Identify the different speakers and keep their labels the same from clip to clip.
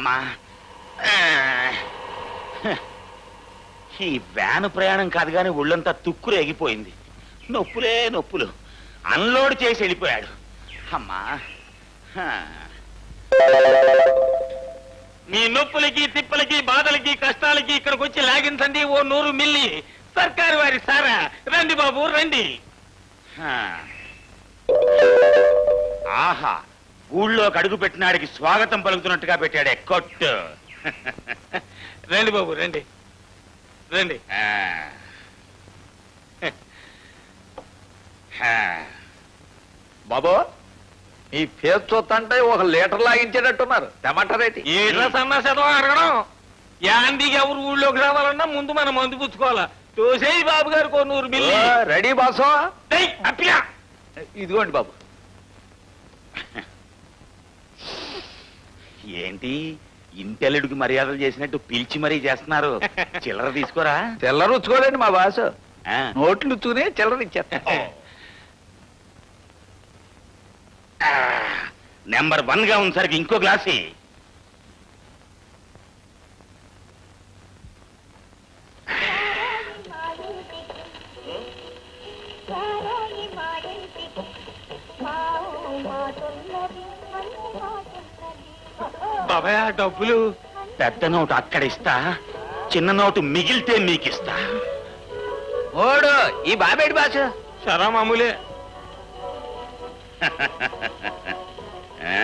Speaker 1: అమ్మా ఆ, హ. ఈ వ్యాను ప్రయాణం కాదు కానీ ఒళ్ళంతా తుక్కురు ఎగిపోయింది నొప్పులే నొప్పులు అన్లోడ్ చేసి వెళ్ళిపోయాడు అమ్మా హ. మీ నొప్పులకి తిప్పలకి బాధలకి కష్టాలకి ఇక్కడికి వచ్చి లాగించండి ఓ నూరు మిల్లి సర్కారు వారి సారా రండి బాబు రండి హ. ఆహా ఊళ్ళోకి అడుగు పెట్టినాడికి స్వాగతం పలుకుతున్నట్టుగా పెట్టాడే కొట్టు
Speaker 2: రండి బాబు రండి రండి
Speaker 1: ఆ. హ.
Speaker 3: బాబు ఈ ఫేస్ చూస్తుంటే ఒక లీటర్ లాగించేటట్టున్నారు తెమంటారేటి
Speaker 2: ఏట్లా సన్నాసతం అడగడం యాందికి ఎవరు ఊళ్ళోకి రావాలన్నా ముందు మనం మందు పుచ్చుకోవాలా తోసేయి బాబు గారు కొన్నూరు బిల్లి
Speaker 3: ఓ, రెడీ బాసు
Speaker 2: డేయ్, అప్పియా
Speaker 3: ఇదిగోండి బాబు
Speaker 1: ఏంటి ఇంటెల్లుడికి మర్యాదలు చేసినట్టు పిలిచి మరీ చేస్తున్నారు చిల్లర తీసుకోరా
Speaker 3: చిల్లర రుచుకోలేండి మా బాసు
Speaker 1: ఆ.
Speaker 3: నోట్లు రుచుకుని చిల్లర ఇచ్చేస్తా
Speaker 1: ఆ, నెంబర్ వన్ గా ఉంది సరికి ఇంకో గ్లాసి
Speaker 2: బాబాయ్ ఆ డబ్బులు
Speaker 1: పెద్ద నోటు అక్కడ ఇస్తా చిన్న నోటు మిగిలితే మీకిస్తా
Speaker 3: ఓడు ఈ బాబేటి బాసు
Speaker 2: సరా మామూలే
Speaker 1: ఆ?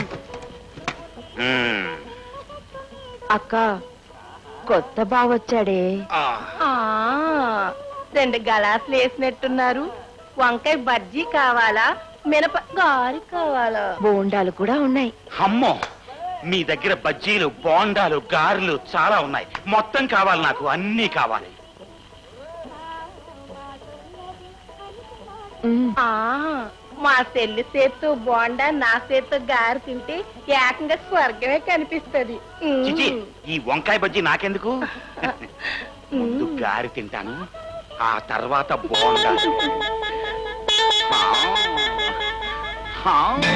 Speaker 1: మ్మ్.
Speaker 4: అక్క కొత్త బావొచ్చాడే
Speaker 1: ఆ.
Speaker 4: ఆ, రెండు గలాసులు వేసినట్టున్నారు వంకాయ బజ్జీ కావాలా మినప గారి కావాలా బోండాలు కూడా ఉన్నాయి
Speaker 1: అమ్మో మీ దగ్గర బజ్జీలు బోండాలు గారెలు చాలా ఉన్నాయి మొత్తం కావాలి నాకు అన్నీ కావాలి
Speaker 4: ఆ మా చెల్లి చేత్తో బోండా నా చేత్తో గారి తింటే ఏకంగా స్వర్గమే కనిపిస్తది
Speaker 1: చిచి ఈ వంకాయ బజ్జీ నాకెందుకు ముందు గారి తింటాను ఆ తర్వాత బోండా ఆ. ఆ.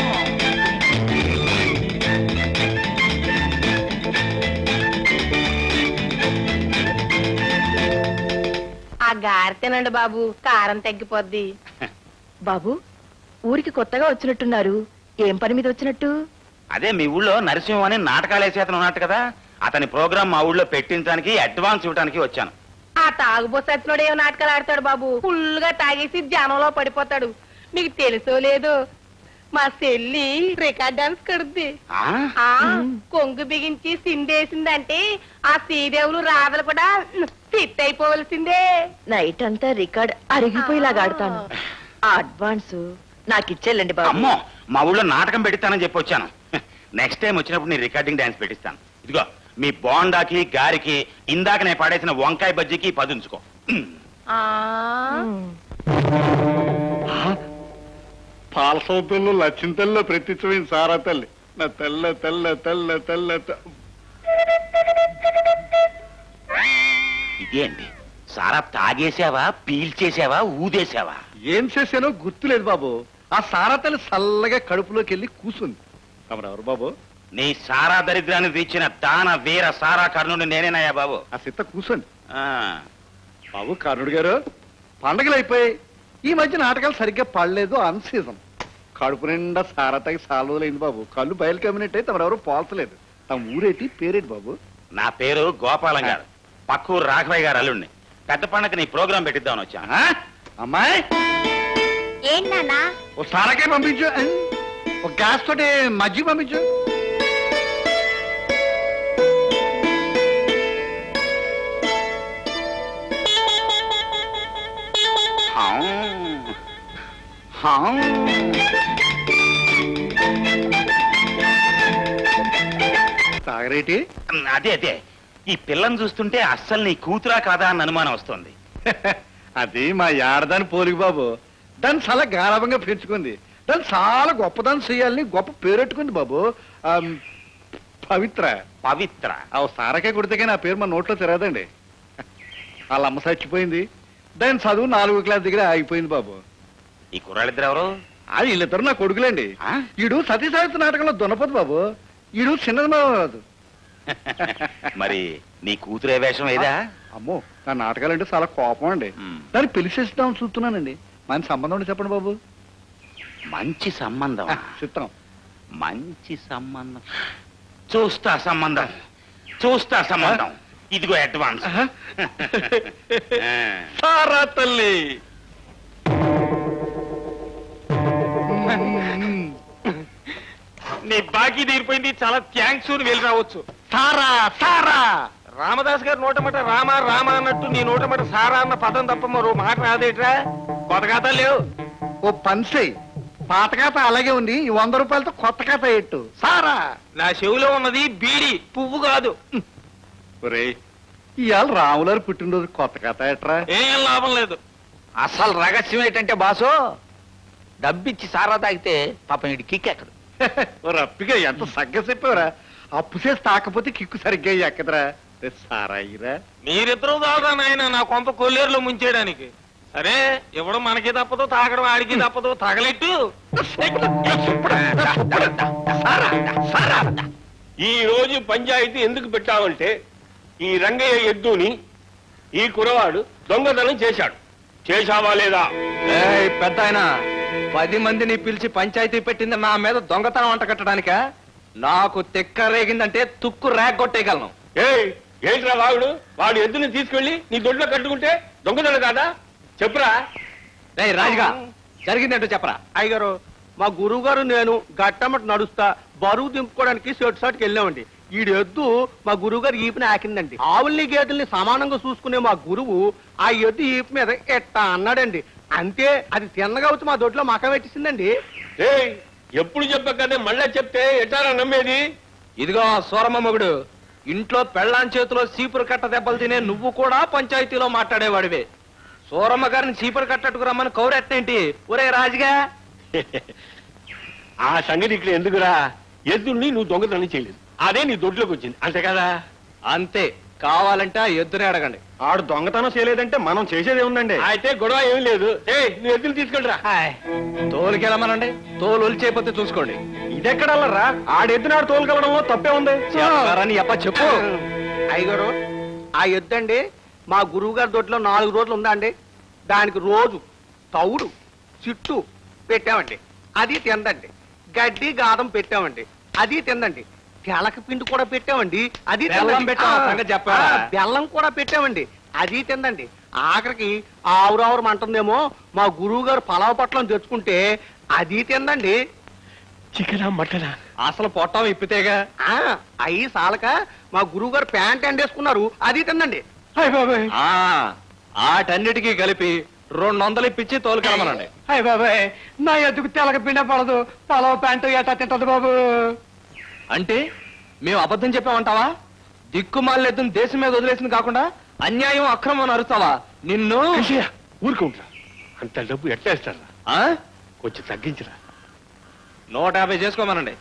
Speaker 4: ఆ గారి తినండి బాబు కారం తగ్గిపోద్ది బాబు ఊరికి కొత్తగా వచ్చినట్టున్నారు ఏం పని మీద వచ్చినట్టు
Speaker 1: అదే మీ ఊళ్ళో నరసింహం అని నాటకాలు వేసే అతను ఉన్నట్టు కదా అతని ప్రోగ్రామ్ మా ఊళ్ళో పెట్టించడానికి అడ్వాన్స్ ఇవ్వడానికి వచ్చాను
Speaker 4: ఆ తాగుబోసి వచ్చినోడు ఏం నాటకాలు ఆడతాడు బాబు ఫుల్ గా తాగేసి జనంలో పడిపోతాడు మీకు తెలుసో లేదో మా చెల్లి రికార్డ్ డాన్స్ కడుద్ది
Speaker 1: ఆ?
Speaker 4: ఆ కొంగు బిగించి సిందేసిందంటే ఆ శ్రీదేవులు రాధలు కూడా ఫిట్ అయిపోవలసిందే
Speaker 5: నైట్ అంతా రికార్డ్ అరిగిపోయేలాగా ఆడతాను ఆ అడ్వాన్స్ నాకు ఇచ్చేళ్ళండి బాబు
Speaker 1: అమ్మో మా ఊళ్ళో నాటకం పెట్టిస్తానని చెప్పి వచ్చాను నెక్స్ట్ టైం వచ్చినప్పుడు నీ రికార్డింగ్ డాన్స్ పెట్టిస్తాను ఇదిగో మీ బోండాకి గారికి ఇందాక నేను పడేసిన వంకాయ బజ్జీకి పదుంచుకో
Speaker 4: ఆ
Speaker 6: పాల సౌతుల్లో లక్ష్మీతల్లో ప్రత్యక్షమైన సారా తల్లి నా తెల్ల తెల్ల తెల్ల తెల్ల తె-
Speaker 1: ఇదేంటి సారా తాగేసావా పీల్చేసావా ఊదేసావా
Speaker 6: ఏం చేశానో గుర్తులేదు బాబు ఆ సారా తల్లి చల్లగా కడుపులోకి వెళ్ళి కూసుంది తమరెవరు బాబు
Speaker 1: నీ సారా దరిద్రాన్ని తీర్చిన దాన వీర సారా కర్ణుడు నేనేనయ్యా బాబు
Speaker 6: ఆ సిత్త కూసండి
Speaker 1: ఆ,
Speaker 6: బాబు కర్ణుడు గారు పండగలు అయిపోయి ఈ మధ్య నాటకాలు సరిగ్గా పడలేదు అన్ సీజన్ కడుపు నిండా సారా తాగి చాలా రోజులైంది బాబు కళ్ళు బయలు కమ్మినట్టే తమరెవరు పోల్చలేదు తమ ఊరేటి పేరేటి బాబు
Speaker 1: నా పేరు గోపాలం గారు పక్కూరు రాఘవయ్య గారు అల్లుడిని పెద్ద పండగ నీ ప్రోగ్రాం పెట్టిద్దామని వచ్చాను
Speaker 6: ఆ? అమ్మాయి
Speaker 4: ఏంటన్నా
Speaker 6: ఓ సారాకే పంపించు ఆ? ఒక గ్యాస్ తోటి మజ్జిగ పంపించు
Speaker 1: హా. హా.
Speaker 6: సాగరేటి
Speaker 1: అదే అదే ఈ పిల్లని చూస్తుంటే అస్సలు నీ కూతురా కాదా అన్న అనుమానం వస్తుంది
Speaker 6: అది మా ఏడదాని పోలిక బాబు దాన్ని చాలా గారవంగా పెంచుకుంది దాన్ని చాలా గొప్పదాన్ని చేయాలని గొప్ప పేరెట్టుకుంది బాబు ఆ, పవిత్ర
Speaker 1: పవిత్ర
Speaker 6: ఆ సారకే కొడితే కానీ ఆ పేరు మా నోట్లో తిరగదండి వాళ్ళ అమ్మ చచ్చిపోయింది దాని చదువు నాలుగో క్లాస్ దగ్గర ఆగిపోయింది బాబు
Speaker 1: ఈ కుర్రాళ్ళిద్దరు ఎవరు
Speaker 6: అది వీళ్ళిద్దరు నా కొడుకులండి
Speaker 1: ఆ?
Speaker 6: ఈడు సతీ సాహిత్య నాటకంలో దున్నపోతు బాబు ఈడు చిన్నది మావరాదు
Speaker 2: మరి నీ కూతురే వేషం ఏదా
Speaker 6: అమ్మో నా నాటకాలంటే చాలా కోపం అండి
Speaker 2: మ్.
Speaker 6: దాన్ని పిలిచేద్దాం చూస్తున్నానండి మన సంబంధం ఉంటే చెప్పండి బాబు
Speaker 2: మంచి సంబంధం
Speaker 6: ఆ, చిత్రం
Speaker 2: మంచి సంబంధం చూస్తా సంబంధం చూస్తా సంబంధం ఇదిగో అడ్వాన్స్ ఆ.
Speaker 1: సారా తల్లి నీ బాకీ తీరిపోయింది చాలా థ్యాంక్స్ అని వెళ్ళి రావచ్చు సారా సారా రామదాస్ గారి నోటమట రామ రామ అన్నట్టు నీ నోటమట సారా అన్న పదం తప్ప మరో మాట రాదేట్రా కొత్త కథ లేవు
Speaker 6: ఓ పన్సై పాత ఖాతా అలాగే ఉంది ఈ వంద రూపాయలతో కొత్త ఖాతా ఎట్టు
Speaker 1: సారా నా చెవిలో ఉన్నది బీడి పువ్వు కాదు
Speaker 6: ఒరేయ్ ఇవాళ రాములారు పుట్టినరోజు కొత్త ఖాతా ఎట్రా
Speaker 1: ఏం లాభం లేదు
Speaker 3: అసలు రహస్యం ఏంటంటే బాసు డబ్బిచ్చి సారా తాగితే పాపం ఇటు కిక్కెక్కదు
Speaker 6: ఓ రప్పిగా ఎంత సగ్గ చెప్పావురా అప్పు చేసి తాకపోతే కిక్కు సరిగ్గా ఎక్కదరా రే సారాయిరా
Speaker 1: మీరిద్దరూ కాదా నాయన నా కొంప కొల్లేరులో ముంచేయడానికి సరే ఇవ్వడం మనకి తప్పదు తాగడం ఆడికి తప్పదు తగలెట్టు
Speaker 2: ఈ రోజు పంచాయతీ ఎందుకు పెట్టామంటే ఈ రంగయ్య ఎద్దుని ఈ కురవాడు దొంగతనం చేశాడు చేశావా లేదా
Speaker 3: పెద్ద ఆయన పది మందిని పిలిచి పంచాయతీ పెట్టింది నా మీద దొంగతనం అంట కట్టడానిక నాకు తెక్క రేగిందంటే తుక్కు రేగొట్టేయగలను
Speaker 2: ఏయ్ ఏంట్రా వాగుడు వాడు ఎద్దుని తీసుకెళ్లి నీ దొడ్లో కట్టుకుంటే దొంగతనం కాదా చెప్పురా
Speaker 3: రే రాజుగా జరిగిందేంటో చెప్పరా
Speaker 7: అయ్యగారు మా గురువు గారు నేను గట్టమట నడుస్తా బరువు దింపుకోవడానికి షర్ట్ షాట్కి వెళ్ళామండి ఈడు ఎద్దు మా గురువు గారు ఈపుని ఆకిందండి ఆవుల్ని గేదెల్ని సమానంగా చూసుకునే మా గురువు ఆ ఎద్దు ఈపు మీద ఎట్టా అన్నాడండి అంతే అది తిన్నగా వచ్చి మా దొడ్లో మకం పెట్టించిందండి
Speaker 2: ఏయ్ ఎప్పుడు చెప్పకదే మళ్ళా చెప్తే ఎటారా నమ్మేది
Speaker 3: ఇదిగో సోరమ్మ మొగుడు ఇంట్లో పెళ్ళాం చేతిలో చీపురు కట్ట దెబ్బలు తినే నువ్వు కూడా పంచాయతీలో మాట్లాడేవాడివే సూరమ్మ గారిని చీపురు కట్టట్టుకు రమ్మని కౌరెత్తేంటి ఒరే రాజుగా
Speaker 2: ఆ సంగతి ఇక్కడ ఎందుకురా ఎద్దుల్ని నువ్వు దొంగతనం చేయలేదు అదే నీ దొడ్లోకి వచ్చింది అంతే కదా
Speaker 3: అంతే కావాలంటే ఆ ఎద్దునే అడగండి
Speaker 7: ఆడు దొంగతనం చేయలేదంటే మనం చేసేది ఉందండి
Speaker 2: అయితే గొడవ ఏమీ లేదు ఏ నువ్వు ఎద్దులు తీసుకెళ్ళరా
Speaker 3: తోలుకెళ్ళమనండి తోలు ఒలిచేయపోతే చూసుకోండి
Speaker 7: ఇదెక్కడల్లరా ఆడెద్దునాడు తోలుకెళ్ళడంలో తప్పే ఉంది
Speaker 3: చెప్పారని ఎప్ప చెప్పు
Speaker 7: అయ్యగారు ఆ ఎద్దండి మా గురువు గారి దొడ్లో నాలుగు రోజులు ఉందా అండి దానికి రోజు తౌడు చిట్టు పెట్టామండి అది తిందండి గడ్డి గాదం పెట్టామండి అది తిందండి తెలక పిండి కూడా పెట్టామండి అది
Speaker 3: బెల్లం
Speaker 7: తిందండి.
Speaker 3: పెట్టావా?
Speaker 7: ఆ,
Speaker 3: సంగతి చెప్పావా?
Speaker 7: ఆ, బెల్లం కూడా పెట్టామండి అది తిందండి ఆఖరికి ఆవురావురం అంటుందేమో మా గురువు గారు పలావ పట్లం తెచ్చుకుంటే అది తిందండి
Speaker 2: చికెనా మటనా
Speaker 3: అసలు పొట్టం ఇప్పితేగా
Speaker 7: ఆ అయి సాలక మా గురువు గారు ప్యాంట్ ఎండేసుకున్నారు అది తిందండి
Speaker 3: ఆ ఆటన్నిటికీ కలిపి రెండు వందలు ఇప్పించి తోలుకెళ్ళమనండి
Speaker 7: అయ్య బాబాయ్ నా ఎద్దుకు తెలక పిండ పడదు పలావ ప్యాంటు ఎట్టా తింటది బాబు
Speaker 3: అంటే మేము అబద్ధం చెప్పామంటావా దిక్కుమాలెద్దును దేశం మీద వదిలేసింది కాకుండా అన్యాయం అక్రమం అరుస్తావా నిన్ను
Speaker 2: ఊరుకుంటా అంత డబ్బు ఎట్లేస్తారా
Speaker 3: ఆ?
Speaker 2: కొంచెం తగ్గించరా
Speaker 3: నూట యాభై చేసుకోమనండి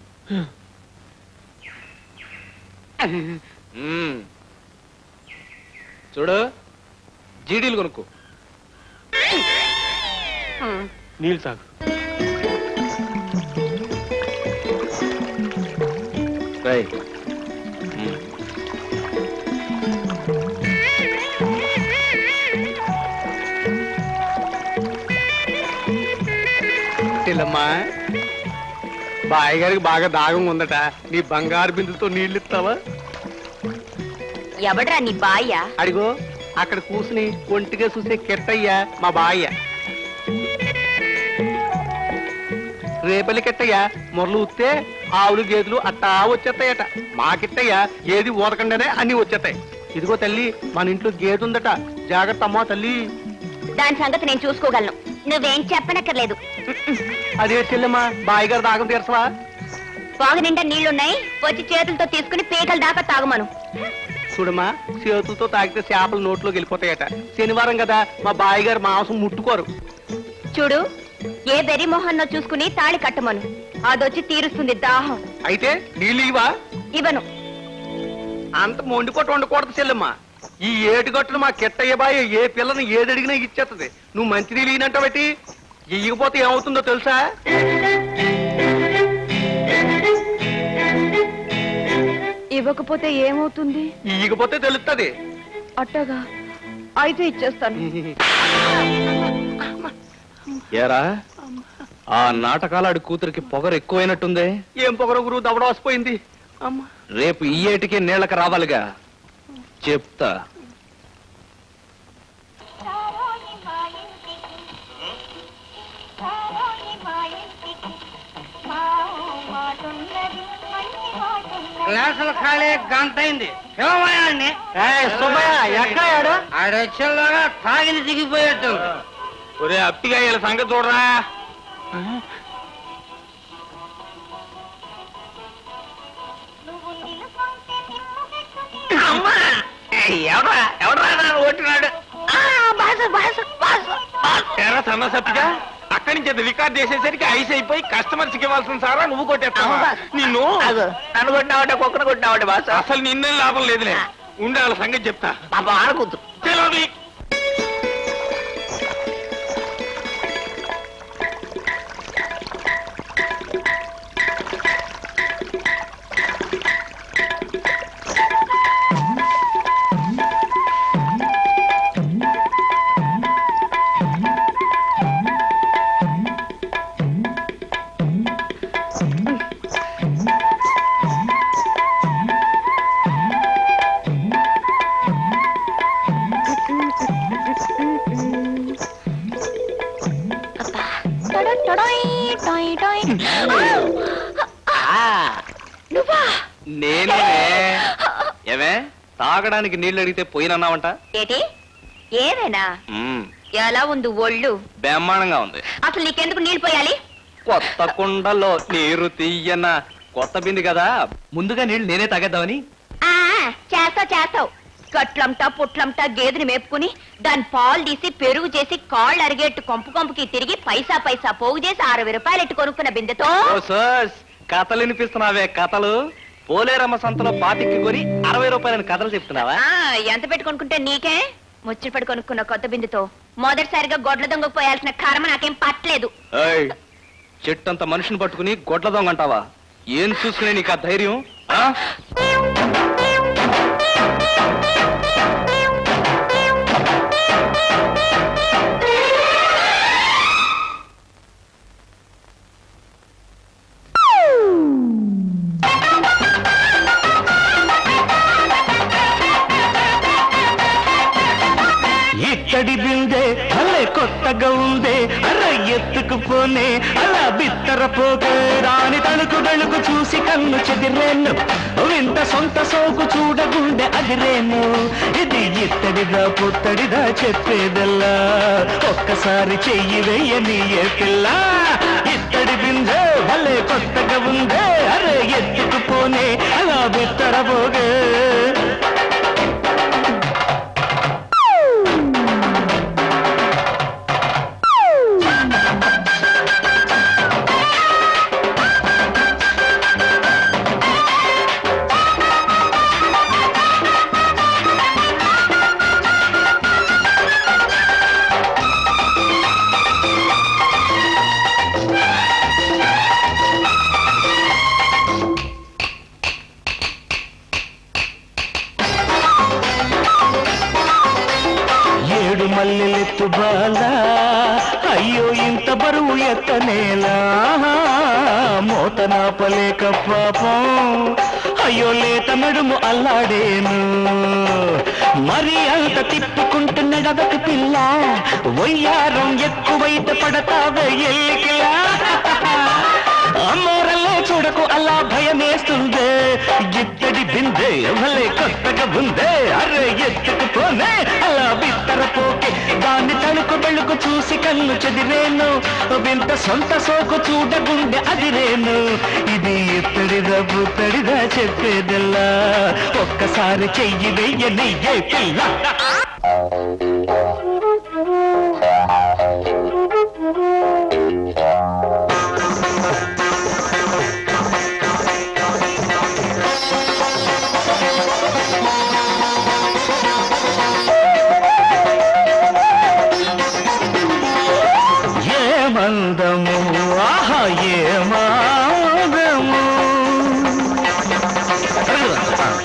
Speaker 3: మ్మ్. చూడు జీడీలు కొనుక్కో
Speaker 2: నీళ్ళు తాగు
Speaker 3: రై
Speaker 7: తెల్లమ్మా బాయ్ గారికి బాగా దాగం ఉందట నీ బంగారు బిందులతో నీళ్ళు ఇస్తావా
Speaker 5: ఎవడ్రా నీ బాయ్య
Speaker 7: అడిగో అక్కడ కూసుని ఒంటిగా చూసే కెట్టయ్యా మా బాయ్య రేపల్లి కెట్టయ్యా మొరలు ఉత్తే ఆవులు గేదెలు అట్టా వచ్చేస్తాయట మా కిట్టయ్యా ఏది ఊరకుండానే అన్ని వచ్చేస్తాయి ఇదిగో తల్లి మన ఇంట్లో గేదె ఉందట జాగ్రత్త అమ్మా తల్లి
Speaker 5: దాని సంగతి నేను చూసుకోగలను నువ్వేం చెప్పనక్కర్లేదు
Speaker 7: అదే చెల్లెమ్మా బాయ్ గారు దాగం తీర్చవా
Speaker 5: బాగు నిండా నీళ్లున్నాయి వచ్చి చేతులతో తీసుకుని పీకల దాకా తాగుమను
Speaker 7: చూడమ్మా చేతులతో తాగితే చేపలు నోట్లోకి వెళ్ళిపోతాయట శనివారం కదా మా బాయ్ గారు మాంసం ముట్టుకోరు
Speaker 5: చూడు ఏ బెరి మొహన్నో చూసుకుని తాళి కట్టమను అదొచ్చి తీరుస్తుంది దాహం
Speaker 7: అయితే నీళ్ళు ఇవా
Speaker 5: ఇవ్వను
Speaker 7: అంత మొండిపోటు వండకూడదు చెల్లెమ్మా ఈ ఏటుగట్టును మా కిట్టయ్య బాయ్ ఏ పిల్లని ఏదడిగినా ఇచ్చేస్తుంది నువ్వు మంచి నీళ్ళు ఈనంట బట్టి ఇయ్యకపోతే ఏమవుతుందో తెలుసా
Speaker 5: ఇవ్వకపోతే ఏమవుతుంది
Speaker 7: ఈగపోతే తెలుస్తుంది
Speaker 5: అట్టగా అయితే ఇచ్చేస్తాను
Speaker 3: ఏరా ఆ నాటకాలాడి కూతురికి పొగరు ఎక్కువైనట్టుందే
Speaker 7: ఏం పొగర గురువు దవడ వసిపోయింది అమ్మా
Speaker 3: రేపు ఈ ఏటికి నీళ్ళకి రావాలిగా చెప్తా
Speaker 8: గ్లాసులు ఖాళీ గంట అయింది పిలవయాన్ని
Speaker 7: సుబ్బయ్య ఎక్కడాడు
Speaker 8: ఆడొచ్చేలాగా తాగిని దిగిపోయేట్టు
Speaker 1: ఒరే అప్పిగా వీళ్ళ సంగతి చూడరా అమ్మా! ఎవడా ఎవడా నన్ను కొట్టినాడు ఎరా సన్న సప్పిగా అక్కడి నుంచి అది రికార్డ్ చేసేసరికి ఐస్ అయిపోయి కస్టమర్స్ కి ఇవ్వాల్సిన సారా నువ్వు కొట్టేస్తావా నిన్ను
Speaker 8: నన్ను కొట్టినావంటే కుక్కను కొట్టినావంటే బాస
Speaker 1: అసలు నిన్నేం లాభం లేదులే ఉండే వాళ్ళ సంగతి చెప్తా
Speaker 8: పాప ఆడకూతురు
Speaker 1: తెలియదు
Speaker 3: నేనే ఏమే తాగడానికి నీళ్ళు అడిగితే పోయినన్నావంట
Speaker 5: ఏటి ఏమైనా
Speaker 3: మ్మ్,
Speaker 5: ఎలా ఉంది ఒళ్ళు
Speaker 3: బ్రహ్మాండంగా ఉంది
Speaker 5: అసలు నీకెందుకు నీళ్ళు పోయాలి
Speaker 3: కొత్త కుండలో నీరు తీయన కొత్త బింది కదా ముందుగా నీళ్ళు నేనే తాగేద్దామని
Speaker 5: ఆ చేస్తావు చేస్తావు గట్లంటా పుట్లంటా గేదెని మేపుకుని దాని పాలు తీసి పెరుగు చేసి కాళ్ళు అరిగేట్టు కొంపు కొంపుకి తిరిగి పైసా పైసా పోగు చేసి అరవై రూపాయలు ఎట్టు కొనుక్కున్న బిందెతో
Speaker 3: ఓ సోస్ కథలు వినిపిస్తున్నావే కథలు పోలేరమ్మ సంతలో పాతికి కొని అరవై రూపాయలని కథలు చెప్తున్నావా
Speaker 5: ఆ ఎంత పెట్టి కొనుక్కుంటే నీకే ముచ్చటపడి కొనుక్కున్న కొత్త బిందెతో మొదటిసారిగా గొడ్ల దొంగకు పోయాల్సిన కర్మ నాకేం పట్టలేదు
Speaker 3: ఏయ్, చెట్టంత మనిషిని పట్టుకుని గొడ్ల దొంగ అంటావా ఏం చూసుకునే నీకు ఆ ధైర్యం ఆ?
Speaker 9: ఇక్కడి బిందే అలే కొత్తగా ఉందే అలా ఎత్తుకుపోనే అలా బిత్తర పోకే రాని తణుకు వెళుకు చూసి కన్ను చెదిరేను వింత సొంత సోకు చూడగుండె అదిరేను ఇది ఇత్తడిదా పుత్తడిదా చెప్పేదల్లా ఒక్కసారి చెయ్యి వెయ్యని ఏ పిల్ల ఇత్తడి బిందే భలే కొత్తగా ఉందే అరే ఎత్తుకుపోనే అలా బిత్తర పోగే ఏడు మల్లెలెత్తు బాల అయ్యో ఇంత బరువు ఎత్తనేలా మోత నాపలేక పాపం అయ్యో లేత నడుము అల్లాడేను మరి అంత తిప్పుకుంటూ నడవకు పిల్ల వయ్యారం ఎక్కువైతే పడతావే ఎల్లికిలా అమ్మోరల్లే చూడకు అలా భయమేస్తుందే ఇత్తడి బిందే భలే కొత్తగా ఉందే అరే ఎత్తుకుపోనే అలా బిత్తర పోకే దాన్ని తణుకు బెళుకు చూసి కన్ను చెదిరేను వింత సొంత సోకు చూడగుండె అదిరేను ఇది ఇత్తడిదా పుత్తడిదా చెప్పేదల్లా ఒక్కసారి చెయ్యి వెయ్యని ఏ పిల్ల ఏ మందము ఆహా ఏ మాదము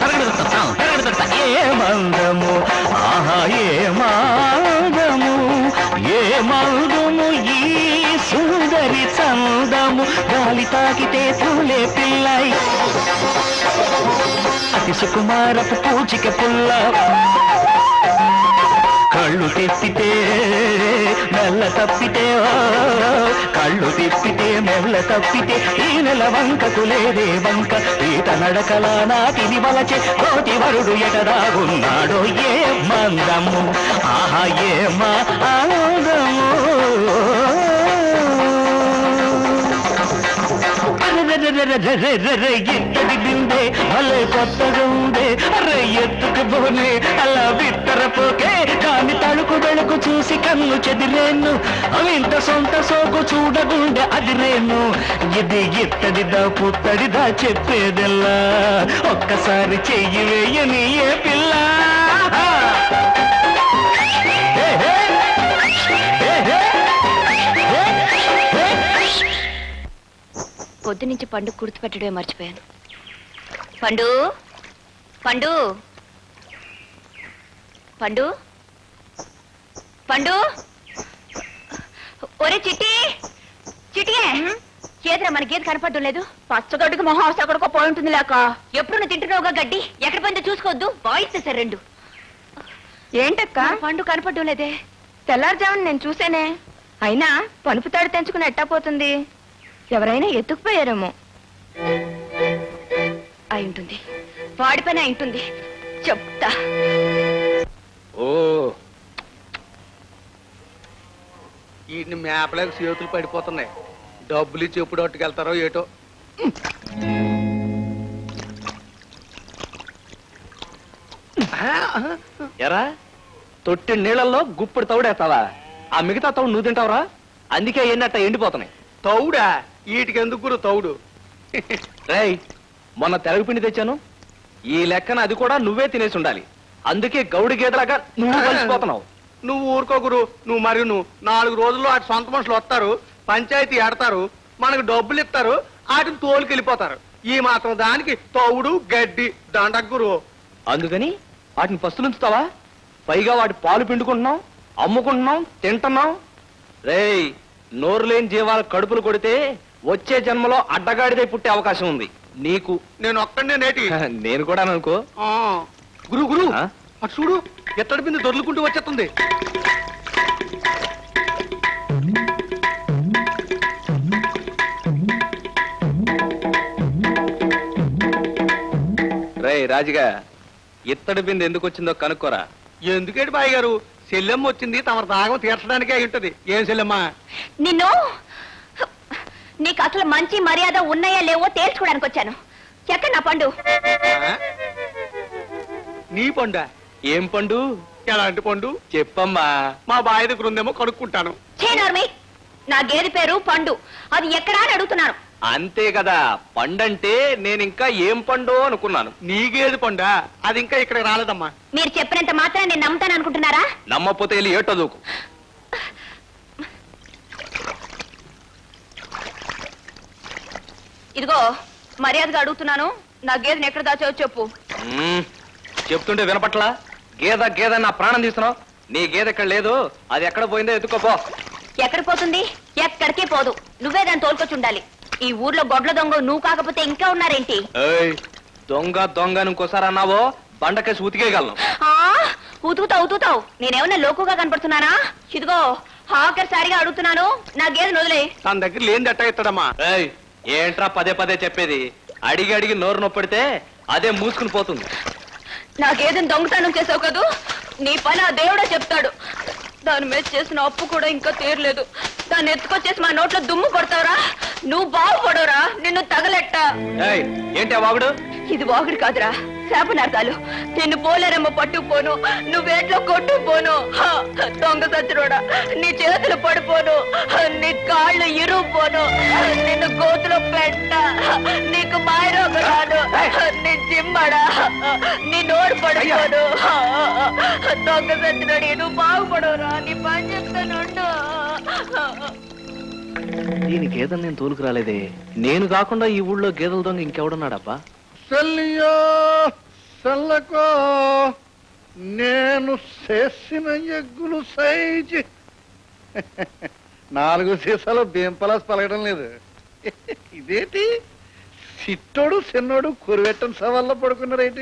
Speaker 9: మౌదుము ఈ సుందరి చందము గాలి తాకితే పూలే పిల్లై అతి సుకుమారపు పూచిక పుల్ల కళ్ళు తిప్పితే మెల్ల తప్పితే ఓ, కళ్ళు తిప్పితే మెల్ల తప్పితే ఈ నెల వంకకు లేదే వంక ఈత నడకల నాటిని వలచే కోటి వరుడు ఎటదాగున్నాడో ఏ మందము ఆహా ఏ మా ఆనందము ఎత్తడి బిందే అలే కొత్తగా ఉందే అరే ఎత్తుకు పోనే అలా బిత్తరపోకే కాని తడుకు వెళుకు చూసి కన్ను చెదిరేను అవింత సొంత సోకు చూడగుండె అదిరేను ఇది ఇత్తడిదా పుత్తడిదా చెప్పేదెల్లా ఒక్కసారి చెయ్యి వేయని ఏ పిల్ల హే, హే. హే, హే. హే, హే.
Speaker 5: పొద్దు నుంచి పండు గుర్తుపెట్టడమే మర్చిపోయాను పండు పండు పండు పండు ఒరే చిట్టి చిటియే చేతిరా మన గీత కనపడడం లేదు పచ్చగడ్డికి మొహం అవసరం అక్కడికో పోయి ఉంటుంది లేక ఎప్పుడు నువ్వు తింటున్నావుగా గడ్డి ఎక్కడ పోయిందో చూసుకోవద్దు వాయిస్తేసారు రెండు
Speaker 4: ఏంటక్క
Speaker 5: మన పండు కనపడడం లేదే
Speaker 4: తెల్లారుజామున నేను చూసేనే అయినా పనుపు తాడు తెంచుకుని ఎట్టా పోతుంది ఎవరైనా ఎత్తుకుపోయారేమో
Speaker 5: అయి ఉంటుంది వాడి పని అయి ఉంటుంది చెప్తా
Speaker 3: ఓ
Speaker 7: వీటిని మేపలేక చేతులు పడిపోతున్నాయి డబ్బులు ఇచ్చి ఎప్పుడు అట్టుకెళ్తారో ఏటో
Speaker 3: ఎరా తొట్టి నీళ్ళల్లో గుప్పుడు తౌడేస్తావా ఆ మిగతా తౌడు నువ్వు తింటావురా అందుకే ఎన్నట్ట ఎండిపోతున్నాయి
Speaker 7: తౌడా వీటికి ఎందుకు గురు తౌడు
Speaker 3: రేయ్ మొన్న తెరగపిండి తెచ్చాను ఈ లెక్కన అది కూడా నువ్వే తినేసి ఉండాలి అందుకే గౌడి గేదలాగా నువ్వు కలిసిపోతున్నావు
Speaker 7: నువ్వు ఊరుకో గురు నువ్వు మరి నువ్వు నాలుగు రోజుల్లో అటు సొంత మనుషులు వస్తారు పంచాయతీ ఎడతారు మనకు డబ్బులు ఇస్తారు వాటిని తోలుకెళ్ళిపోతారు ఈ మాత్రం దానికి తౌడు గడ్డి దండకు గురు
Speaker 3: అందుకని వాటిని పస్తులుంచుతావా పైగా వాటి పాలు పిండుకుంటున్నాం అమ్ముకుంటున్నాం తింటున్నాం రేయ్ నోరు లేని జీవాల కడుపులు కొడితే వచ్చే జన్మలో అడ్డగాడిదే పుట్టే అవకాశం ఉంది నీకు
Speaker 7: నేను ఒక్కడే నేటి
Speaker 3: నేను కూడా అనుకో
Speaker 7: ఆ, గురు గురు
Speaker 3: ఆ?
Speaker 7: అటు చూడు ఎత్తడి బిందు దొర్లుకుంటూ వచ్చేస్తుంది
Speaker 3: రేయ్ రాజుగా ఇత్తడి బిందె ఎందుకు వచ్చిందో కనుక్కోరా
Speaker 7: ఎందుకేంటి బాయ్ గారు చెల్లెమ్మ వచ్చింది తమ దాగం తీర్చడానికే అయి ఉంటది ఏం చెల్లెమ్మ
Speaker 5: నిన్ను నీకు అసలు మంచి మర్యాద ఉన్నాయా లేవో తేల్చుకోవడానికి వచ్చాను ఎక్కడ నా పండు
Speaker 7: ఆ? నీ పండు
Speaker 3: ఏం పండు
Speaker 7: ఎలాంటి పండు
Speaker 3: చెప్పమ్మా
Speaker 7: మా బాయ్ దగ్గర ఉందేమో కనుక్కుంటాను
Speaker 5: చేనర్మి నా గేదె పేరు పండు అది ఎక్కడా అని అడుగుతున్నాను
Speaker 3: అంతే కదా పండంటే నేను ఇంకా ఏం పండు అనుకున్నాను
Speaker 7: నీకేది పండా అది ఇంకా ఇక్కడ రాలేదమ్మా
Speaker 5: మీరు చెప్పినంత మాత్రం నేను నమ్ముతాను అనుకుంటున్నారా
Speaker 3: నమ్మపోతే వెళ్ళి ఏటో దూకు
Speaker 5: ఇదిగో మర్యాదగా అడుగుతున్నాను నా గేదెని ఎక్కడ దాచావో చెప్పు
Speaker 3: మ్మ్. చెప్తుంటే వినపట్లా గేద గేద నా ప్రాణం తీస్తున్నావు నీ గేదె ఎక్కడ లేదు అది ఎక్కడ పోయిందో ఎత్తుకోపో
Speaker 5: ఎక్కడ పోతుంది ఎక్కడికి పోదు నువ్వే దాన్ని తోలుకొచ్చి ఉండాలి ఈ ఊర్లో గొడ్ల దొంగ నువ్వు కాకపోతే ఇంకా ఉన్నారేంటి
Speaker 3: ఏయ్ దొంగ దొంగ అని ఇంకోసారి అన్నావో బండకేసి ఉతికేయగలను
Speaker 5: ఆ ఉతుకుతావు ఉతుకుతావు నేనేమన్నా లోకుగా కనపడుతున్నానా ఇదిగో ఆఖరిసారిగా అడుగుతున్నాను నా గేదెను వదిలే
Speaker 7: తన దగ్గర లేని ఎట్టా ఇస్తాడమ్మా
Speaker 3: ఏయ్ ఏంట్రా పదే పదే చెప్పేది అడిగి అడిగి నోరు నొప్పిడితే అదే మూసుకుని పోతుంది
Speaker 5: నా గేదెను దొంగతనం చేసావు కదూ నీ పని ఆ దేవుడే చెప్తాడు దాని మీద చేసిన అప్పు కూడా ఇంకా తీరలేదు దాన్ని ఎత్తుకొచ్చేసి మా నోట్లో దుమ్ము కొడతావురా నువ్వు బాగుపడవురా నిన్ను తగలెట్ట
Speaker 3: ఏయ్ ఏంటి ఆ వాగుడు
Speaker 5: ఇది వాగుడు కాదురా శాపనార్థాలు నిన్ను పోలేరమ్మ పట్టుకుపోను నువ్వేట్లో కొట్టుకుపోను హ, దొంగ సత్రుడా నీ చేతులు పడిపోను హ, నీ కాళ్ళు ఇరుపోను నిన్ను గోతులో పెట్ట నీకు మాయరోగం రాదు హ, నీ జిమ్మడా నీ నోరు పడిపోను హ, దొంగ సత్రుడి నువ్వు బాగుపడవురా నీ పని చెప్తానుండు
Speaker 3: దీని గేదెలు నేను తోలుకు రాలేదే నేను కాకుండా ఈ ఊళ్ళో గేదెల దొంగ ఇంకెవడున్నాడబ్బా
Speaker 6: సెల్లియో సెల్లకో నేను చేసిన ఎగ్గులు సైజు నాలుగు సీసాలు బేంపలాస్ పలకడం లేదు ఇదేంటి సిట్టోడు చిన్నోడు కురివెట్టం సవాల్లో పడుకున్నారేంటి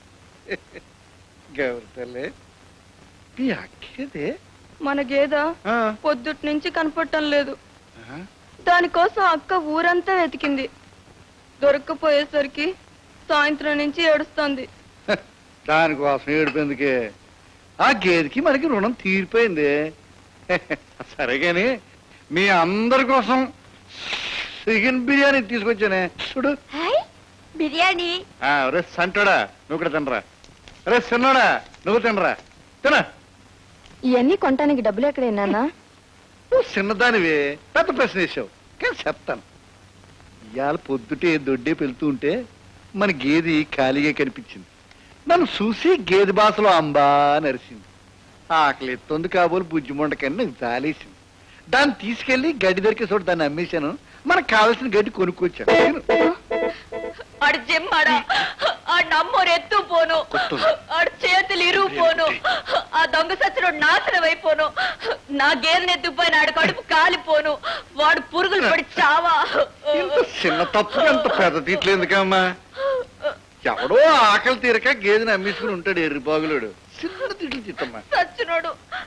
Speaker 6: గౌరి తల్లి మీ అక్కేదే
Speaker 5: మన గేద
Speaker 6: ఆ,
Speaker 5: పొద్దుటి నుంచి కనపడటం లేదు
Speaker 6: ఆ,
Speaker 5: దానికోసం అక్క ఊరంతా వెతికింది దొరక్కపోయేసరికి సాయంత్రం నుంచి ఏడుస్తోంది
Speaker 6: దానికోసం ఏడిపోయిందుకే ఆ గేదెకి మనకి రుణం తీరిపోయింది సరే గాని మీ అందరి కోసం చికెన్ బిర్యానీ తీసుకొచ్చానే చూడు
Speaker 5: బిర్యానీ
Speaker 6: ఆ, రే సంటోడా నువ్వు కూడా తినరా రే చిన్నోడా నువ్వు తినరా తిన
Speaker 5: ఇవన్నీ కొనటానికి డబ్బులు ఎక్కడైనా
Speaker 6: నువ్వు చిన్నదానివే పెద్ద ప్రశ్న వేసావు కానీ చెప్తాను ఇవాళ పొద్దుటే దొడ్డే పెళ్తూ ఉంటే మన గేది ఖాళీగా కనిపించింది నన్ను చూసి గేదె భాషలో అంబా నరిసింది ఆకలి ఎత్తుంది కాబోలు బుజ్జి మొండకని నాకు జాలేసింది దాన్ని తీసుకెళ్లి గడ్డి దొరికే చోటు దాన్ని అమ్మేశాను మనకు కావాల్సిన గడ్డి కొనుక్కొచ్చాను తిను.
Speaker 5: ఆడు జిమ్మాడా ఆ నమ్మోరు ఎత్తు పోను
Speaker 6: కొట్టు.
Speaker 5: ఆడు చేతులు ఇరుగు పోను ఆ దొంగ సచ్చినోడు నాశనం అయిపోను నా గేదెని ఎత్తుకుపోయిన ఆడు కడుపు కాలిపోను వాడు పురుగులు పడి చావా
Speaker 6: ఇంత చిన్న తప్పు ఎంత పెద్ద తీట్లు ఎందుకమ్మా ఎవడో ఆకలి తీరక గేదెని అమ్మేసుకుని ఉంటాడు ఎర్రి బాగులోడు చిన్న తిట్లు చిత్తమ్మా
Speaker 5: సచ్చినోడు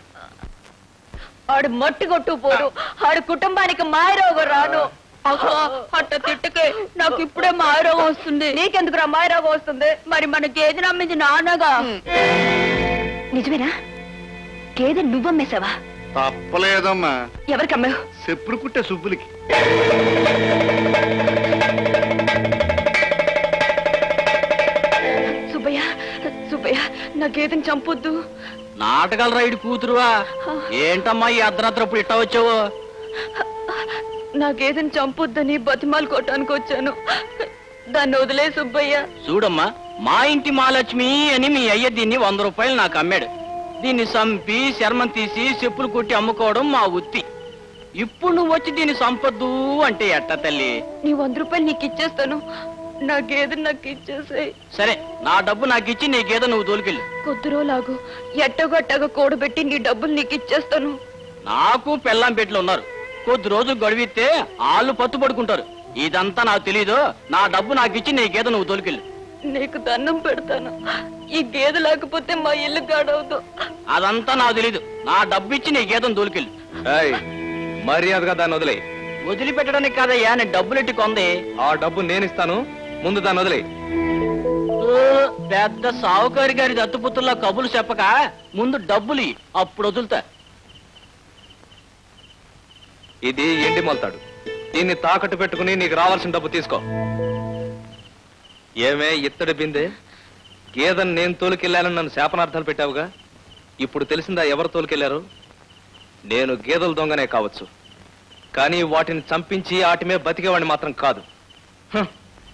Speaker 5: ఆడు మట్టి కొట్టు పోను ఆడు కుటుంబానికి మాయరోగం రాను ఆహా, అట్ట తిట్టుకే నాకు ఇప్పుడే మాయరోగం వస్తుంది నీకెందుకురా మాయరోగం వస్తుంది మరి మన గేదె నమ్మింది నాన్నగా నిజమేనా గేదె నువ్వమ్మేశావా
Speaker 6: తప్పలేదమ్మా
Speaker 5: ఎవరికి అమ్మావు
Speaker 6: చెప్పులు కుట్టే సుబ్బులకి
Speaker 5: సుబ్బయ్య సుబ్బయ్య నా గేదెని చంపొద్దు
Speaker 3: నాటకాల రైడ్ కూతురువా ఏంటమ్మా ఈ అర్ధరాత్రప్పుడు ఇట్టా వచ్చావు
Speaker 5: నా గేదెని చంపొద్దని బతిమాలు కొట్టడానికి వచ్చాను దాన్ని వదిలే సుబ్బయ్య
Speaker 3: చూడమ్మా మా ఇంటి మహాలక్ష్మి అని మీ అయ్య దీన్ని వంద రూపాయలు నాకు అమ్మాడు దీన్ని చంపి శర్మం తీసి చెప్పులు కొట్టి అమ్ముకోవడం మా ఉత్తి ఇప్పుడు నువ్వు వచ్చి దీన్ని సంపద్దు అంటే ఎట్ట తల్లి
Speaker 5: నీ వంద రూపాయలు నీకు ఇచ్చేస్తాను నా గేదెని నాకు ఇచ్చేసాయి
Speaker 3: సరే నా డబ్బు నాకు ఇచ్చి నీ గేదె నువ్వు తోలుకెళ్ళు
Speaker 5: కొద్ది రోజులాగు ఎట్టగొట్టగా కూడబెట్టి నీ డబ్బులు నీకు ఇచ్చేస్తాను
Speaker 3: నాకు పెళ్ళాం పెట్లు ఉన్నారు కొద్ది రోజులు గడివిస్తే వాళ్ళు పత్తు పడుకుంటారు ఇదంతా నాకు తెలీదు నా డబ్బు నాకు ఇచ్చి నీ గేదె నువ్వు తోలుకెళ్ళు
Speaker 5: నీకు దండం పెడతాను ఈ గేదె లేకపోతే మా ఇల్లు గాడవదు
Speaker 3: అదంతా నాకు తెలీదు నా డబ్బు ఇచ్చి నీ గేదెను తోలుకెళ్ళు
Speaker 1: మర్యాదగా దాన్ని వదిలే
Speaker 3: వదిలిపెట్టడానికి కాదయ్యా నేను డబ్బులు ఎట్టి కొంది
Speaker 1: ఆ డబ్బు నేను ఇస్తాను ముందు దాన్ని వదిలే
Speaker 3: ఓ, పెద్ద సావుకారి గారి దత్తుపుత్రుల కబులు చెప్పక ముందు డబ్బులు ఇయ్యి, అప్పుడు వదులుతా
Speaker 1: ఇది ఎండి మొలతాడు దీన్ని తాకట్టు పెట్టుకుని నీకు రావాల్సిన డబ్బు తీసుకో ఏమే ఇత్తడి బిందె గేదెను నేను తోలుకెళ్ళానని నన్ను శాపనార్థాలు పెట్టావుగా ఇప్పుడు తెలిసిందా ఎవరు తోలుకెళ్లారు నేను గేదెల దొంగనే కావచ్చు కానీ వాటిని చంపించి ఆటిమే బతికేవాడిని మాత్రం కాదు హ్.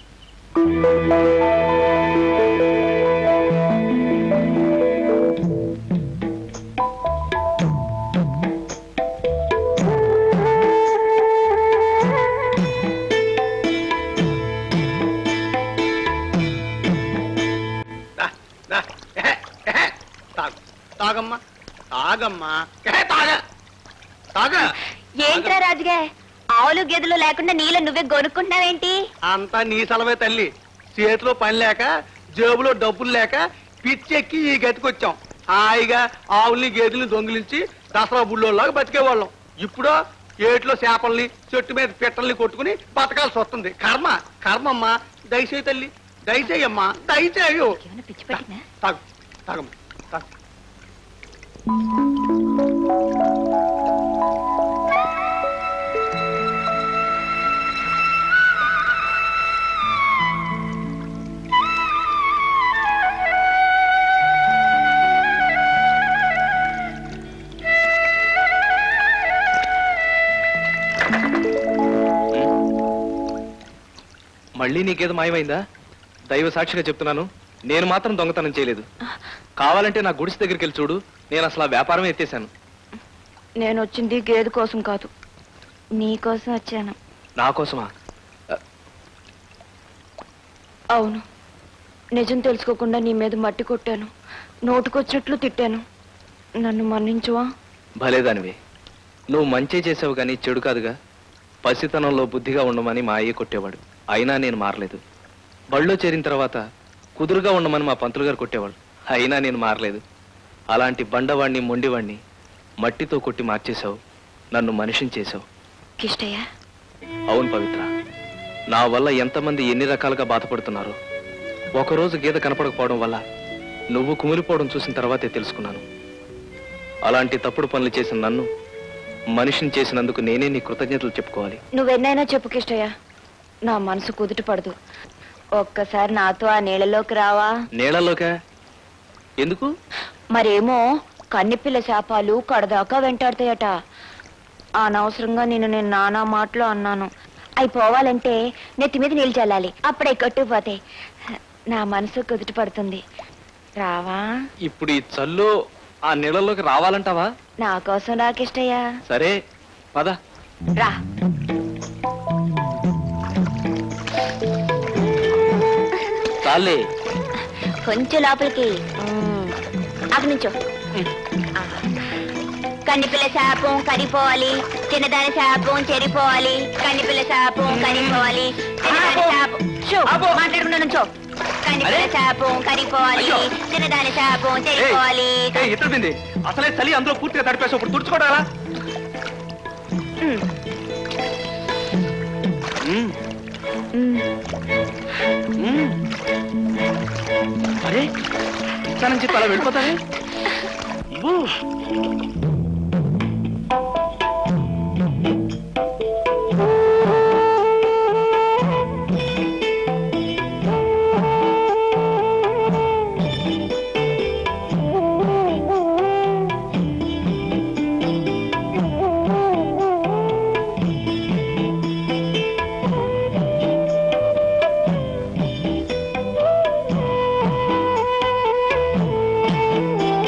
Speaker 7: దా, దా, ఎహె, ఎహె, తాగు తాగమ్మా తాగమ్మా ఎహె, తాగ తాగ
Speaker 5: ఏంట్రా రాజుగా ఆవులు గేదెలు లేకుండా నీళ్ళ నువ్వే కొనుక్కుంటున్నావేంటి
Speaker 7: అంతా నీ సెలవే తల్లి చేతిలో పని లేక జేబులో డబ్బులు లేక పిచ్చెక్కి ఈ గతికొచ్చాం హాయిగా ఆవుల్ని గేదెల్ని దొంగిలించి దసరా బుల్లోలాగా బతికేవాళ్ళం ఇప్పుడు ఏట్లో చేపల్ని చెట్టు మీద పిట్టల్ని కొట్టుకుని బతకాల్సి వస్తుంది కర్మ కర్మమ్మా దయచేయి తల్లి దయచేయమ్మా దయచేయు
Speaker 5: ఏమైనా పిచ్చి పట్టిందా
Speaker 7: తాగు తాగమ్మా తాగు
Speaker 1: మళ్ళీ నీకేదో మాయమైందా దైవ సాక్షిగా చెప్తున్నాను నేను మాత్రం దొంగతనం చేయలేదు కావాలంటే నా గుడిసె దగ్గరికి వెళ్ళి చూడు నేను అసలు ఆ వ్యాపారం ఎత్తేసాను
Speaker 5: నేను వచ్చింది గేదె కోసం కాదు నీ కోసం వచ్చాను
Speaker 1: నా కోసమా
Speaker 5: అవును నిజం తెలుసుకోకుండా నీ మీద మట్టి కొట్టాను నోటుకొచ్చినట్లు తిట్టాను నన్ను మన్నించువా
Speaker 1: భలేదానివి నువ్వు మంచి చేసావు కానీ చెడు కాదుగా పసితనంలో బుద్ధిగా ఉండమని మా అయ్య కొట్టేవాడు అయినా నేను మారలేదు బళ్ళో చేరిన తర్వాత కుదురుగా ఉండమని మా పంతులు గారు కొట్టేవాడు అయినా నేను మారలేదు అలాంటి బండవాణ్ణి మొండివాణ్ణి మట్టితో కొట్టి మార్చేశావు నన్ను మనిషిని చేశావు
Speaker 5: కిష్టయ్య
Speaker 1: అవును పవిత్ర నా వల్ల ఎంతమంది ఎన్ని రకాలుగా బాధపడుతున్నారు ఒకరోజు గీత కనపడకపోవడం వల్ల నువ్వు కుమిలిపోవడం చూసిన తర్వాతే తెలుసుకున్నాను అలాంటి తప్పుడు పనులు చేసిన నన్ను మనిషిని చేసినందుకు నేనే నీ కృతజ్ఞతలు చెప్పుకోవాలి
Speaker 5: నువ్వెన్నైనా చెప్పు కిష్టయ్య నా మనసు కుదుట పడదు ఒక్కసారి నాతో ఆ నీళ్ళలోకి రావా
Speaker 1: నీళ్ళలోకా ఎందుకు
Speaker 5: మరేమో కన్నెపిల్ల శాపాలు కడదాకా వెంటాడతాయట అనవసరంగా నేను నేను నానా మాటలు అన్నాను అవి పోవాలంటే నెత్తి మీద నీళ్ళు చల్లాలి అప్పుడే కట్టుకుపోతాయి నా మనసు కుదుట పడుతుంది రావా
Speaker 1: ఇప్పుడు ఈ చల్లు ఆ నీళ్ళలోకి రావాలంటావా
Speaker 5: నా కోసం రా కిష్టయ్య
Speaker 1: సరే పద
Speaker 5: రా
Speaker 1: చాలే
Speaker 5: కొంచెం లోపలికి మ్మ్. అక్కడి నుంచో ఆ. కన్నిపిల్ల శాపం కరిపోవాలి చిన్నదాని శాపం చెరిపోవాలి కన్నిపిల్ల శాపం కరిపోవాలి చిన్నదాని శాపం షూ, మాట్లాడకుండా నుంచో కన్నిపిల్ల శాపం కరిపోవాలి
Speaker 1: అయ్యో.
Speaker 5: చిన్నదాని శాపం చెరిపోవాలి
Speaker 1: ఇతరుంది అసలే చలి అందులో పూర్తిగా తడిపేసి ఇప్పుడు తుడుచుకోవడాలా
Speaker 5: మ్మ్. మ్మ్.
Speaker 1: అరే ఇట్లా నుంచి అలా వెళ్ళిపోతానే
Speaker 5: ఆ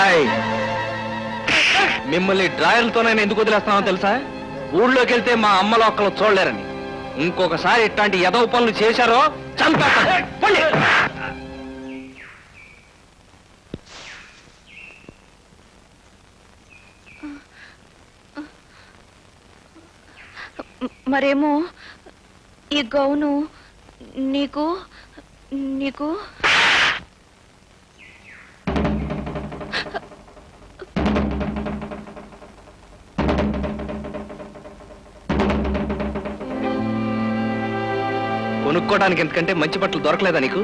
Speaker 3: రాయ్ మిమ్మల్ని డ్రాయర్లతో నేను ఎందుకు వదిలేస్తున్నానో తెలుసా ఊళ్ళోకి వెళ్తే మా అమ్మలో ఒక్కలు చూడలేరని ఇంకొకసారి ఇట్లాంటి ఎదవ పనులు చేశారో చంపేస్తాను పోండి.
Speaker 5: మరేమో ఈ గౌను నీకు నీకు
Speaker 3: కొనుక్కోవడానికి ఎందుకంటే మంచి బట్టలు దొరకలేదా నీకు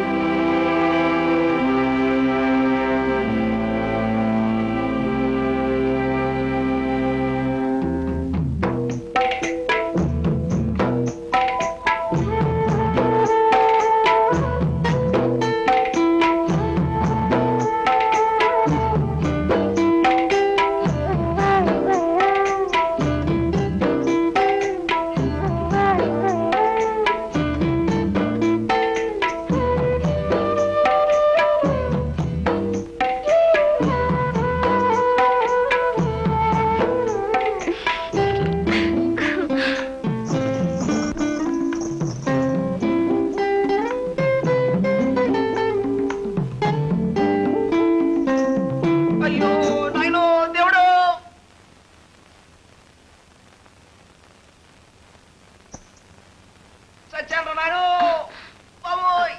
Speaker 8: అయ్యో నాయనో దేవుడు సత్యాను నాయనో బాబోయ్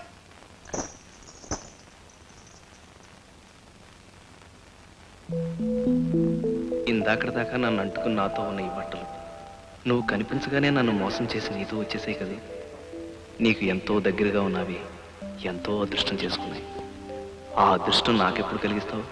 Speaker 3: ఇందాకటి దాకా నన్ను అంటుకుని నాతో ఉన్న ఈ బట్టలు నువ్వు కనిపించగానే నన్ను మోసం చేసి నీతో వచ్చేసాయి కదే నీకు ఎంతో దగ్గరగా ఉన్నవి ఎంతో అదృష్టం చేసుకున్నాయి ఆ అదృష్టం నాకెప్పుడు కలిగిస్తావు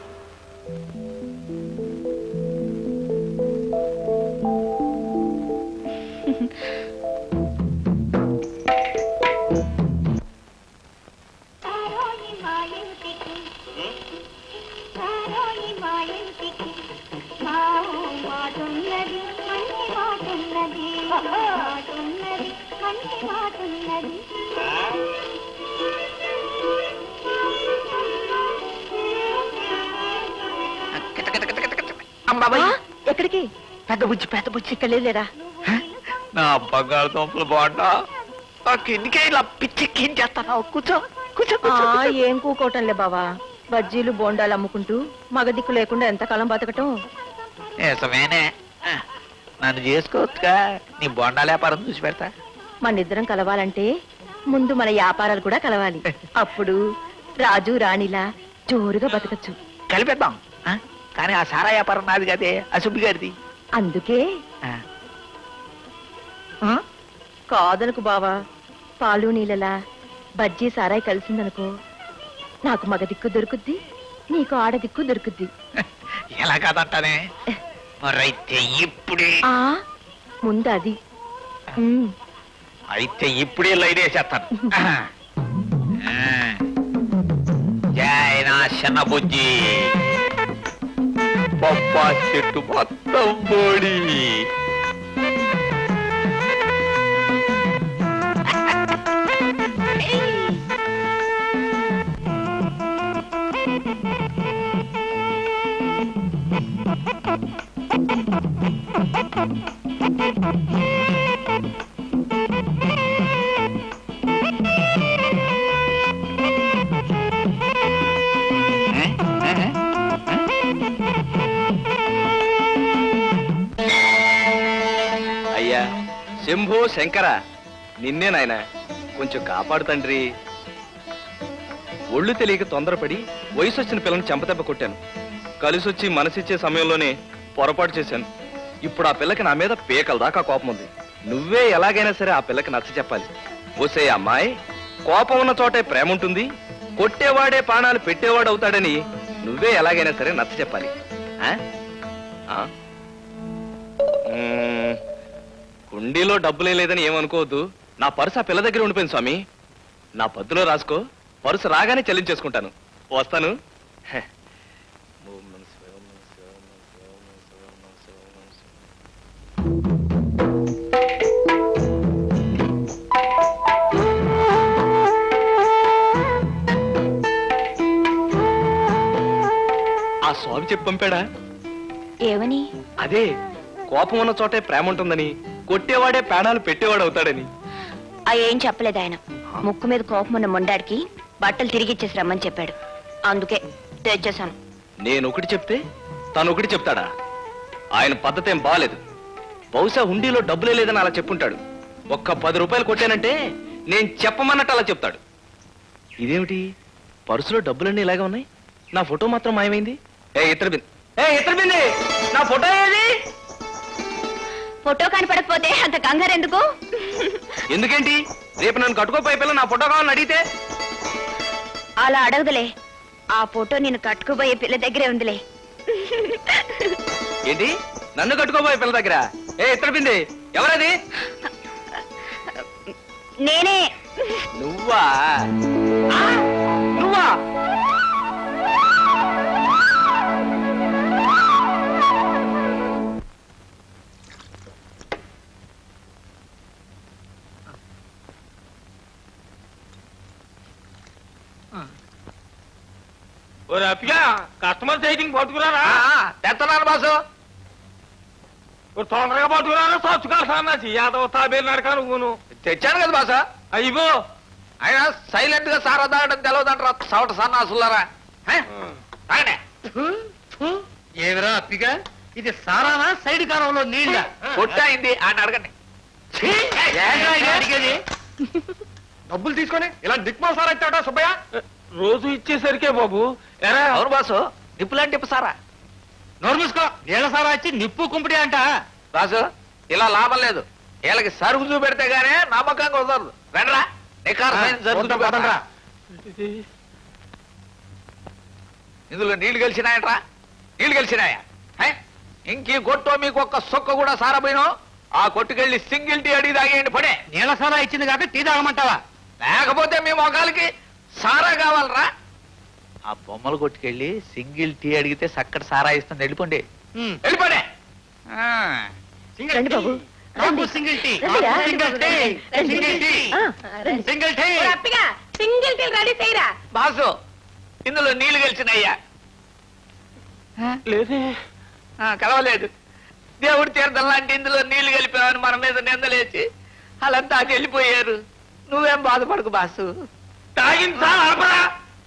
Speaker 8: అమ్మాబాయ్
Speaker 5: ఎక్కడికి
Speaker 8: పెద్ద బుజ్జి పెద్ద బుజ్జి
Speaker 5: ఇక్కడ లేరా
Speaker 8: నా బంగాళదుంపలు బాగుంటా ఆ కిందికే ఇలా పిచ్చెక్కించేస్తాను కూర్చో కూర్చో కూర్చో,
Speaker 5: ఆ,
Speaker 8: కూర్చో
Speaker 5: ఏం కూకోవటంలే బావా బజ్జీలు బోండాలు అమ్ముకుంటూ మగదిక్కు లేకుండా ఎంతకాలం బతకటం
Speaker 8: నిజమేనే ఆ, నన్ను చేసుకోవచ్చుగా నీ బొండాల వ్యాపారం చూసి పెడతా
Speaker 5: మనిద్దరం కలవాలంటే ముందు మన వ్యాపారాలు కూడా కలవాలి అప్పుడు రాజు రాణిలా జోరుగా బతకచ్చు
Speaker 8: కలిపేద్దాం ఆ? కానీ ఆ సారా వ్యాపారం నాది కదే అసుబ్బి గారిది
Speaker 5: అందుకే
Speaker 8: ఆ.
Speaker 5: ఆ? కాదనుకు బావా పాలు నీళ్ళలా బజ్జీ సారాయి కలిసిందనుకో నాకు మగ దిక్కు దొరుకుద్ది నీకు ఆడ దిక్కు దొరుకుద్ది
Speaker 8: ఎలా కాదంటానే మరైతే ఇప్పుడే
Speaker 5: ఆ ముందు అది ఉమ్.
Speaker 8: అయితే ఇప్పుడే లైన్ వేసేస్తాను ఆ. జై నా చిన్న బుజ్జి పప్పా చెట్టు మొత్తం బోడి
Speaker 3: అయ్యా శంభో శంకర నిన్నే నాయన కొంచెం కాపాడు తండ్రి ఒళ్ళు తెలియక తొందరపడి వయసు వచ్చిన పిల్లని చెంపదెబ్బ కొట్టాను కలిసొచ్చి మనసిచ్చే సమయంలోనే పొరపాటు చేశాను ఇప్పుడు ఆ పిల్లకి నా మీద పీకల దాకా కోపం ఉంది నువ్వే ఎలాగైనా సరే ఆ పిల్లకి నచ్చ చెప్పాలి ఓసే అమ్మాయి కోపం ఉన్న చోటే ప్రేమ ఉంటుంది కొట్టేవాడే ప్రాణాలు పెట్టేవాడు అవుతాడని నువ్వే ఎలాగైనా సరే నచ్చ చెప్పాలి ఆ? ఆ? మ్మ్. కుండీలో డబ్బులే లేదని ఏమనుకోవద్దు నా పర్సు ఆ పిల్ల దగ్గర ఉండిపోయింది స్వామి నా పద్దులో రాసుకో పర్సు రాగానే చెల్లించేసుకుంటాను వస్తాను హె. ఓం నమః శివాయ, ఓం నమః శివాయ, ఓం నమః శివాయ, ఓం నమః శివాయ, ఓం నమః శివాయ, ఓం నమః శివాయ.
Speaker 1: ఆ స్వామి చెప్పి పంపాడా
Speaker 5: ఏమని
Speaker 1: అదే కోపం ఉన్న చోటే ప్రేమ ఉంటుందని కొట్టేవాడే ప్రాణాలు పెట్టేవాడు అవుతాడని
Speaker 5: ఆ ఏం చెప్పలేదు ఆయన ముక్కు మీద కోపం ఉన్న మొండాడికి బట్టలు తిరిగి ఇచ్చేసి రమ్మని చెప్పాడు అందుకే తెచ్చేసాను
Speaker 1: నేను ఒకటి చెప్తే తను ఒకటి చెప్తాడా ఆయన పద్ధతి ఏం బాలేదు బహుశా హుండీలో డబ్బులే లేదని అలా చెప్పుంటాడు ఒక్క పది రూపాయలు కొట్టానంటే నేను చెప్పమన్నట్టు అలా చెప్తాడు ఇదేమిటి పర్సులో డబ్బులన్నీ ఇలాగే ఉన్నాయి నా ఫోటో మాత్రం మాయమైంది ఏ ఇతర బింది ఏ ఇతర బింది నా ఫోటో ఏది
Speaker 5: ఫోటో కనపడకపోతే అంత కంగారు ఎందుకు
Speaker 1: ఎందుకేంటి రేపు నన్ను కట్టుకోపోయే పిల్ల నా ఫోటో కావాలని అడిగితే
Speaker 5: అలా అడగదులే ఆ ఫోటో నేను కట్టుకుపోయే పిల్ల దగ్గరే ఉందిలే
Speaker 1: ఏంటి నన్ను కట్టుకోపోయే పిల్ల దగ్గర ఏ ఇతర బింది ఎవరది
Speaker 5: నేనే
Speaker 1: నువ్వా ఆ, నువ్వా
Speaker 2: ఓ రప్పిగా కస్టమర్ సైటింగ్ పట్టుకురారా
Speaker 8: తెస్తున్నాను బాసు
Speaker 2: ఓ తొందరగా పట్టుకురారా సచ్చుకాలి సన్నాసి యాదవ తాబేలు నడక నువ్వును
Speaker 8: తెచ్చాను కదా బాసా
Speaker 2: అయ్యో
Speaker 8: ఆయన సైలెంట్ గా సారా తాగడం తెలవదంటారా సవట సన్నాసులారా హే? తాగండి.
Speaker 7: ఏమిరా అప్పిగా ఇది సారానా సైడ్ కాలంలో నీళ్ళ
Speaker 8: కొట్టాయింది ఆయన అడగండి
Speaker 7: అడిగేది
Speaker 6: డబ్బులు తీసుకొని ఇలా దిక్మాల సార్ అయితే సుబ్బయ్య
Speaker 2: రోజు ఇచ్చేసరికే బాబు ఎరా
Speaker 8: అవును బాసు నిప్పులాంటి నిప్పు సారా
Speaker 7: నోరు మూసుకో నీళ్ళ సారా వచ్చి నిప్పు కుంపిడి అంట
Speaker 8: బాసు ఇలా లాభం లేదు వీళ్ళకి సరుకు చూపెడితే గానీ నమ్మకంగా కుదరదు రండ్రా నికారమైన సరుకు
Speaker 6: వద్దాం,
Speaker 8: చూపెడతా.
Speaker 6: పదండ్రా.
Speaker 8: ఇందులో నీళ్లు గెలిచినాయట్రా నీళ్లు గెలిచినాయా హే? ఇంకీ కొట్టో మీకు ఒక్క సొక్క కూడా సారపోయినో ఆ కొట్టుకెళ్ళి సింగిల్ టీ అడిగి తాగేయండి పడే
Speaker 7: నీళ్ళ సారా ఇచ్చింది కాబట్టి టీ తాగమంటావా
Speaker 8: లేకపోతే మీ మొఖాలకి సారా కావాలరా ఆ బొమ్మలు కొట్టుకెళ్ళి సింగిల్ టీ అడిగితే సక్కటి సారా ఇస్తుంది వెళ్ళిపోండి వెళ్ళిపోండి ఆ.
Speaker 5: రండి బాబు
Speaker 7: నాకు సింగిల్ టీ
Speaker 5: రండిరా.
Speaker 7: సింగిల్ టీ సింగిల్ టీ
Speaker 5: ఆ, రండి.
Speaker 7: సింగిల్ టీ
Speaker 4: ఓ రప్పిగా సింగిల్ టీల్ రెడీ చేయరా
Speaker 8: బాసు ఇందులో నీళ్లు గెలిచినయ్యా
Speaker 2: లేదే
Speaker 8: ఆ, కలవలేదు దేవుడి తీర్థం లాంటి ఇందులో నీళ్లు కలిపామని మన మీద నిందలేసి వాళ్ళంతా అటు వెళ్ళిపోయారు నువ్వేం బాధపడకు బాసు
Speaker 2: తాగింది సార్ ఆపరా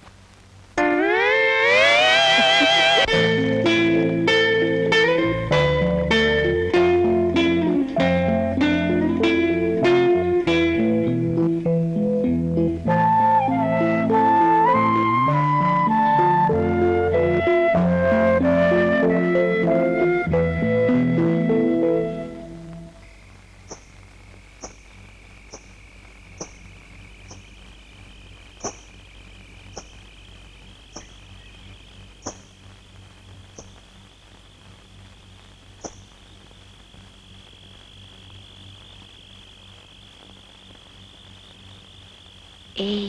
Speaker 5: ఏయ్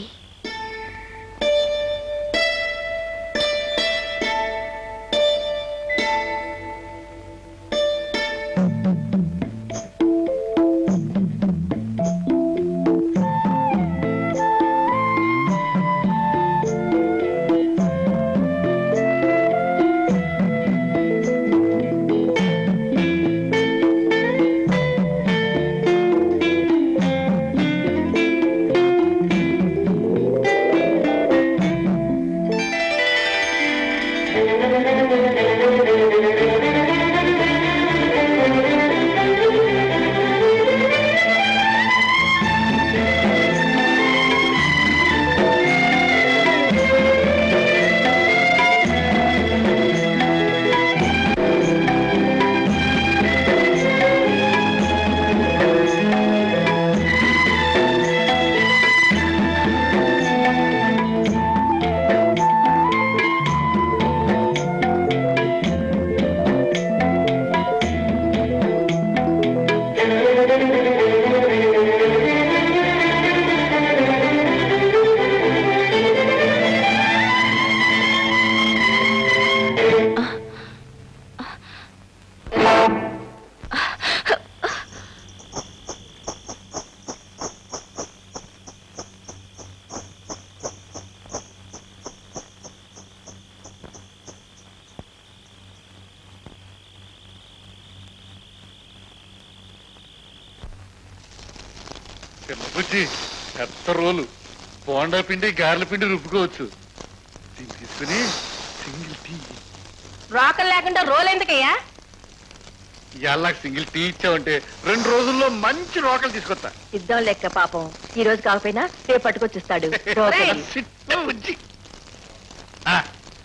Speaker 6: చిన్నబుజ్జి పెద్ద రోలు బోండా పిండి గారెల పిండి రుబ్బుకోవచ్చు దీన్ని తీసుకుని సింగిల్ టీ
Speaker 4: రోకలు లేకుండా రోల్ ఎందుకయ్యా
Speaker 6: ఇవాళ సింగిల్ టీ ఇచ్చావంటే రెండు రోజుల్లో మంచి రోకలు తీసుకొస్తా
Speaker 5: ఇద్దాం లెక్క పాపం ఈ రోజు కాకపోయినా రేపు పట్టుకొచ్చిస్తాడు రోకలి.
Speaker 6: చిట్ట బుజ్జి ఆ,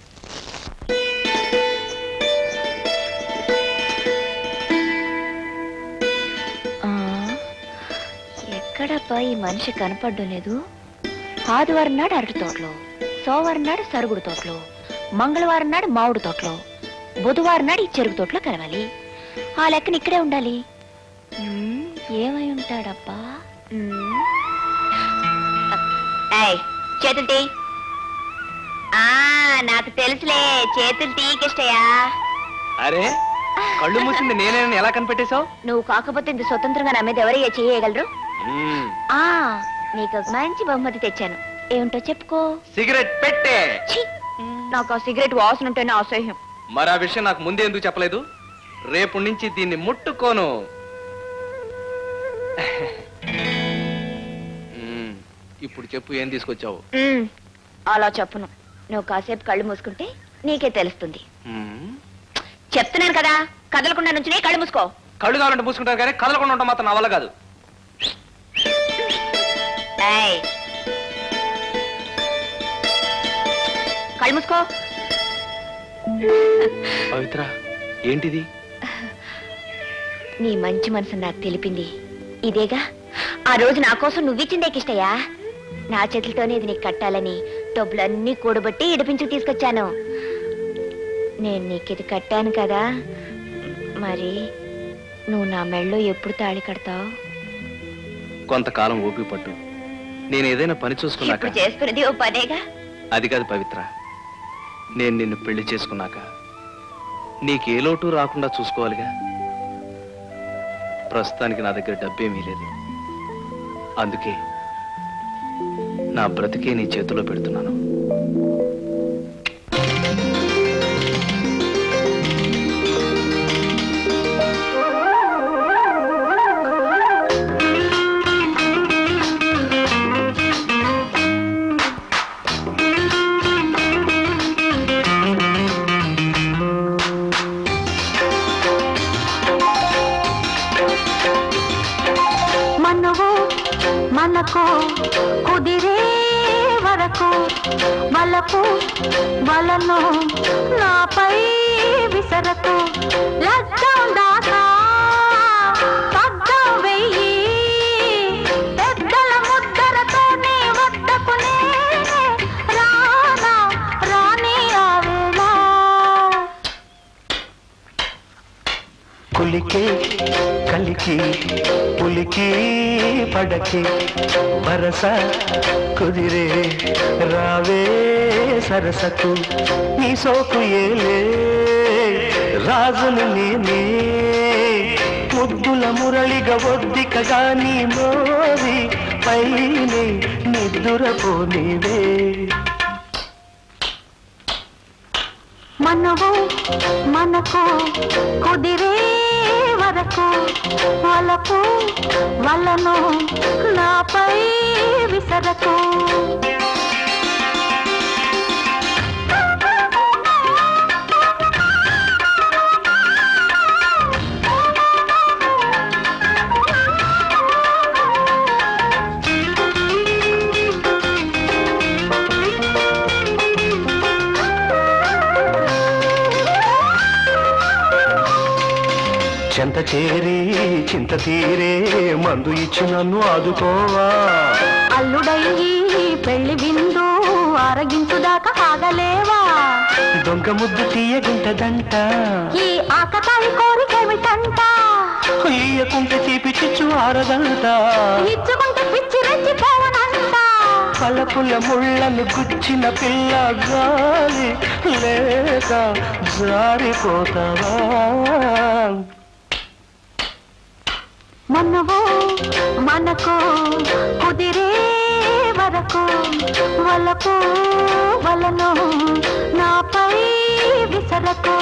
Speaker 5: ఆ, ఎక్కడబ్బా ఈ మనిషి కనపడ్డం లేదు ఆదివారం నాడు అరటి తోటలో సోమవారం నాడు సరుగుడు తోటలో మంగళవారం నాడు మామిడి తోటలో బుధవారం నాడు ఈ చెరుకు తోటలో కలవాలి ఆ లెక్కన ఇక్కడే ఉండాలి ఉమ్, ఏమై ఉంటాడబ్బా ఉమ్. ఏయ్, చేతులు తీ ఆ నాకు తెలుసులే చేతులు తీకిష్టయా
Speaker 3: అరే కళ్ళు మూసింది నేనేనని ఎలా కనిపెట్టేశావు
Speaker 5: నువ్వు కాకపోతే ఇంత స్వతంత్రంగా నా మీద ఎవరయ్యా చేయగలరు ఆ నీకు ఒక మంచి బహుమతి తెచ్చాను ఏమిటో చెప్పుకో
Speaker 3: సిగరెట్ పెట్టే
Speaker 5: ఛీ! నాకు ఆ సిగరెట్ వాసన ఉంటేనే అసహ్యం
Speaker 3: మరి ఆ విషయం నాకు ముందే ఎందుకు చెప్పలేదు రేపు నుంచి దీన్ని ముట్టుకోను మ్మ్. ఇప్పుడు చెప్పు ఏం తీసుకొచ్చావు
Speaker 5: ఉమ్, అలా చెప్పను నువ్వు కాసేపు కళ్ళు మూసుకుంటే నీకే తెలుస్తుంది
Speaker 3: మ్మ్.
Speaker 5: చెప్తున్నాను కదా కదలకుండా నుంచి కళ్ళు మూసుకో
Speaker 3: కళ్ళు కావాలంటే పూసుకుంటాను కానీ కదలకుండా ఉంటాం మాత్రం నా వల్ల కాదు
Speaker 5: ఏయ్. కళ్ళు మూసుకో
Speaker 3: పవిత్ర ఏంటిది
Speaker 5: నీ మంచి మనసు నాకు తెలిపింది ఇదేగా ఆ రోజు నా కోసం నువ్విచ్చిందే కిష్టయ్యా నా చేతులతోనే ఇది నీకు కట్టాలని డబ్బులన్నీ కూడబట్టి ఇడిపించుకు తీసుకొచ్చాను నేను నీకు ఇది కట్టాను కదా మరి నువ్వు నా మెళ్ళో ఎప్పుడు తాళి కడతావు
Speaker 3: కొంతకాలం ఓపిక పట్టు నేను ఏదైనా పని చూసుకున్నాక
Speaker 5: ఇప్పుడు చేసుకున్నది ఓ పనేగా
Speaker 3: అది కాదు పవిత్ర నేను నిన్ను పెళ్లి చేసుకున్నాక నీకే లోటు రాకుండా చూసుకోవాలిగా ప్రస్తుతానికి నా దగ్గర డబ్బేమీ లేదు అందుకే నా బ్రతికే నీ చేతిలో పెడుతున్నాను
Speaker 10: మనవు మనకు కుదిరే వరకు వలపు వలను నాపై విసరకు లగ్గం దాకా పగ్గం వెయ్యి పెద్దల ముద్దరతోనే వద్దకునే రానా రాని ఆవేళ
Speaker 9: కులికి కలికి పులికి పడకి వరస కుదిరే రావే సరసకు నీ సోకు ఏలే రాజుని నేనే ముద్దుల మురళిగా ఒద్దికగా నీ మోరి పైనే నిద్దురపోనివే
Speaker 10: మనవు మనకు కుదిరే వరకు వలకు వలను నాపై విసరకు
Speaker 9: చెంత చేరి చింత తీరే మందు ఇచ్చి నన్ను ఆదుకోవా
Speaker 10: అల్లుడయ్యి పెళ్లి విందు ఆరగించుదాకా ఆగలేవా
Speaker 9: దొంగ ముద్దు తీయగుంటదంట
Speaker 10: ఈ ఆకతాయి కోరికేమిటంట
Speaker 9: ఇయ్యకుంటే తీపి చిచ్చు ఆరదంట
Speaker 10: ఇచ్చుకుంటే పిచ్చి రెచ్చిపోవనంట
Speaker 9: పలపుల ముళ్ళను గుచ్చిన పిల్ల గాలి లేక జారిపోతావా
Speaker 10: మనవు మనకు కుదిరే వరకు వలకు వలను నాపై విసరకు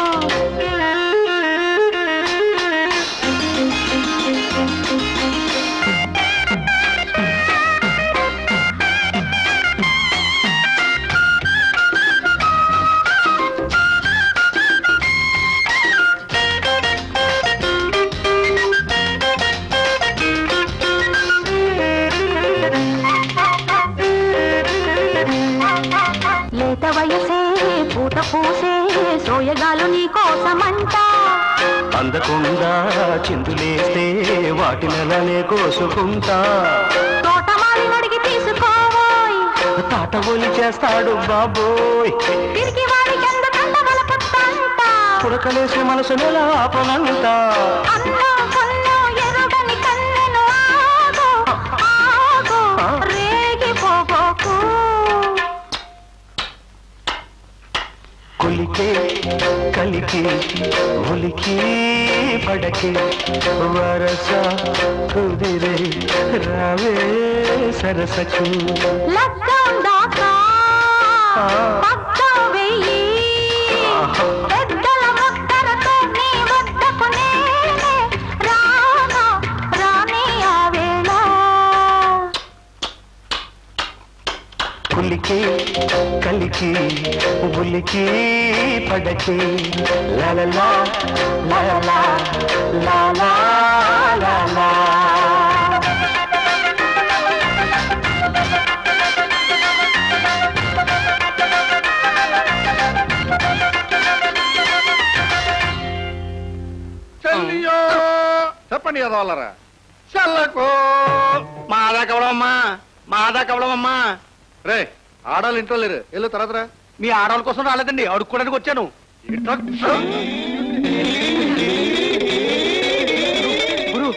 Speaker 10: లేత వయసే పూత పూసే సోయగాలు నీ కోసమంట
Speaker 9: అందకుండా చిందులేస్తే వాటి నెలనే కోసుకుంటా
Speaker 10: తోటమాలి అడిగి తీసుకోవోయ్
Speaker 9: తాట ఒలి చేస్తాడు బాబోయ్
Speaker 10: తిరిగి వాడి ఎందుకంట వలపుత్తంట
Speaker 9: పుడకలేసే మనసు నెల ఆపనంట
Speaker 10: అన్నో కొన్నో ఎరుగని కన్నెను ఆగు ఆగు రేగిపోబోకు
Speaker 9: కులికే కలికి ఉలికి పడకి వరస కుదిరే రావే సరసకు
Speaker 10: లగ్గం దాకా పగ్గం వెయ్యి పెద్దల ముద్దరతో నీ వద్దకు నేనే రానా రాని ఆ వేళ
Speaker 9: కులికి కలికి ఉలికి పడకి లలలా లలలా లాలా లాలా
Speaker 6: చెల్లియో చెప్పండి ఎదవాలరా చెల్లకు
Speaker 7: మాదా కవడమ్మా మాదా కవడమమ్మా
Speaker 6: రే ఆడాలి ఇంట్లో లేరు వెళ్ళు తర్వాత రా
Speaker 7: మీ ఆడవాళ్ళ కోసం రాలేదండి అడుక్కోడానికి వచ్చాను
Speaker 6: ఇట్లా
Speaker 7: గురు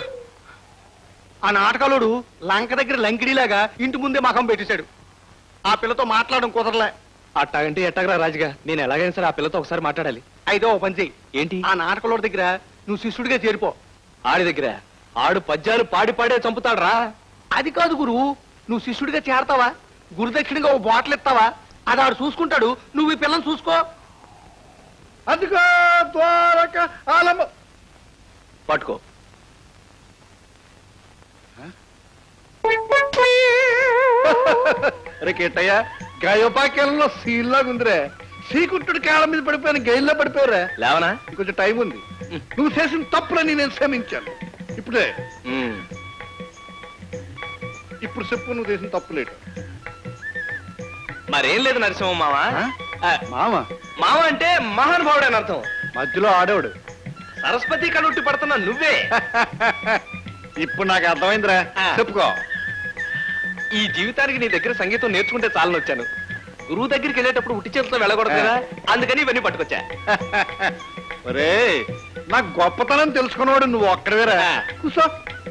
Speaker 7: ఆ నాటకాలోడు లంక దగ్గర లంకిడిలాగా ఇంటి ముందే మకం పెట్టేశాడు ఆ పిల్లతో మాట్లాడడం కుదరలే
Speaker 3: అట్టాగంటే ఎట్టాగరా రాజుగా నేను ఎలాగైనా సరే ఆ పిల్లతో ఒకసారి మాట్లాడాలి
Speaker 7: అయితే ఓ పని చెయ్యి
Speaker 3: ఏంటి
Speaker 7: ఆ నాటకలోడి దగ్గర నువ్వు శిష్యుడిగా చేరిపో
Speaker 3: ఆడి దగ్గర ఆడు పద్యాలు పాడి పాడే చంపుతాడు రా
Speaker 7: అది కాదు గురు నువ్వు శిష్యుడిగా చేరతావా గురుదక్షిణగా ఓ బాటిల్ ఇస్తావా అది ఆడు చూసుకుంటాడు నువ్వు ఈ పిల్లని చూసుకో
Speaker 6: అదిగో ద్వారక ఆలమ్మ
Speaker 3: పట్టుకో
Speaker 6: అరే కేటయ్య గాయోపాక్యాలంలో సీల్లాగా ఉందిరే శ్రీకుంఠుడి కాళ్ళ మీద పడిపోయిన గైల్లో పడిపోయారా
Speaker 3: లేవనా
Speaker 6: ఇంకొంచెం టైం ఉంది నువ్వు చేసిన తప్పులని నేను క్షమించాను ఇప్పుడే
Speaker 3: ఉమ్.
Speaker 6: ఇప్పుడు చెప్పు నువ్వు చేసిన తప్పులేటు
Speaker 3: మరేం లేదు నరసింహ మామ
Speaker 6: ఆ?
Speaker 3: ఆ,
Speaker 6: మామ
Speaker 3: మామ అంటే మహానుభావుడు అని అర్థం
Speaker 6: మధ్యలో ఆడేవాడు
Speaker 3: సరస్వతి కనుట్టి పడుతున్నా నువ్వే
Speaker 6: ఇప్పుడు నాకు అర్థమైందిరా
Speaker 3: ఆ.
Speaker 6: చెప్పుకో
Speaker 3: ఈ జీవితానికి నీ దగ్గర సంగీతం నేర్చుకుంటే చాలని వచ్చాను గురువు దగ్గరికి వెళ్ళేటప్పుడు ఉట్టి చేతితో వెళ్ళకూడదు కదా అందుకని ఇవన్నీ పట్టుకొచ్చా
Speaker 6: ఒరే నా గొప్పతనం తెలుసుకున్నవాడు నువ్వు ఒక్కడవేరా
Speaker 3: ఆ.
Speaker 6: కూసో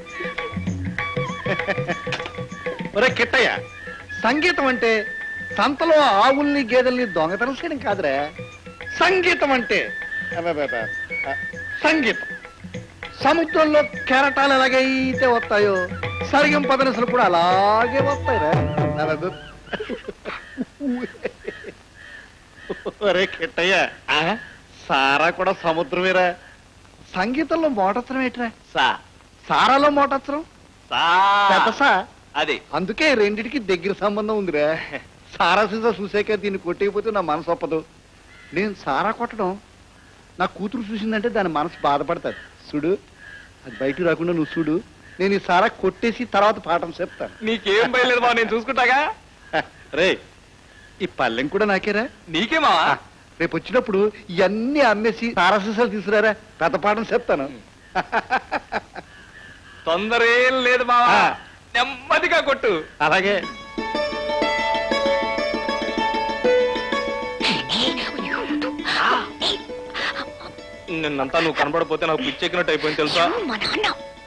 Speaker 6: ఒరే కిట్టయ్య సంగీతం అంటే సంతలో ఆవుల్ని గేదెల్ని దొంగతనం చేయడం కాదురా సంగీతం అంటే అబ్బబ్బబ్బ. ఆ, సంగీతం సముద్రంలో కెరటాలు ఎలాగైతే వస్తాయో సరిగం పదనసలు కూడా అలాగే వస్తాయిరా అబ్బబ్బ. ఒరే కిట్టయ్య సారా కూడా సముద్రమేరా సంగీతంలో మోటత్రం ఏంట్రా
Speaker 3: సా
Speaker 6: సారాలో మోటత్రం
Speaker 3: సా
Speaker 6: పెద్ద సా
Speaker 3: అది
Speaker 6: అందుకే రెండిటికి దగ్గర సంబంధం ఉందిరా సారా సీసా చూసాక దీన్ని కొట్టేయకపోతే నా మనసు ఒప్పదు నేను సారా కొట్టడం నా కూతురు చూసిందంటే దాని మనసు బాధపడుతుంది చూడు అది బయటికి రాకుండా నువ్వు చూడు నేను ఈ సారా కొట్టేసి తర్వాత పాఠం చెప్తాను
Speaker 3: నీకేం బయలేదు బావ నేను చూసుకుంటాగా
Speaker 6: రే ఈ పల్లెం కూడా నాకేరా
Speaker 3: నీకే మావా
Speaker 6: రేపు వచ్చినప్పుడు ఇవన్నీ అమ్మేసి సారా సీసాలు తీసుకురారా పెద్ద పాఠం చెప్తాను
Speaker 3: తొందర ఏం లేదు మావా
Speaker 6: ఆ.
Speaker 3: నెమ్మదిగా కొట్టు
Speaker 6: అలాగే
Speaker 3: నిన్నంతా నువ్వు కనబడపోతే నాకు పిచ్చెక్కినట్టు అయిపోయింది తెలుసా
Speaker 5: మా నాన్న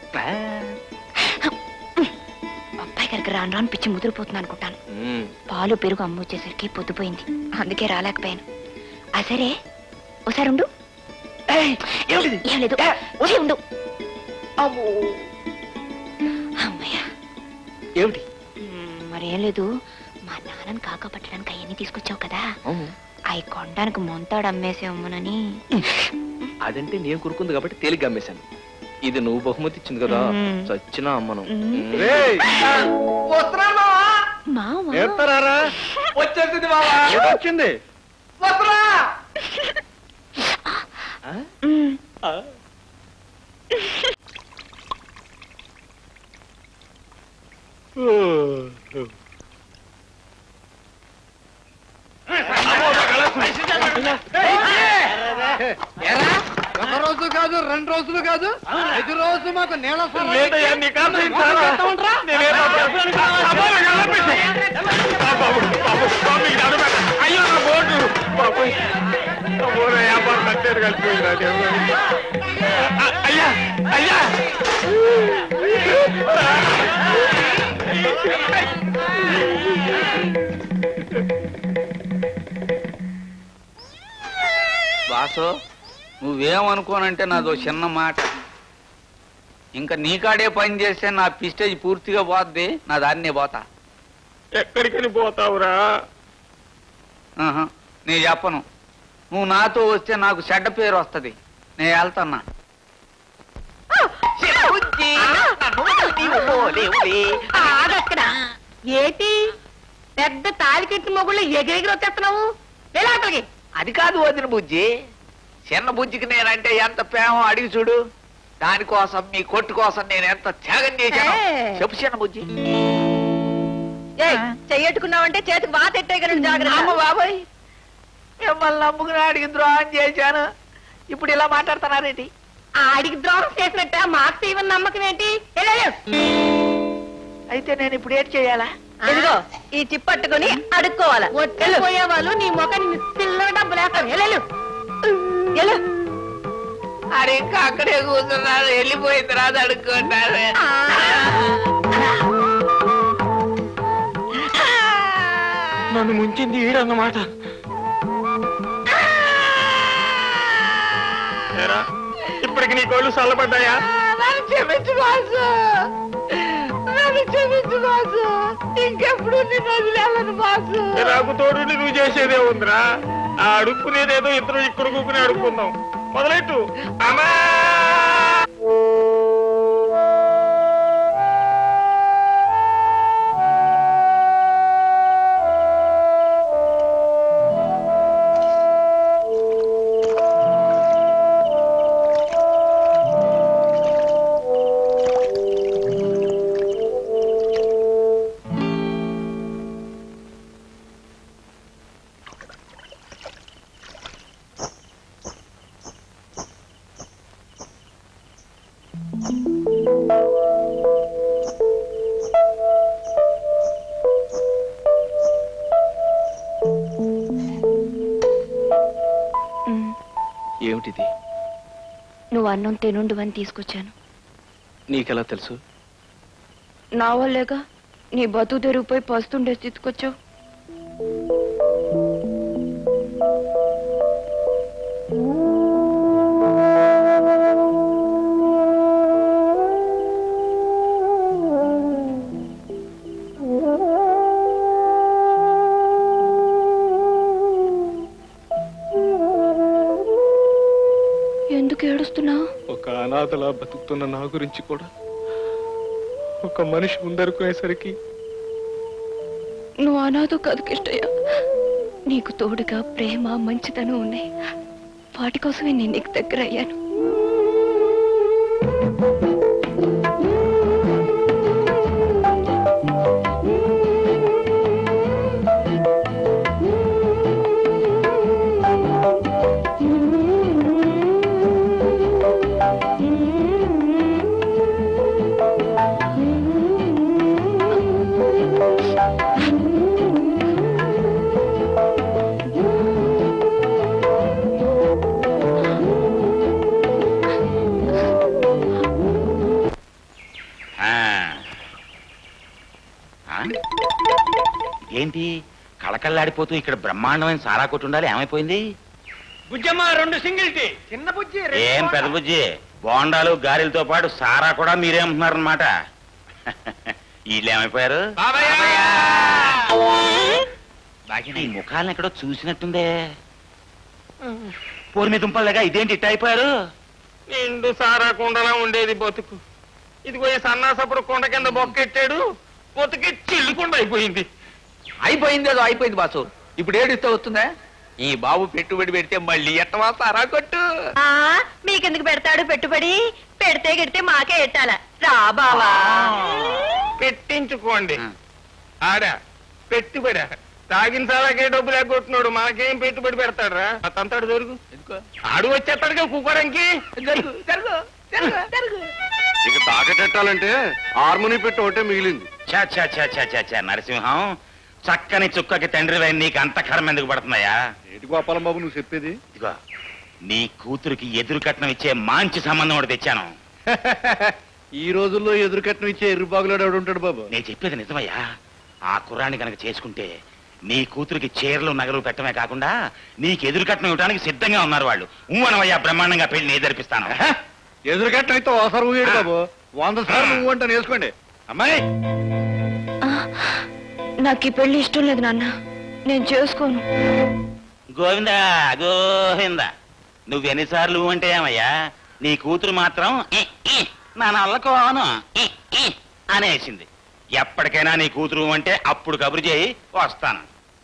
Speaker 5: అబ్బాయి గారికి రాను రాను పిచ్చి ముదిరిపోతుంది అనుకుంటాను
Speaker 3: ఉమ్.
Speaker 5: పాలు పెరుగు అమ్మ వచ్చేసరికి పొద్దుపోయింది అందుకే రాలేకపోయాను ఆ సరే ఒకసారి ఉండు ఏం లేదు వచ్చి ఉండు అమ్మయ్య
Speaker 3: ఏమిటి
Speaker 5: మ్, మరేం లేదు మా నాన్నని కాకా పట్టడానికి అవన్నీ తీసుకొచ్చావు కదా అవి కొనడానికి మొంతాడు అమ్మేసే అమ్మనని
Speaker 3: అదంటే నేను కురుకుంది కాబట్టి తేలిగ్గా అమ్మేశాను ఇది నువ్వు బహుమతి ఇచ్చింది కదా
Speaker 5: మ్మ్.
Speaker 3: చచ్చినా అమ్మను
Speaker 5: మ్మ్.
Speaker 6: రేయ్
Speaker 5: మావా
Speaker 6: నేర్తారా
Speaker 3: వచ్చేసింది మావా
Speaker 6: వచ్చింది
Speaker 5: మ్,
Speaker 6: ఒక రోజు కాదు రెండు రోజులు కాదు ఐదు రోజు మాకు నీళ్ళ
Speaker 2: లేదయ్యా, నీకు అర్థం కాదా? నేనే బాబు. అబ్బో, నాకు అనిపిస్తుంది. ఆ, బాబు, బాబు, బాబు, ఇది అడగ- అయ్యో నా బోర్డు బాబు అబ్బో, నా వ్యాపారం నచ్చేది కలిసిపోయింది అది అయ్యా అయ్యా
Speaker 8: బాసు నువ్వేమనుకోనంటే నాదో చిన్న మాట ఇంకా నీకాడే పని చేస్తే నా పిస్టేజ్ పూర్తిగా పోద్ది నా దాన్నే పోతా
Speaker 2: ఎక్కడికని పోతావురా
Speaker 8: ఆహా, నేను చెప్పను నువ్వు నాతో వస్తే నాకు చెడ్డ పేరు వస్తది నేను వెళ్తున్నా
Speaker 4: ఆగక్కడ ఏటి పెద్ద తాలికెట్టి మొగుళ్ళు ఎగిరెగిరి వచ్చేస్తున్నావు వెళ్ళాటలకి
Speaker 8: అది కాదు వదిన బుజ్జి చిన్న బుజ్జికి నేనంటే ఎంత ప్రేమ అడిగి చూడు దానికోసం మీ కొట్టు కోసం నేను ఎంత త్యాగం చేశాను
Speaker 4: ఏ.
Speaker 8: చెప్పు చిన్న బుజ్జి
Speaker 5: చెయ్యట్టుకున్నావంటే చేతికి వాత ఎట్టేయగలను
Speaker 8: అమ్మ
Speaker 5: జాగ్రత్త
Speaker 8: బాబాయ్ మిమ్మల్ని నమ్ముకుని అడిగి ద్రోహం చేశాను ఇప్పుడు ఇలా మాట్లాడుతున్నారేంటి
Speaker 4: ఆడికి ద్రోహం చేసినట్ట మాకు తీవని నమ్మకం ఏంటి వెళ్ళు.
Speaker 8: అయితే నేను ఇప్పుడు ఏం చేయాలా
Speaker 5: ఇదిగో ఈ చిప్పట్టుకుని అడుక్కోవాలా
Speaker 4: వచ్చే పోయే వాళ్ళు నీ ముఖాన్ని చిల్లర డబ్బులు వేస్తారు వెళ్ళు
Speaker 5: వెళ్ళు.
Speaker 8: అరే ఇంకా అక్కడే కూర్చున్నారు వెళ్ళిపోయిన తర్వాత అడుక్కుంటారు
Speaker 2: నన్ను ముంచింది ఈడన్నమాట ఏరా, ఇప్పటికి నీ కోళ్ళు చల్లబడ్డాయా
Speaker 8: నన్ను క్షమించు బాసు నన్ను క్షమించు బాసు ఇంకెప్పుడు నిన్ను వదిలేలను బాసు
Speaker 2: నాకు తోడు నువ్వు చేసేదే ఉందిరా ఆ అడుక్కునేదేదో ఇద్దరు ఇక్కడ కూకుని అడుక్కుందాం మొదలెట్టు అమ్మా
Speaker 1: ఏమిటిది
Speaker 5: నువ్వు అన్నం తినుండు అని తీసుకొచ్చాను
Speaker 1: నీకెలా తెలుసు
Speaker 5: నా వల్లేగా నీ బతుకు తెరిగిపోయి పస్తుండే స్థితికొచ్చావు ఎందుకు ఏడుస్తున్నావు
Speaker 2: ఒక అనాథలా బతుకుతున్న నా గురించి కూడా ఒక మనిషి ఉందనుకునేసరికి
Speaker 5: నువ్వు అనాథో కాదు కిష్టయ్య నీకు తోడుగా ప్రేమ మంచితనం ఉన్నాయి వాటి కోసమే నేను నీకు దగ్గర అయ్యాను
Speaker 11: ఆ. ఆ? ఏంటి కళకళ్ళాడిపోతూ ఇక్కడ బ్రహ్మాండమైన సారా కొట్టు ఉండాలి ఏమైపోయింది
Speaker 2: బుజ్జమ్మ రెండు సింగిల్ టీ
Speaker 6: చిన్న బుజ్జి
Speaker 11: ఏం పెద్ద బుజ్జి బోండాలు గారెలతో పాటు సారా కూడా మీరేమంటున్నారనమాట వీళ్ళు ఏమైపోయారు ఈ ముఖాలను ఎక్కడో చూసినట్టుందే పూర్మి దుంపలుగా ఇదేంటి ఇట్ట అయిపోయారు
Speaker 2: నిండు సారా కుండలా ఉండేది బతుకు ఇదిగో ఈ సన్నాసప్పుడు కొండ కింద బొక్కెట్టాడు బతుకి చిల్లుకుండా అయిపోయింది
Speaker 8: అయిపోయింది ఏదో అయిపోయింది బాసు ఇప్పుడు ఏడిస్తే వస్తుందా ఈ బాబు పెట్టుబడి పెడితే మళ్ళీ ఎట్టవా సారా కొట్టు
Speaker 5: ఆ మీకెందుకు పెడతాడు పెట్టుబడి పెడితే గిడితే మాకే ఎట్టాల రా బావా
Speaker 2: పెట్టించుకోండి
Speaker 11: ఆ.
Speaker 2: ఆడ పెట్టుబడా తాగిన సారాకే డబ్బులు ఎగ్గొట్టున్నాడు మనకేం పెట్టుబడి పెడతాడు రా తంతాడు జరుగు ఆడు వచ్చేస్తాడుగా కుక్కరంకి జరుగు జరుగు జరుగు జరుగు
Speaker 6: ఇక తాకటెట్టాలంటే హార్మోని పెట్టి ఒకటే మిగిలింది
Speaker 11: చా చా చా చా చా చా నరసింహం చక్కని చుక్కకి తండ్రి నీకు అంత కర్మ ఎందుకు పడుతున్నాయా
Speaker 6: ఏంటి గోపాలం బాబు నువ్వు చెప్పేది
Speaker 11: ఇదిగో నీ కూతురికి ఎదురు కట్నం ఇచ్చే మంచి సంబంధం ఒకటి తెచ్చాను
Speaker 6: ఈ రోజుల్లో ఎదురు కట్నం ఇచ్చే ఎర్రుబాగులో ఎవడు ఉంటాడు బాబు
Speaker 11: నేను చెప్పేది నిజమయ్యా ఆ కుర్రాన్ని కనుక చేసుకుంటే నీ కూతురికి చీరలు నగలు పెట్టడమే కాకుండా నీకు ఎదురు కట్నం ఇవ్వడానికి సిద్ధంగా ఉన్నారు వాళ్ళు ఊవనవయ్యా బ్రహ్మాండంగా పెళ్లి నేను జరిపిస్తాను
Speaker 6: ఎదురు కట్నం అయితే ఓసారి ఊయడు బాబు వంద సార్లు నువ్వు అంటే వేసుకోండి అమ్మాయి
Speaker 5: నాకు ఈ పెళ్లి ఇష్టం లేదు నాన్న నేను చేసుకోను
Speaker 11: గోవిందా గోవిందా నువ్వు ఎన్నిసార్లు ఊ అంటే ఏమయ్యా నీ కూతురు మాత్రం "ఈ, ఈ, నా నల్లకోను ఈ, ఈ" అనేసింది ఎప్పటికైనా నీ కూతురు ఊ అంటే అప్పుడు కబురు చేయి వస్తాను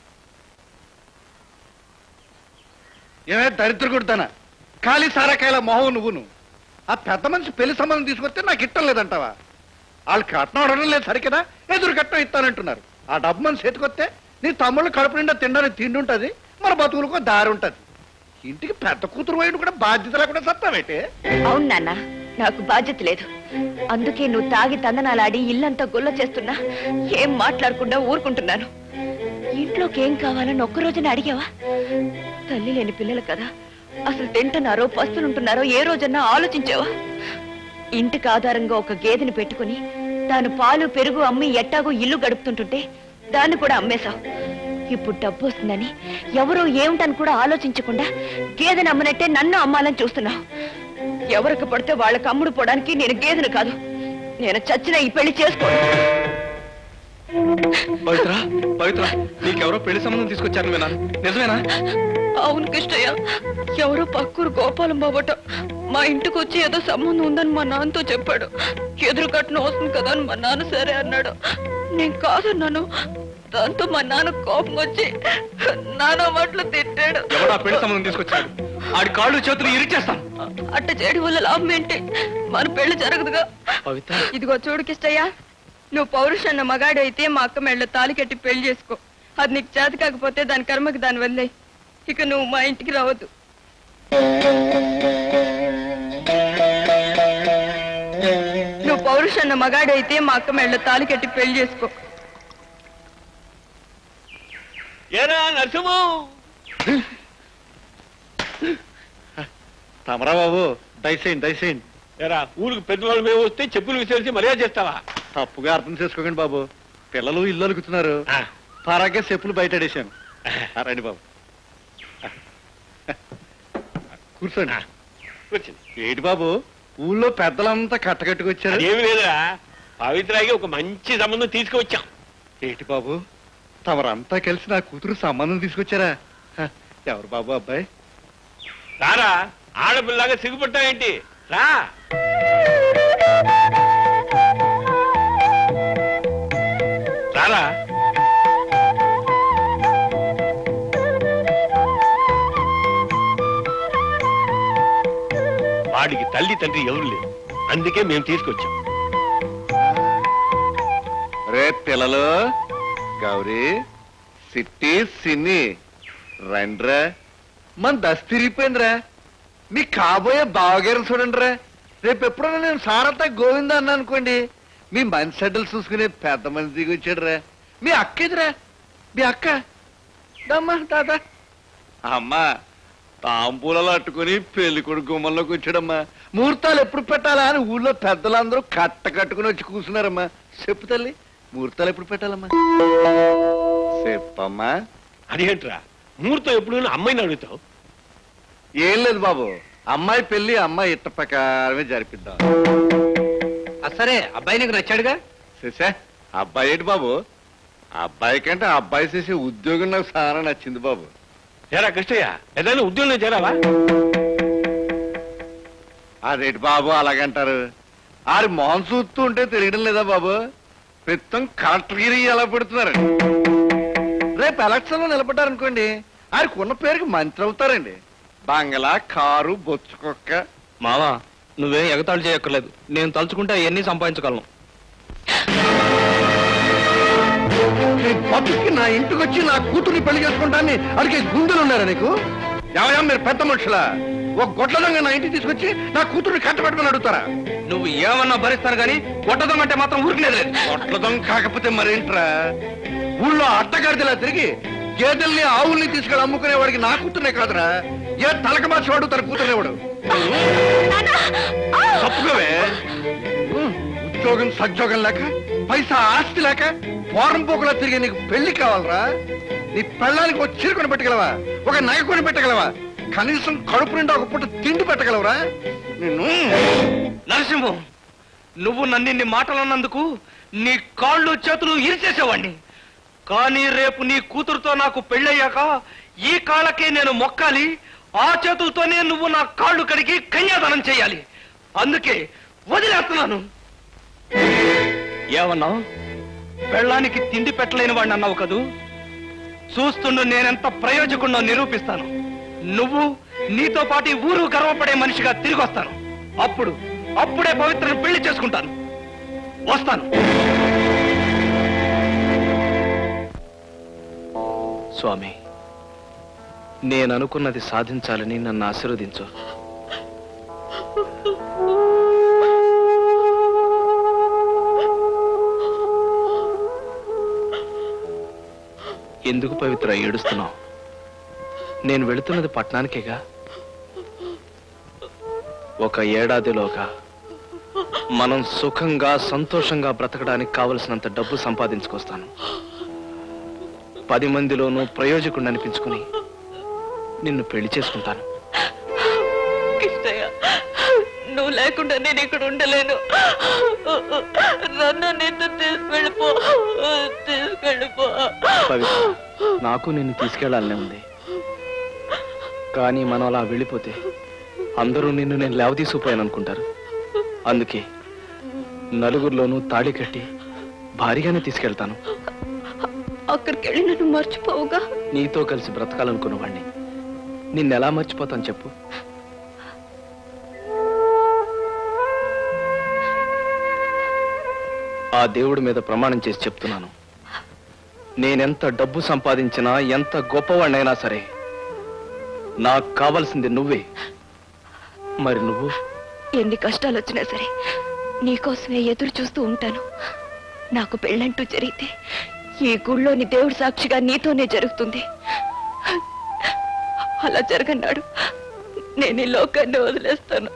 Speaker 6: ఏమే దరిద్ర కొడుతానా ఖాళీ సారాకాయల మొహం నువ్వును ఆ పెద్ద మనిషి పెళ్లి సంబంధం తీసుకొస్తే నాకు ఇట్టం లేదంటావా వాళ్ళు కట్నం అడగడం లేదు సరికదా ఎదురు కట్నం ఇస్తానంటున్నారు ఆ డబ్బు మన చేతికొస్తే నీ తమ్ముళ్ళు కడుపు నిండా తినడానికి తిండి ఉంటుంది మన బతుకులకు దారి ఉంటుంది ఇంటికి పెద్ద కూతురు పోయిన కూడా బాధ్యత లేకుండా సత్తావేటే
Speaker 5: అవును నాన్న నాకు బాధ్యత లేదు అందుకే నువ్వు తాగి తందనాలాడి ఇల్లంతా గొల్ల చేస్తున్నా ఏం మాట్లాడకుండా ఊరుకుంటున్నాను ఇంట్లోకి ఏం కావాలని ఒక్క రోజున అడిగావా తల్లి లేని పిల్లలు కదా అసలు తింటున్నారో పస్తులుంటున్నారో ఏ రోజన్నా ఆలోచించావా ఇంటికి ఆధారంగా ఒక గేదెని పెట్టుకుని తాను పాలు పెరుగు అమ్మి ఎట్టాగో ఇల్లు గడుపుతుంటుంటే దాన్ని కూడా అమ్మేశావు ఇప్పుడు డబ్బు వస్తుందని ఎవరో ఏమిటని కూడా ఆలోచించకుండా గేదెని అమ్మనట్టే నన్ను అమ్మాలని చూస్తున్నావు ఎవరికి పడితే వాళ్ళకి అమ్ముడు పోవడానికి నేను గేదెను కాదు నేను చచ్చిన ఈ పెళ్లి చేసుకోను
Speaker 3: పవిత్ర పవిత్ర నీకెవరో పెళ్లి సంబంధం తీసుకొచ్చారు విన్నాను నిజమేనా
Speaker 5: అవును కృష్ణయ్య ఎవరో పక్కూరు గోపాలం బాబట మా ఇంటికి వచ్చి ఏదో సంబంధం ఉందని మా నాన్నతో చెప్పాడు ఎదురు కట్నం వస్తుంది కదా అని మా నాన్న సరే అన్నాడు నేను కాదన్నాను దాంతో మా నాన్న కోపం వచ్చి నాన్న మాటలు తిట్టాడు
Speaker 3: ఎవడో ఆ పెళ్లి సంబంధం తీసుకొచ్చాడు ఆడి కాళ్ళు చేతులు ఇరిచేస్తాను
Speaker 5: అట్ట చేయడం వల్ల లాభం ఏంటి మన పెళ్లి జరగదుగా
Speaker 3: పవిత్ర
Speaker 5: ఇదిగో చూడు కిష్టయ్య నువ్వు పౌరుషన్న మగాడు అయితే మా అక్క మెళ్ళ తాలి కట్టి పెళ్లి చేసుకో అది నీకు చేత కాకపోతే దాని కర్మకి దాని వల్లే ఇక నువ్వు మా ఇంటికి రావద్దు నువ్వు పౌరుషన్న మగాడు అయితే మా అక్క మెళ్ళ తాలి కట్టి పెళ్లి చేసుకో
Speaker 2: ఏరా నరసింహు
Speaker 6: తమరా బాబు దయచేయండి దయచేయండి
Speaker 2: ఏరా ఊరికి పెద్దవాళ్ళు మేము వస్తే చెప్పులు విసిరిసి మర్యాద చేస్తావా
Speaker 6: తప్పుగా అర్థం చేసుకోకండి బాబు పిల్లలు ఇల్లు అలుగుతున్నారు
Speaker 2: ఆ.
Speaker 6: పరాగే చెప్పులు బయట అడేశాను ఆ, రండి బాబు కూర్చోండి
Speaker 2: వచ్చింది
Speaker 6: ఏంటి బాబు ఊళ్ళో పెద్దలంతా కట్టకట్టుకొచ్చారు
Speaker 2: ఏమి లేదురా పవిత్రాకి ఒక మంచి సంబంధం తీసుకువచ్చాం
Speaker 6: ఏంటి బాబు తమరంతా కలిసి నా కూతురు సంబంధం తీసుకొచ్చారా హ, ఎవరు బాబు అబ్బాయి
Speaker 2: రారా ఆడపిల్లగా సిగ్గుపట్టావేంటి రా రారా వాడికి తల్లి తండ్రి ఎవరు లేరు అందుకే మేము తీసుకొచ్చాం
Speaker 6: రే పిల్లలు గౌరీ సిట్టి సిన్ని రండ్రా మన దశ తిరిగిపోయిందిరా మీ కాబోయే బావగారిని చూడండి రా రేపు ఎప్పుడైనా నేను సారత గోవింద అన్నా అనుకోండి మీ మంచి సెడ్డలు చూసుకునే పెద్ద మంది దిగి వచ్చాడు రా మీ అక్క ఎదురా మీ అక్క దమ్మా తాత అమ్మా తాంపూలలో అట్టుకుని పెళ్లి కొడుకు గుమ్మంలోకి వచ్చాడమ్మా ముహూర్తాలు ఎప్పుడు పెట్టాలా అని ఊళ్ళో పెద్దలందరూ కట్ట కట్టుకుని వచ్చి కూర్చున్నారమ్మా చెప్పు తల్లి ముహూర్తాలు ఎప్పుడు పెట్టాలమ్మా చెప్పమ్మా
Speaker 2: అదేంట్రా ముహూర్తం ఎప్పుడు అమ్మాయిని అడుగుతావు
Speaker 6: ఏం లేదు బాబు అమ్మాయి పెళ్లి అమ్మాయి ఇట్ట ప్రకారమే జరిపిద్దాం
Speaker 3: సరే అబ్బాయి నీకు నచ్చాడుగా
Speaker 6: చేసా అబ్బాయి ఏంటి బాబు అబ్బాయి కంటే ఆ అబ్బాయి చేసే ఉద్యోగం నాకు చాలా నచ్చింది బాబు
Speaker 2: ఏరా కృష్ణయ్య ఏదైనా ఉద్యోగంలో చేరావా
Speaker 6: అదేంటి బాబు అలాగంటారు ఆరి మొహం చూస్తూ ఉంటే తెలియడం లేదా బాబు ప్రస్తుతం కలెక్టర్గిరి ఎలా పెడుతున్నారు రేపు ఎలక్షన్ లో నిలబడ్డారనుకోండి ఆరికి ఉన్న పేరుకి మంత్రి అవుతారండి బంగళా కారు బొచ్చు కుక్క
Speaker 3: మావా నువ్వేం ఎగతాళి చేయక్కర్లేదు నేను తలుచుకుంటే అవన్నీ సంపాదించగలను
Speaker 6: నీ బతుకి నా ఇంటికి వచ్చి నా కూతుర్ని పెళ్లి చేసుకుంటాన్ని అడిగే గుండెలు ఉన్నారా నీకు ఎవరయ్యా మీరు పెద్ద మనుషులా ఒక గొడ్లదంగా నా ఇంటికి తీసుకొచ్చి నా కూతుర్ని కట్టబెట్టుకుని అడుగుతారా
Speaker 3: నువ్వు ఏమన్నా భరిస్తాను కానీ కొట్టదం అంటే మాత్రం ఊరికలేదు లేదు
Speaker 6: గొడ్లదం కాకపోతే మరేంట్రా ఊళ్ళో అట్టగాడిదలా తిరిగి గేదెల్ని ఆవుల్ని తీసుకెళ్ళి అమ్ముకునేవాడికి నా కూతుర్నే కాదురా ఏ తలక మార్చేవాడు తన కూతుర్నేవాడు తప్పుకోవే ఉద్యోగం సద్యోగం లేక పైసా ఆస్తి లేక వారం పోకులా తిరిగి నీకు పెళ్లి కావాలరా నీ పెళ్ళానికి ఒక చీర కొని పెట్టగలవా ఒక నగ కొని పెట్టగలవా కనీసం కడుపు నిండా ఒక పూట తిండి పెట్టగలవరా నిన్ను
Speaker 3: నరసింహం నువ్వు నన్ను ఇన్ని మాటలు అన్నందుకు నీ కాళ్ళు చేతులు ఇరిచేసేవాణ్ణి కానీ రేపు నీ కూతురుతో నాకు పెళ్ళయ్యాక ఈ కాళ్ళకే నేను మొక్కాలి ఆ చేతులతోనే నువ్వు నా కాళ్ళు కడిగి కన్యాదానం చేయాలి అందుకే వదిలేస్తున్నాను ఏమన్నావు పెళ్ళానికి తిండి పెట్టలేని వాడిని అన్నావు కదూ చూస్తుండు నేనెంత ప్రయోజకుడినో నిరూపిస్తాను నువ్వు నీతో పాటు ఈ ఊరు గర్వపడే మనిషిగా తిరిగి వస్తాను అప్పుడు అప్పుడే పవిత్రను పెళ్లి చేసుకుంటాను వస్తాను స్వామి నేను అనుకున్నది సాధించాలని నన్ను ఆశీర్వదించు ఎందుకు పవిత్ర ఏడుస్తున్నావు నేను వెళుతున్నది పట్టణానికేగా ఒక ఏడాదిలోగా మనం సుఖంగా సంతోషంగా బ్రతకడానికి కావలసినంత డబ్బు సంపాదించుకొస్తాను పది మందిలోనూ ప్రయోజకుడిని అనిపించుకుని నిన్ను పెళ్లి చేసుకుంటాను
Speaker 5: కిష్టయ్య నువ్వు లేకుండా నేను ఇక్కడ ఉండలేను నన్ను నిన్ను తీసుకెళ్ళిపో తీసుకెళ్ళిపో
Speaker 3: పవిత్ర నాకు నిన్ను తీసుకెళ్లాలనే ఉంది కానీ మనం అలా వెళ్ళిపోతే అందరూ నిన్ను నేను లేవతీసుకుపోయాను అనుకుంటారు అందుకే నలుగురిలోనూ తాళి కట్టి భారీగానే తీసుకెళ్తాను
Speaker 5: అక్కడికి వెళ్ళి నన్ను మర్చిపోవుగా
Speaker 3: నీతో కలిసి బ్రతకాలనుకున్నవాణ్ణి నిన్నెలా మర్చిపోతాను చెప్పు ఆ దేవుడి మీద ప్రమాణం చేసి చెప్తున్నాను నేనెంత డబ్బు సంపాదించినా ఎంత గొప్పవాణ్ణైనా సరే నాకు కావాల్సింది నువ్వే మరి నువ్వు
Speaker 5: ఎన్ని కష్టాలు వచ్చినా సరే నీకోసమే ఎదురు చూస్తూ ఉంటాను నాకు పెళ్ళంటూ జరిగితే ఈ గుళ్ళోని దేవుడి సాక్షిగా నీతోనే జరుగుతుంది అలా జరగన్నాడు నేను ఈ లోకాన్ని వదిలేస్తాను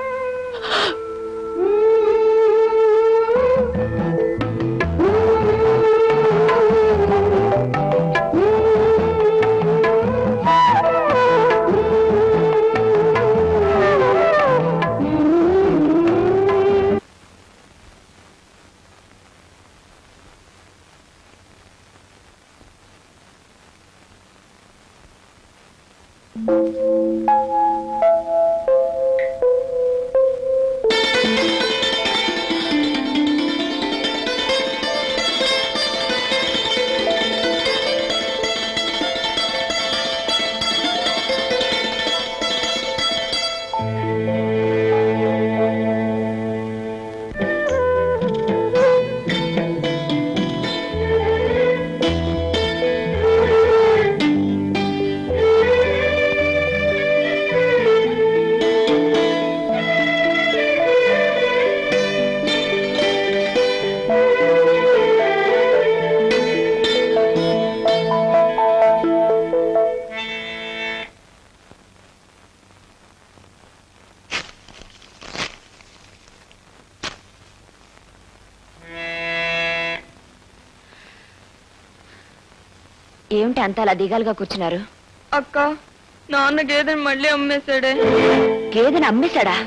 Speaker 5: ఏమిటి అంత అలా దిగాలుగా కూర్చున్నారు
Speaker 12: అక్క నాన్న గేదెని మళ్ళీ అమ్మేశాడే
Speaker 5: గేదెని అమ్మేశాడా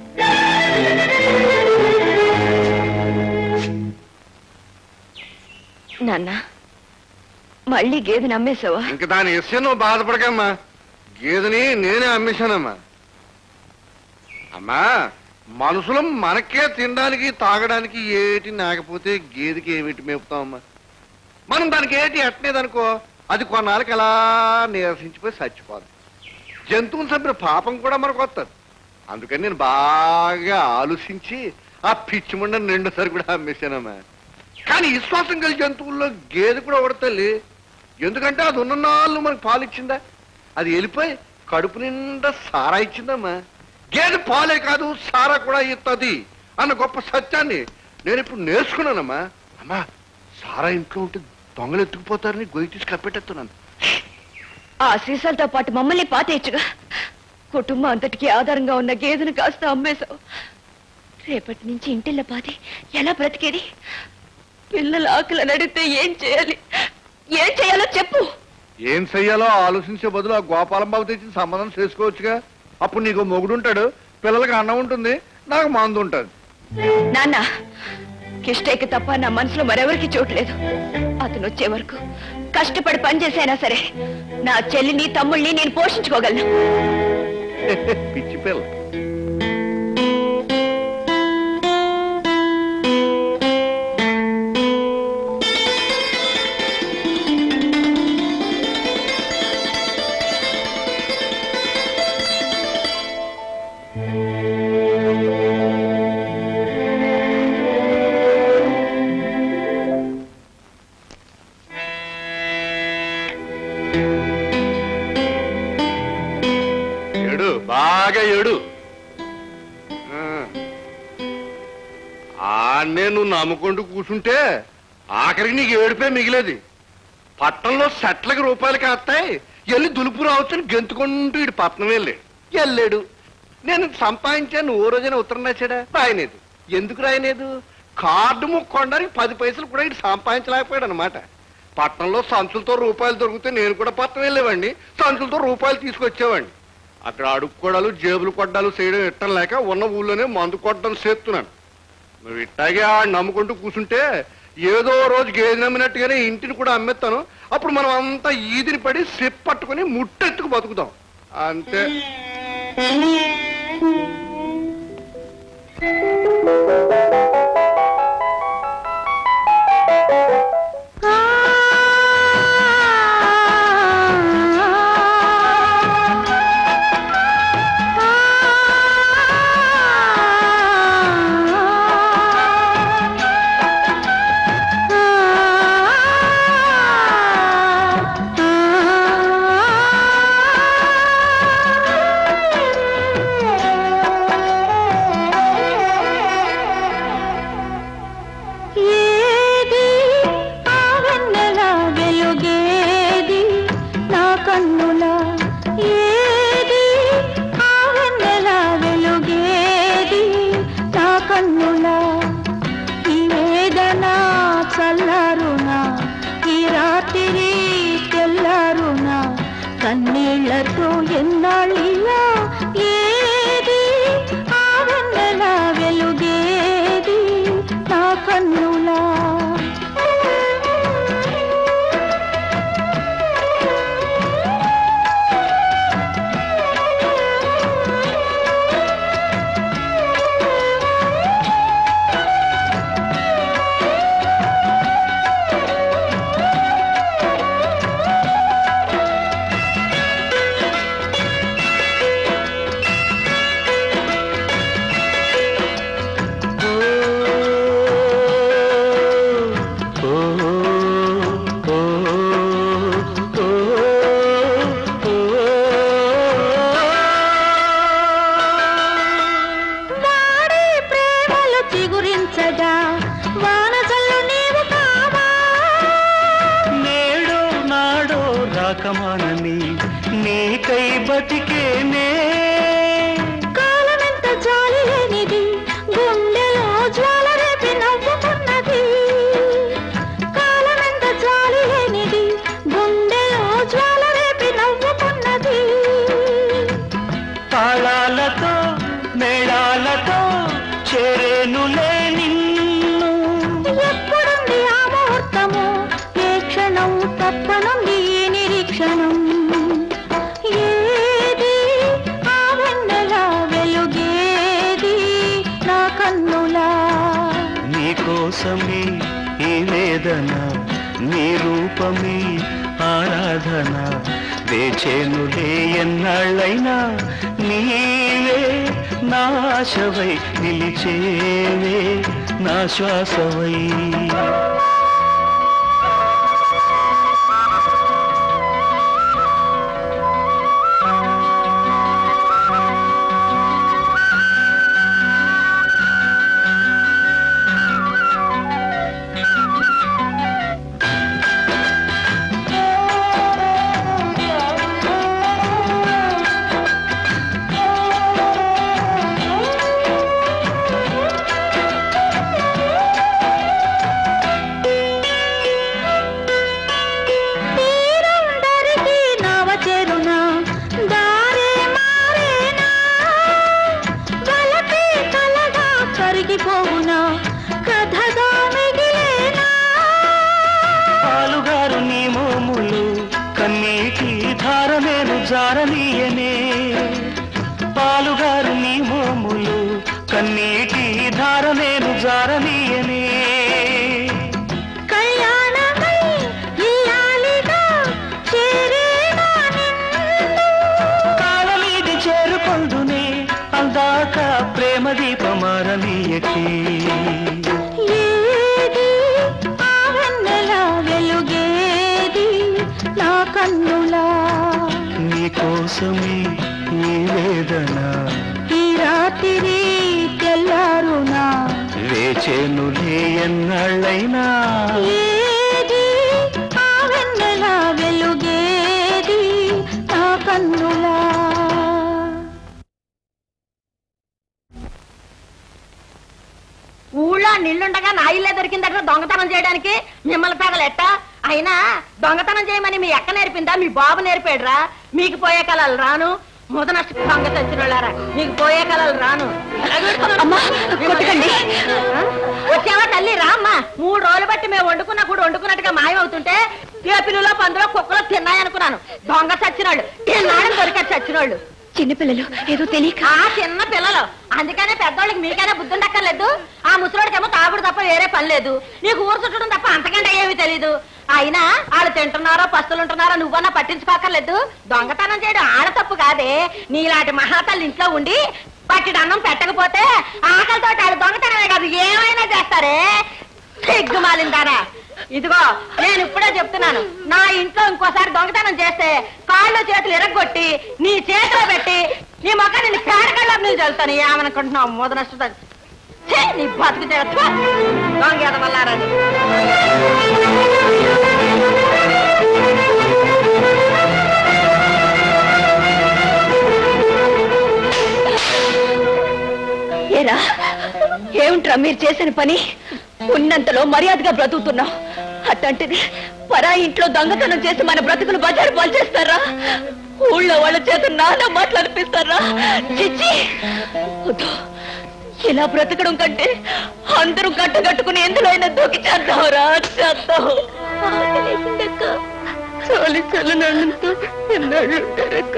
Speaker 5: నాన్న మళ్ళీ గేదెని అమ్మేశావా
Speaker 6: ఇంక దాని విషయం నువ్వు బాధపడకమ్మా గేదెని నేనే అమ్మేశానమ్మా అమ్మా మనుషులం మనకే తినడానికి తాగడానికి ఏటి నాకపోతే గేదెకి ఏమిటి మేపుతామమ్మా మనం దానికి ఏటి ఎట్టలేదనుకో అది కొన్నాళ్ళకి అలా నీరసించిపోయి చచ్చిపోదు జంతువులు చంపిన పాపం కూడా మనకు వస్తుంది అందుకని నేను బాగా ఆలోచించి ఆ పిచ్చి ముండని రెండోసారి కూడా అమ్మేశానమ్మా కానీ విశ్వాసం కలిగి జంతువుల్లో గేదె కూడా ఒకటి తల్లి ఎందుకంటే అది ఉన్న నాళ్ళు మనకు పాలు ఇచ్చిందా అది వెళ్ళిపోయి కడుపు నిండా సారా ఇచ్చిందమ్మా గేదె పాలే కాదు సారా కూడా ఇస్తుంది అన్న గొప్ప సత్యాన్ని నేను ఇప్పుడు నేర్చుకున్నానమ్మా అమ్మా సారా ఇంట్లో ఉంటే దొంగలు ఎత్తుకుపోతారని గొయ్యి తీసి కప్పెట్టేస్తున్నాను
Speaker 5: ఆ సీసాలతో పాటు మమ్మల్ని పాతేయచ్చుగా కుటుంబం అంతటికి ఆధారంగా ఉన్న గేదెను కాస్త అమ్మేశావు రేపటి నుంచి ఇంటిల్ల పాతి ఎలా బ్రతికేది పిల్లల ఆకలి అడిగితే ఏం చేయాలి ఏం చేయాలో చెప్పు
Speaker 6: ఏం చెయ్యాలో ఆలోచించే బదులు ఆ గోపాలం బాబు తెచ్చిన సంబంధం చేసుకోవచ్చుగా అప్పుడు నీకు మొగుడు ఉంటాడు పిల్లలకి అన్నం ఉంటుంది నాకు మందు ఉంటుంది
Speaker 5: నాన్న కిష్టయ్యకి తప్ప నా మనసులో మరెవరికి చోట్లేదు అతను వచ్చే వరకు కష్టపడి పనిచేసైనా సరే నా చెల్లిని తమ్ముళ్ళని నేను పోషించుకోగలను
Speaker 6: పిచ్చి పిల్ల ఏడు బాగా ఏడు ఆడనే నువ్వు నమ్ముకుంటూ కూర్చుంటే ఆఖరికి నీకు ఏడిపే మిగిలేది పట్టణంలో సెట్లకి రూపాయలు కాస్తాయి వెళ్ళి దులుపు రావచ్చని గెంతుకుంటూ ఇటు పట్నం వెళ్ళాడు వెళ్ళాడు నేను సంపాదించాను ఓ రోజైనా ఉత్తరం రాశాడా రాయలేదు ఎందుకు రాయలేదు కార్డు ముక్కొనడానికి పది పైసలు కూడా ఇటు సంపాదించలేకపోయాడు అనమాట పట్టణంలో సంచులతో రూపాయలు దొరికితే నేను కూడా పట్టణం వెళ్ళేవాడిని సంచులతో రూపాయలు తీసుకొచ్చేవాడిని అక్కడ అడుక్కోడాలు జేబులు కొట్టాలు చేయడం ఇట్టం లేక ఉన్న ఊళ్ళోనే మందు కొట్టడం చేస్తున్నాను నువ్వు ఇట్టాగే ఆ నమ్ముకుంటూ కూర్చుంటే ఏదో రోజు గేదె నమ్మినట్టుగానే ఇంటిని కూడా అమ్మేస్తాను అప్పుడు మనం అంతా ఈదిని పడి సిప్ పట్టుకుని ముట్టెత్తుకు బతుకుతాం అంతే
Speaker 10: ఏది ఆ వెన్నెల వెలుగేది నా కన్నుల ఏది ఆ వెన్నెల వెలుగేది నా కన్నుల ఈ వేదన చల్లారునా ఈ రాత్రి తెల్లారునా కన్నీళ్లతో ఎన్నాళ్ళిలా ఏది ఆ వెన్నెల వెలుగేది నా కన్నులా వాడి ప్రేమలు చిగురించగా వానజల్లు నీవు కావా
Speaker 9: నేడో నాడో రాకమానని నీకై బతికేనే
Speaker 10: కాలమెంత జాలి లేనిది గుండెలో జ్వాల రేపి నవ్వుకున్నది కాలమెంత జాలి లేనిది గుండెలో జ్వాల రేపి నవ్వుకున్నది
Speaker 9: తాళాలతో మేళాలతో చేరేనులే నిన్ను
Speaker 10: ఎప్పుడుంది ఆ ముహూర్తము ఏ క్షణం తప్పనుంది ఈ నిరీక్షణం ఏది ఆ వెన్నెల వెలుగేది నా కన్నులా
Speaker 9: నీకోసమే ఈ వేదన నీ రూపమే ఆరాధన వేచేనులే ఎన్నాళ్ళైనా నీవే నాశవై నిలిచేవే నా శ్వాసవై
Speaker 10: తీరందరికీ నవ చెరునా దారే మారేనా వలపే కలగా కరిగిపోవునా కథగా మిగిలేనా
Speaker 9: పాలుగారు నీ మోములు కన్నీటి ధార నేను జారనీయనే పాలుగారు నీ మోములు కన్నీటి ధార నేను జారనీయనే
Speaker 10: కళ్యాణమై ఇల్లాలిగా చేరేనా నిన్ను
Speaker 9: కాలమీది చేరుకొందునే అందాక ప్రేమ దీపమారనీయకే
Speaker 10: ఏది ఆ వెన్నెల వెలుగేది నా కన్నులా
Speaker 9: నీకోసమే ఈ వేదన
Speaker 10: ఈ రాత్రి తెల్లారునా
Speaker 9: వేచేనులే ఎన్నాళ్ళైనా
Speaker 10: ఏది ఆ వెన్నెల వెలుగేది నా కన్నులా
Speaker 4: ఊళ్ళో నిల్లుండగా నా ఇల్లే దొరికిందట దొంగతనం చేయడానికి మిమ్మల్ని పెగలెట్ట అయినా దొంగతనం చేయమని మీ అక్క నేర్పిందా మీ బాబు నేర్పాడురా మీకు పోయే కలలు రాను ముదనష్ట దొంగ తెచ్చినోళ్ళారా మీకు పోయే కలలు రాను
Speaker 5: కొట్టకండి.
Speaker 4: ఆ? వచ్చావా తల్లి రా అమ్మా మూడు రోజులు బట్టి మేము వండుకున్నా కూడా వండుకున్నట్టుగా మాయమవుతుంటే ఏ పిల్లలో పందులో కుక్కలో తిన్నాయనుకున్నాను దొంగ చచ్చినోళ్ళు తిన్నాడని దొరికారు చచ్చినోళ్ళు
Speaker 5: చిన్నపిల్లలు ఏదో తెలియక
Speaker 4: ఆ చిన్న పిల్లలు అందుకనే పెద్దోళ్ళకి మీకైనా బుద్ధి ఉండక్కర్లేదు ఆ ముసలోడికేమో తాగుడు తప్ప వేరే పని లేదు నీకు ఊరు చుట్టడం తప్ప అంతకంటే ఏమీ తెలీదు అయినా వాళ్ళు తింటున్నారో పస్తులు ఉంటున్నారో నువ్వన్నా పట్టించుకోకర్లేదు దొంగతనం చేయడం ఆడ తప్పు కాదే నీలాంటి మహాతల్లి ఇంట్లో ఉండి పట్టిడు అన్నం పెట్టకపోతే ఆకలితో వాళ్ళు దొంగతనమే కాదు ఏమైనా చేస్తారే సిగ్గుమాలిందారా ఇదిగో నేను ఇప్పుడే చెప్తున్నాను నా ఇంట్లో ఇంకోసారి దొంగతనం చేస్తే కాళ్ళు చేతులు ఎరగొట్టి నీ చేతిలో పెట్టి నీ మొక్క నేను పేడకల్లో నీళ్ళు చల్లుతాను ఏమనుకుంటున్నావు మొద నష్టం నీ బతుకు చేస్తా దొంగ ఎదవల్లారని
Speaker 5: ఏరా ఏమిట్రా మీరు చేసిన పని ఉన్నంతలో మర్యాదగా బ్రతుకుతున్నాం అట్లాంటిది పరా ఇంట్లో దొంగతనం చేసి మన బ్రతుకులు బజారు పాలు చేస్తారా ఊళ్ళో వాళ్ళ చేత నానా మాటలు అనిపిస్తారా చిచ్చి వద్దు. ఇలా బ్రతకడం కంటే అందరూ కట్టుకట్టుకుని ఎందులో అయినా దూకి చేద్దాంరా చేద్దాం ఆకలేసిందక్క. చాలి చల్లనంతో ఎన్నాళ్ళు ఉంటారక్క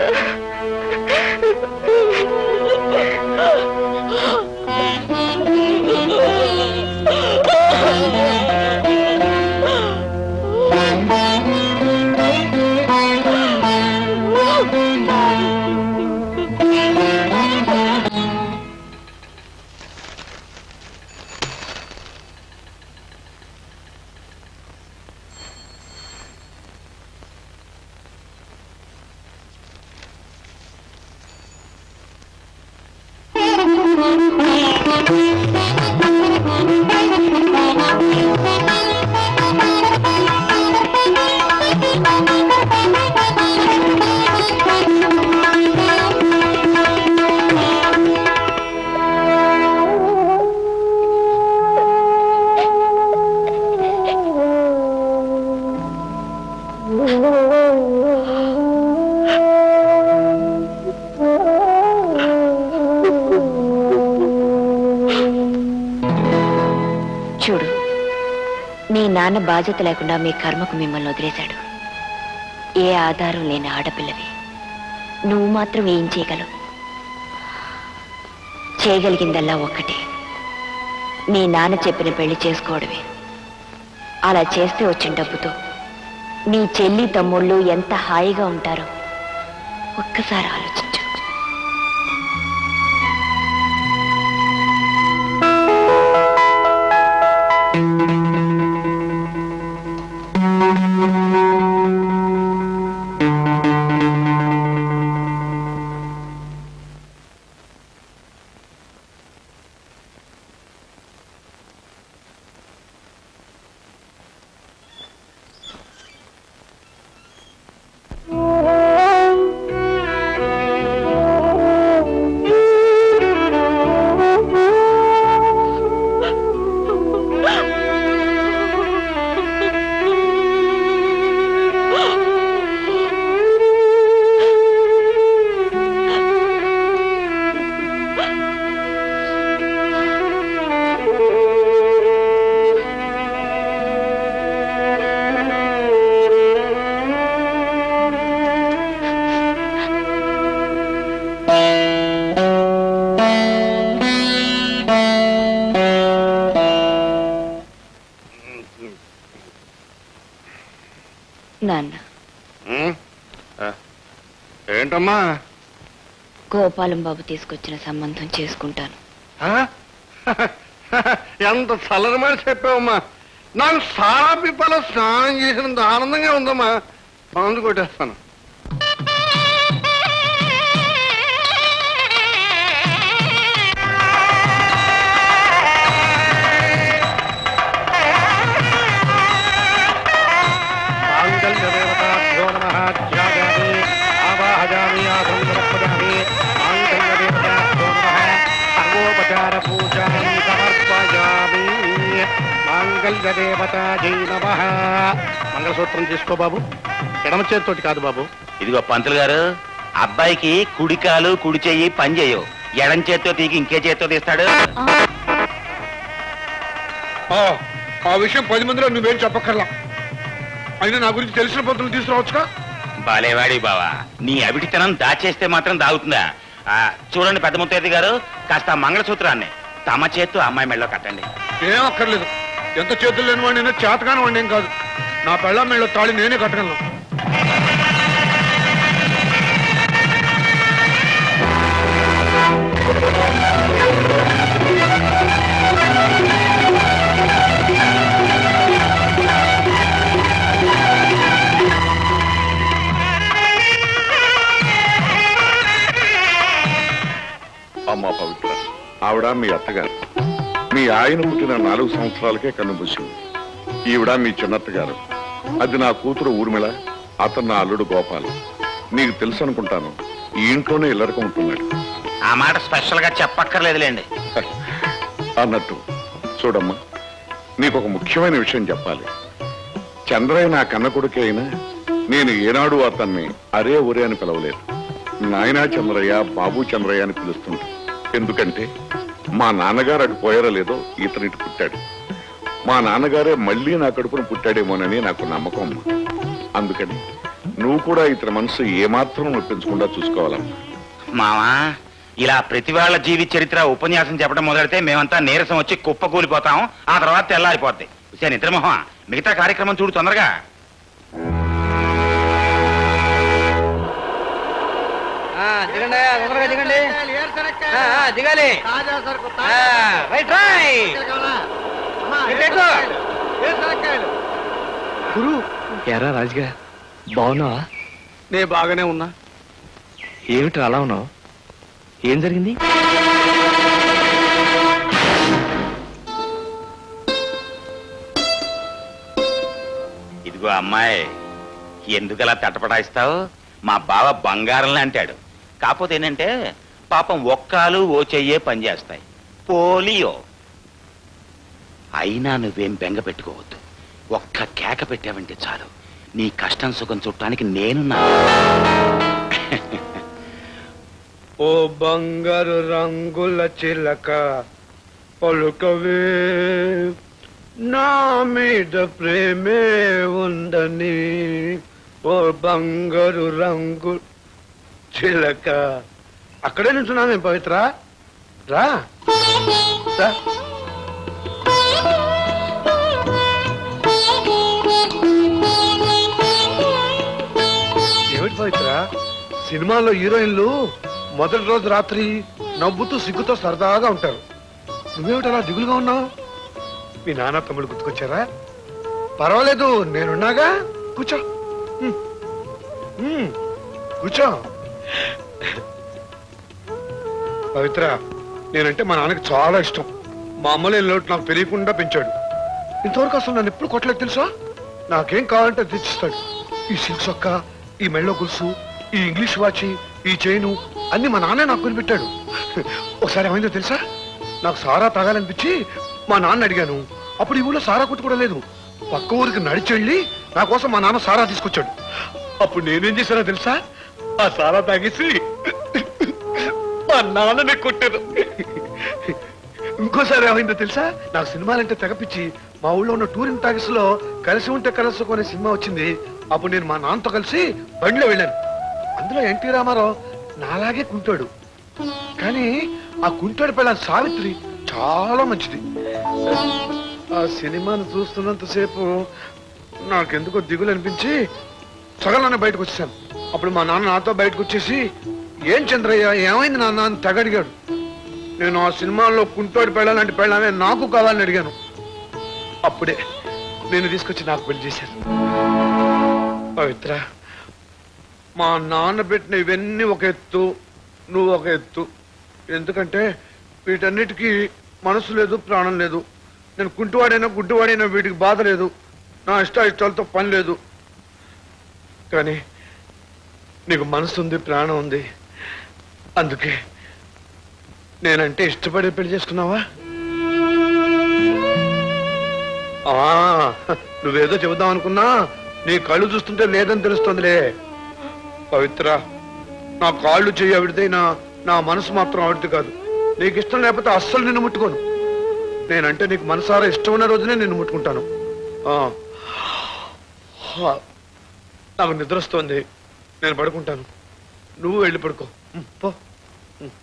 Speaker 5: చూడు మీ నాన్న బాధ్యత లేకుండా మీ కర్మకు మిమ్మల్ని వదిలేశాడు ఏ ఆధారం లేని ఆడపిల్లవి నువ్వు మాత్రం ఏం చేయగలవు చేయగలిగిందల్లా ఒక్కటే మీ నాన్న చెప్పిన పెళ్లి చేసుకోవడమే అలా చేస్తే వచ్చిన డబ్బుతో నీ చెల్లి తమ్ముళ్ళు ఎంత హాయిగా ఉంటారో ఒక్కసారి ఆలోచించు నాన్న
Speaker 6: ఉమ్, ఆ, ఏంటమ్మా
Speaker 5: గోపాలం బాబు తీసుకొచ్చిన సంబంధం చేసుకుంటాను
Speaker 6: ఆ? ఎంత చల్లరమని చెప్పావమ్మా నాకు సారా పిప్పలో స్నానం చేసినంత ఆనందంగా ఉందమ్మా మందు కొట్టేస్తాను మాంగళ్యదేవతాభ్యో నమః ధ్యాయామి ఆవాహయామి ఆసందరపదామి మాంగళ్యదేవతాభ్యో నమః సర్వోపచార పూజాం సమర్పయామి మాంగళ్యదేవతాజై నమః మంగళసూత్రం తీసుకో బాబు ఎడమ చేతితోటి కాదు బాబు
Speaker 11: ఇదిగో పంతులు గారు అబ్బాయికి కుడికాలు కుడి చెయ్యి పని చేయవు ఎడం చేత్తో తీగి ఇంకే చేత్తో తీస్తాడు
Speaker 6: ఆ విషయం పది మందిలో నువ్వేం చెప్పక్కర్లా అయినా నా గురించి తెలిసిన పొద్దులు తీసుకురావచ్చుగా
Speaker 11: బాలేవాడి బావా నీ అవిటితనం దాచేస్తే మాత్రం దాగుతుందా ఆ, చూడండి పెద్ద ముత్తైది గారు కాస్త ఆ మంగళసూత్రాన్ని తమ చేత్తో ఆ అమ్మాయి మెళ్ళలో కట్టండి
Speaker 6: ఏం అక్కర్లేదు ఎంత చేతులు లేని వాడినైనా చేతకాని వాడిని ఏం కాదు నా పెళ్ళ మెళ్ళ తాళి నేనే కట్టగలను
Speaker 13: అమ్మా పవిత్ర ఆవిడ మీ అత్తగారు మీ ఆయన పుట్టిన నాలుగు సంవత్సరాలకే కన్నుమూసింది ఈవిడ మీ చిన్నత్తగారు అది నా కూతురు ఊర్మిళ అతను నా అల్లుడు గోపాల్ నీకు తెలుసు అనుకుంటాను ఈ ఇంట్లోనే ఇల్లరకం ఉంటున్నాడు
Speaker 11: ఆ మాట స్పెషల్ గా చెప్పక్కర్లేదులేండి
Speaker 13: అన్నట్టు చూడమ్మా నీకు ఒక ముఖ్యమైన విషయం చెప్పాలి చంద్రయ్య నా కన్న కొడుకే అయినా నేను ఏనాడు అతన్ని అరే ఒరే అని పిలవలేదు నాయనా చంద్రయ్య బాబు చంద్రయ్య అని పిలుస్తుంటా ఎందుకంటే మా నాన్నగారు అటు పోయారో లేదో ఇతను ఇటు పుట్టాడు మా నాన్నగారే మళ్ళీ నా కడుపును పుట్టాడేమోనని నాకు నమ్మకం అమ్మా అందుకని నువ్వు కూడా ఇతని మనసు ఏమాత్రం నొప్పించకుండా చూసుకోవాలమ్మా
Speaker 11: మావా ఇలా ప్రతి వాళ్ళ జీవి చరిత్ర ఉపన్యాసం చెప్పడం మొదలెడితే మేమంతా నీరసం వచ్చి కుప్ప కూలిపోతాం ఆ తర్వాత తెల్లారిపోద్ది సరే నిద్రమోహం మిగతా కార్యక్రమం చూడు తొందరగా
Speaker 3: దిగండి తొందరగా దిగండి ఆ, ఆ, దిగాలి ఆ, రైట్ రైట్ ఇటు, ఇటు.
Speaker 1: గురు ఎరా రాజుగా బాగున్నావా
Speaker 7: నేను బాగానే ఉన్నా
Speaker 1: ఏమిటి అలా ఉన్నావు ఏం జరిగింది
Speaker 11: ఇదిగో అమ్మాయి ఎందుకలా తటపటాయిస్తావు మా బావ బంగారంలా అంటాడు కాకపోతే ఏంటంటే పాపం ఒక్కాలు ఓ చెయ్యే పనిచేస్తాయి పోలియో అయినా నువ్వేం బెంగ పెట్టుకోవద్దు ఒక్క కేక పెట్టావంటే చాలు నీ కష్టం సుఖం చుట్టానికి నేనున్నా
Speaker 6: ఓ బంగారు రంగుల చిలక పలుకవే నా మీద ప్రేమే ఉందని ఓ బంగారు రంగు చిలక అక్కడే నుంచున్నా నేను పవిత్ర రా రా. ఏమిటి పవిత్ర సినిమాలో హీరోయిన్లు మొదటి రోజు రాత్రి నవ్వుతూ సిగ్గుతో సరదాగా ఉంటారు నువ్వేమిటి అలా దిగులుగా ఉన్నావు మీ నాన్న తమ్ముడు గుర్తుకొచ్చారా పర్వాలేదు నేనున్నాగా కూర్చో ఉమ్. ఉమ్. కూర్చో పవిత్ర నేనంటే మా నాన్నకి చాలా ఇష్టం మా అమ్మ లేని లోటు నాకు తెలియకుండా పెంచాడు ఇంతవరకు అసలు నన్ను ఎప్పుడు కొట్టలేదు తెలుసా నాకేం కావాలంటే అది తెచ్చిస్తాడు ఈ సిల్క్ సొక్క ఈ మెళ్ళో గులుసు ఈ ఇంగ్లీష్ వాచి ఈ చైను అన్ని మా నాన్నే నాకు కొనిపెట్టాడు ఒకసారి ఏమైందో తెలుసా నాకు సారా తాగాలనిపించి మా నాన్న అడిగాను అప్పుడు ఈ ఊళ్ళో సారా కొట్టు కూడా లేదు పక్క ఊరికి నడిచి వెళ్ళి నా కోసం మా నాన్న సారా తీసుకొచ్చాడు అప్పుడు నేనేం చేశానో తెలుసా ఆ సారా తాగేసి మా నాన్ననే కొట్టాను ఇంకోసారి ఏమైందో తెలుసా నాకు సినిమాలంటే తెగపిచ్చి మా ఊళ్ళో ఉన్న టూరింగ్ టాకీస్ లో కలిసి ఉంటే కలసి కొనే సినిమా వచ్చింది అప్పుడు నేను మా నాన్నతో కలిసి బండిలో వెళ్ళాను అందులో ఎన్టీ రామారావు నాలాగే కుంటాడు కానీ ఆ కుంటాడు పిల్ల సావిత్రి చాలా మంచిది ఆ సినిమాను చూస్తున్నంతసేపు నాకెందుకో దిగులు అనిపించి సగంలోనే బయటకు వచ్చేసాను అప్పుడు మా నాన్న నాతో బయటకు వచ్చేసి ఏం చంద్రయ్య ఏమైంది నాన్న అని తెగ అడిగాడు నేను ఆ సినిమాల్లో కుంటోడి పెళ్ళాలంటే పెళ్ళామే నాకు కావాలని అడిగాను అప్పుడే నేను తీసుకొచ్చి నాకు పెళ్లి చేశాను పవిత్ర మా నాన్న పెట్టిన ఇవన్నీ ఒక ఎత్తు నువ్వు ఒక ఎత్తు ఎందుకంటే వీటన్నిటికీ మనసు లేదు ప్రాణం లేదు నేను కుంటివాడైనా గుడ్డివాడైనా వీటికి బాధ లేదు నా ఇష్ట ఇష్టాలతో పని లేదు కానీ నీకు మనసు ఉంది ప్రాణం ఉంది అందుకే నేనంటే ఇష్టపడి పెళ్లి చేసుకున్నావా ఆ, నువ్వేదో చెబుదాం అనుకున్నా నీ కళ్ళు చూస్తుంటే లేదని తెలుస్తుందిలే పవిత్ర నా కాళ్ళు చెయ్యి ఆవిడితే నా నా మనసు మాత్రం ఆవిడది కాదు నీకు ఇష్టం లేకపోతే అస్సలు నిన్ను ముట్టుకోను నేనంటే నీకు మనసారా ఇష్టం ఉన్న రోజునే నిన్ను ముట్టుకుంటాను ఆ. హా. నాకు నిద్ర వస్తోంది నేను పడుకుంటాను నువ్వు వెళ్ళి పడుకో ఉమ్, పో ఉమ్.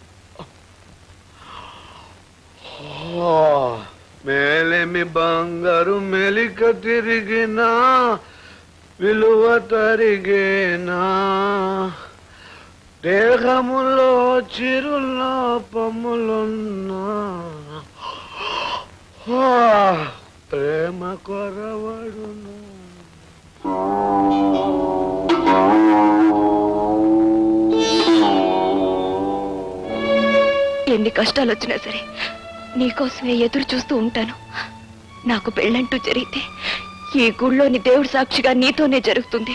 Speaker 6: ఆ. మేలేమి బంగారు మెలిక తిరిగినా విలువ తరిగేనా దేహములో చిరులోపములున్నా ఆ, ప్రేమ కొరవడును
Speaker 5: ఎన్ని కష్టాలు వచ్చినా సరే నీకోసమే ఎదురు చూస్తూ ఉంటాను నాకు పెళ్ళంటూ జరిగితే ఈ గుళ్ళోని దేవుడి సాక్షిగా నీతోనే జరుగుతుంది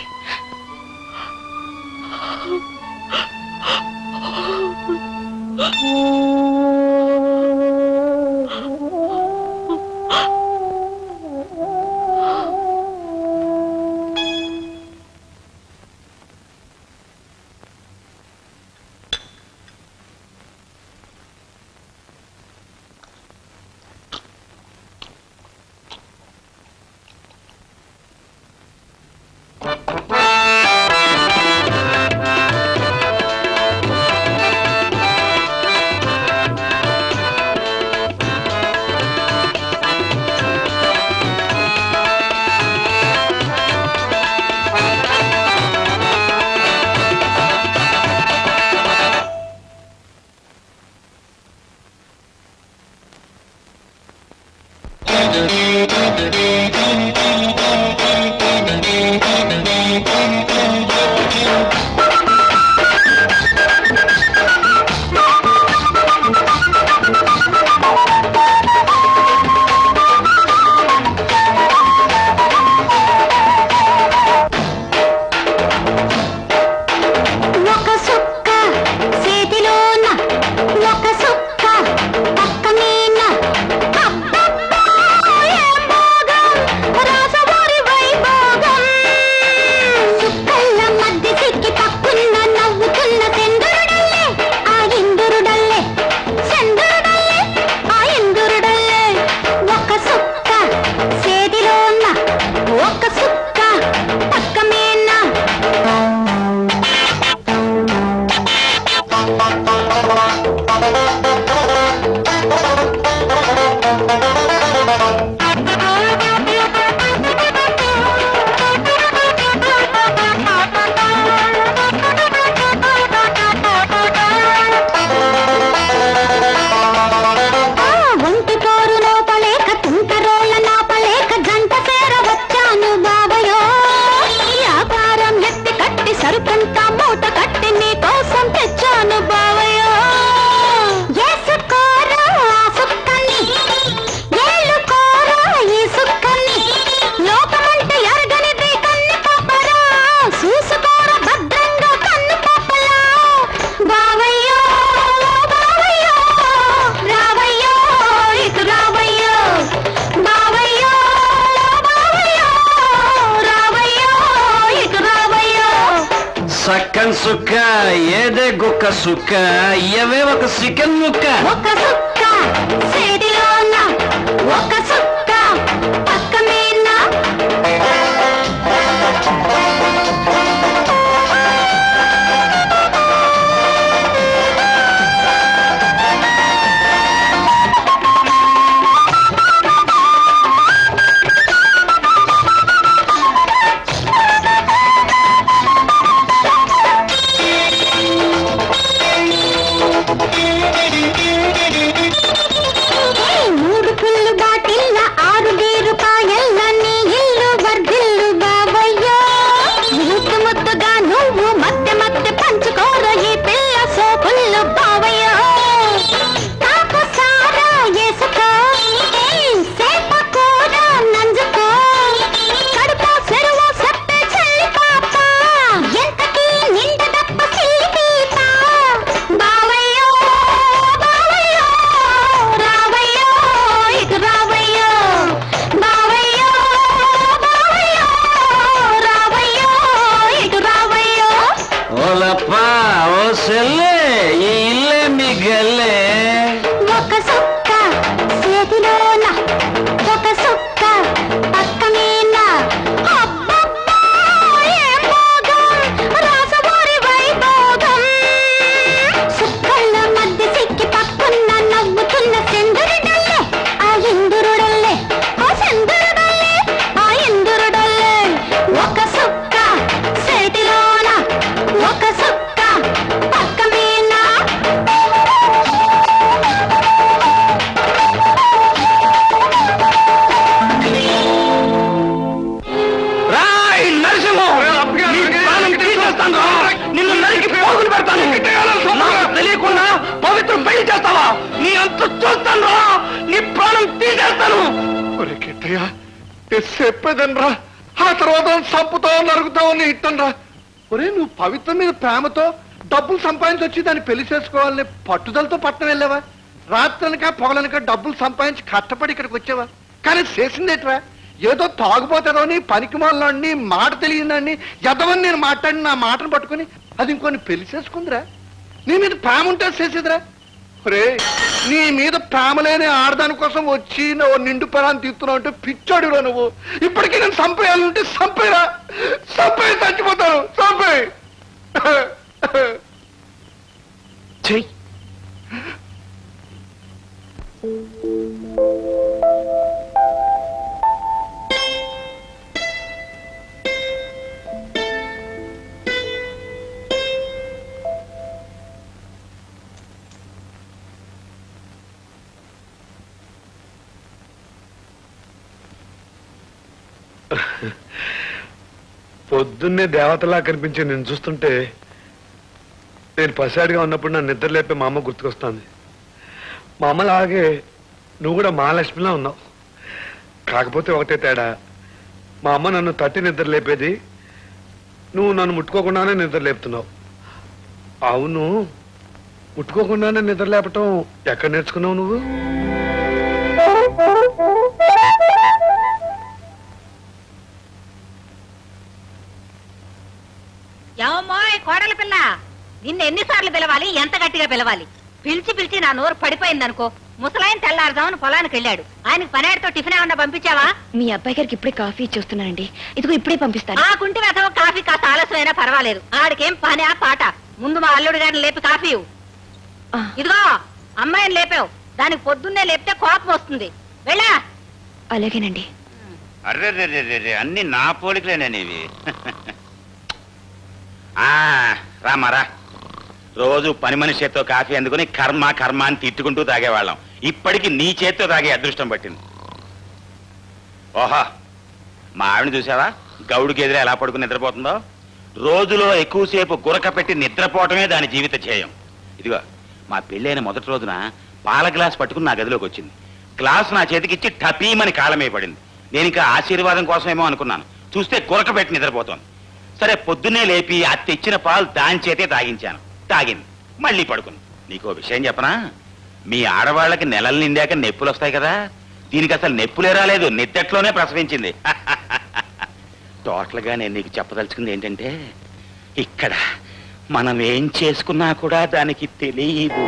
Speaker 10: ఒక సుక్క చేతిలోన ఒక సుక్క పక్కనేన అబ్బబ్బా, ఏం భోగం, రాసవారి వైభోగం. సుక్కల మధ్య సిక్కి పక్కున్న నవ్వుతున్న సెందురుడల్లే, ఆ ఇందురుడల్లే, సెందురుడల్లే, ఆ ఇందురుడల్లే. ఒక సుక్క చేతిలోన ఒక సుక్క పక్కమేనా ఆ, ఒంటి పోరు లోపలేక తుంటరోళ్ళ నాపలేక జంట సేర వచ్చాను బాబయో వ్యాపారం ఎత్తి కట్టి సరుకంతా మూట కట్టి నీ కోసం తెచ్చాను బావయో ఏసుకోరా ఆ సుక్కని ఏలుకోరా ఈ సుక్కని లోకమంటే ఎరగనిది కన్ను పాపరా చూసుకోరా భద్రంగా కన్ను పాపలా బావయ్యో బావయ్యో రావయ్యో ఇటు రావయ్యో బావయ్యో బావయ్యో రావయ్యో ఇటు రావయ్యో
Speaker 9: సక్కన్ సుక్క ఏదే గుక్క సుక్క ఇవే ఒక చికెన్ ముక్క
Speaker 10: ఒక సుక్క చేతిలోన ఒక సుక్క పక్కనేన
Speaker 6: చెప్పేదనరా ఆ తర్వాత చంపుతావు నరుగుతావు అని ఇట్టనరా ఒరే నువ్వు పవిత్ర మీద ప్రేమతో డబ్బులు సంపాదించి వచ్చి దాన్ని పెళ్లి చేసుకోవాలని పట్టుదలతో పట్టణం వెళ్ళావా రాత్రనక పొగలనక డబ్బులు సంపాదించి కష్టపడి ఇక్కడికి వచ్చావా కానీ చేసిందేట్రా ఏదో తాగుపోతారని పనికి వాళ్ళని మాట తెలియదని ఎదవని నేను మాట్లాడి నా మాటను పట్టుకుని అది ఇంకొని పెళ్లి చేసుకుందిరా నీ మీద ప్రేమ ఉంటే చేసేదిరా రే నీ మీద ప్రేమ లేని ఆడదాని కోసం వచ్చి నువ్వు నిండు పరాన్ని తీస్తున్నావు అంటే పిచ్చాడురా నువ్వు ఇప్పటికీ నేను చంపేయాలంటే చంపేరా చంపే చచ్చిపోతాను చంపే
Speaker 3: చెయ్యి
Speaker 14: పొద్దున్నే దేవతలా కనిపించే నేను చూస్తుంటే నేను పసివాడిగా ఉన్నప్పుడు నన్ను నిద్ర లేపే మా అమ్మ గుర్తుకొస్తుంది మా అమ్మలాగే నువ్వు కూడా మహాలక్ష్మిలా ఉన్నావు కాకపోతే ఒకటే తేడా మా అమ్మ నన్ను తట్టి నిద్ర లేపేది నువ్వు నన్ను ముట్టుకోకుండానే నిద్ర లేపుతున్నావు అవును ముట్టుకోకుండానే నిద్ర లేపటం ఎక్కడ నేర్చుకున్నావు నువ్వు
Speaker 4: ఏమోయ్ కోడల పిల్ల నిన్ను ఎన్నిసార్లు పిలవాలి ఎంత గట్టిగా పిలవాలి పిలిచి పిలిచి నా నోరు పడిపోయింది అనుకో ముసలాయన తెల్లారుదామని పొలానికి వెళ్ళాడు ఆయనకి పనేడుతో టిఫిన్ ఏమన్నా పంపించావా
Speaker 5: మీ అబ్బాయి గారికి ఇప్పుడే కాఫీ ఇచ్చి వస్తున్నానండి ఇదిగో ఇప్పుడే పంపిస్తాను
Speaker 4: ఆ కుంటి వెధవ కాఫీ కాస్త ఆలస్యమైనా పర్వాలేదు ఆడికేం పని ఆ పాట ముందు మా అల్లుడు గారిని లేపి కాఫీ ఇవ్వు. ఇదిగో అమ్మాయిని లేపావు దానికి పొద్దున్నే లేపితే కోపం వస్తుంది వెళ్ళా
Speaker 5: అలాగేనండి
Speaker 11: అర్రే అన్ని నా పోలికలేనేవి ఆ రామారా రోజు పని మనిషి చేత్తో కాఫీ అందుకుని కర్మ కర్మ అని తిట్టుకుంటూ తాగేవాళ్ళం ఇప్పటికి నీ చేత్తో తాగే అదృష్టం పట్టింది ఓహా మా ఆవిడ చూసావా గౌడికి ఎదురు ఎలా పడుకుని నిద్రపోతుందో రోజులో ఎక్కువసేపు గురక పెట్టి నిద్రపోవటమే దాని జీవిత ధ్యేయం ఇదిగో మా పెళ్ళైన మొదటి రోజున పాల గ్లాస్ పట్టుకుని నా గదిలోకి వచ్చింది గ్లాస్ నా చేతికిచ్చి టపీమని కాలమే పడింది నేను ఇంకా ఆశీర్వాదం కోసమేమో అనుకున్నాను చూస్తే గురక పెట్టి నిద్రపోతోంది సరే పొద్దున్నే లేపి ఆ తెచ్చిన పాలు దాని చేతే తాగించాను తాగింది మళ్ళీ పడుకుంది నీకో విషయం చెప్పనా మీ ఆడవాళ్ళకి నెలలు నిండాక నొప్పులు వస్తాయి కదా దీనికి అసలు నొప్పులే రాలేదు నిద్దట్లోనే ప్రసవించింది టోటల్గా నేను నీకు చెప్పదలుచుకుంది ఏంటంటే ఇక్కడ మనం ఏం చేసుకున్నా కూడా దానికి తెలియదు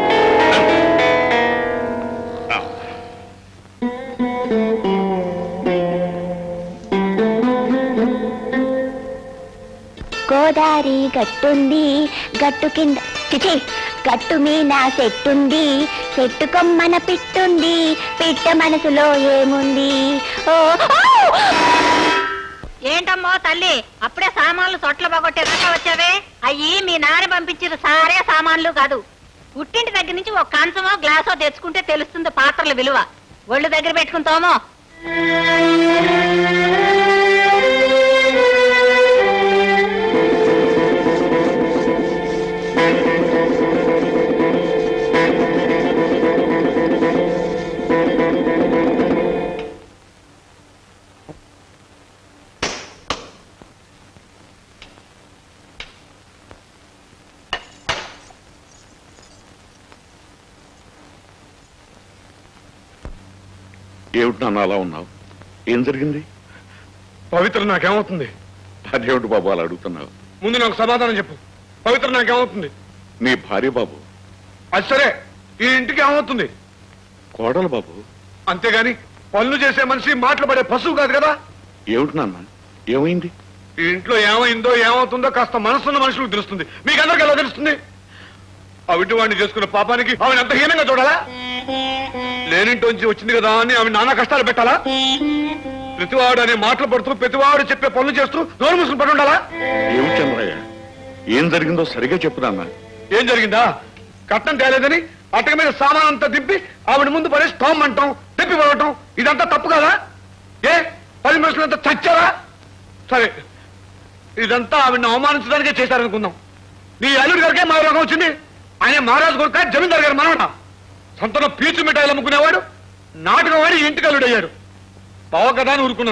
Speaker 10: గోదారి గట్టుంది గట్టు కింద చిచి గట్టు మీద చెట్టుంది చెట్టు కొమ్మన పిట్టుంది పిట్ట మనసులో ఏముంది ఓ ఓ!
Speaker 4: ఏంటమ్మో తల్లి అప్పుడే సామాన్లు చొట్ల బాగొట్టే దాకా వచ్చావే అయ్యి మీ నాన్న పంపించిన సారే సామాన్లు కాదు పుట్టింటి దగ్గర నుంచి ఒక కంచమో గ్లాసో తెచ్చుకుంటే తెలుస్తుంది పాత్రల విలువ ఒళ్ళు దగ్గర పెట్టుకుంటామో
Speaker 13: ఏమిటి నాన్న అలా ఉన్నావు ఏం జరిగింది
Speaker 14: పవిత్ర నాకేమవుతుంది
Speaker 13: అదేమిటి బాబు అలా అడుగుతున్నావు
Speaker 14: ముందు నాకు సమాధానం చెప్పు పవిత్ర నాకేమవుతుంది
Speaker 13: నీ భార్య బాబు
Speaker 14: అది సరే ఈ ఇంటికి ఏమవుతుంది
Speaker 13: కోడలు బాబు
Speaker 14: అంతేగాని పనులు చేసే మనిషి మాటలు పడే పశువు కాదు కదా
Speaker 13: ఏమిటి నాన్న ఏమైంది
Speaker 14: ఈ ఇంట్లో ఏమైందో ఏమవుతుందో కాస్త మనసున్న మనుషులకు తెలుస్తుంది మీకందరికి ఎలా తెలుస్తుంది అవిటి వాడిని చేసుకున్న పాపానికి ఆమెను అంత హీనంగా చూడాలా లేనింటోంచి వచ్చింది కదా అని ఆమె నానా కష్టాలు పెట్టాలా ప్రతివాడు అనే మాటలు పడుతూ ప్రతివాడు చెప్పే పనులు చేస్తూ నోరు మూసుకుని పడి ఉండాలా
Speaker 13: ఏమిటి చంద్రయ్య ఏం జరిగిందో సరిగా చెప్పు నాన్న
Speaker 14: ఏం జరిగిందా కట్నం తేలేదని అటక మీద సామాన్ అంతా దింపి ఆవిడ ముందు పడేసి టామ్ అంటాం తిప్పి పడటం ఇదంతా తప్పు కదా ఏ పది మనుషులంతా చచ్చారా సరే ఇదంతా ఆవిడని అవమానించడానికే చేశారనుకుందాం నీ అల్లుడి గారికే మా రోగం వచ్చింది ఆయన మహారాజు కొడుక జమీందారు గారు మనవడ సొంతలో పీచు మిఠాయిలు అమ్ముకునేవాడు నాటకం వాడి ఇంటికి అల్లుడయ్యాడు బావ కదా అని ఊరుకున్నాను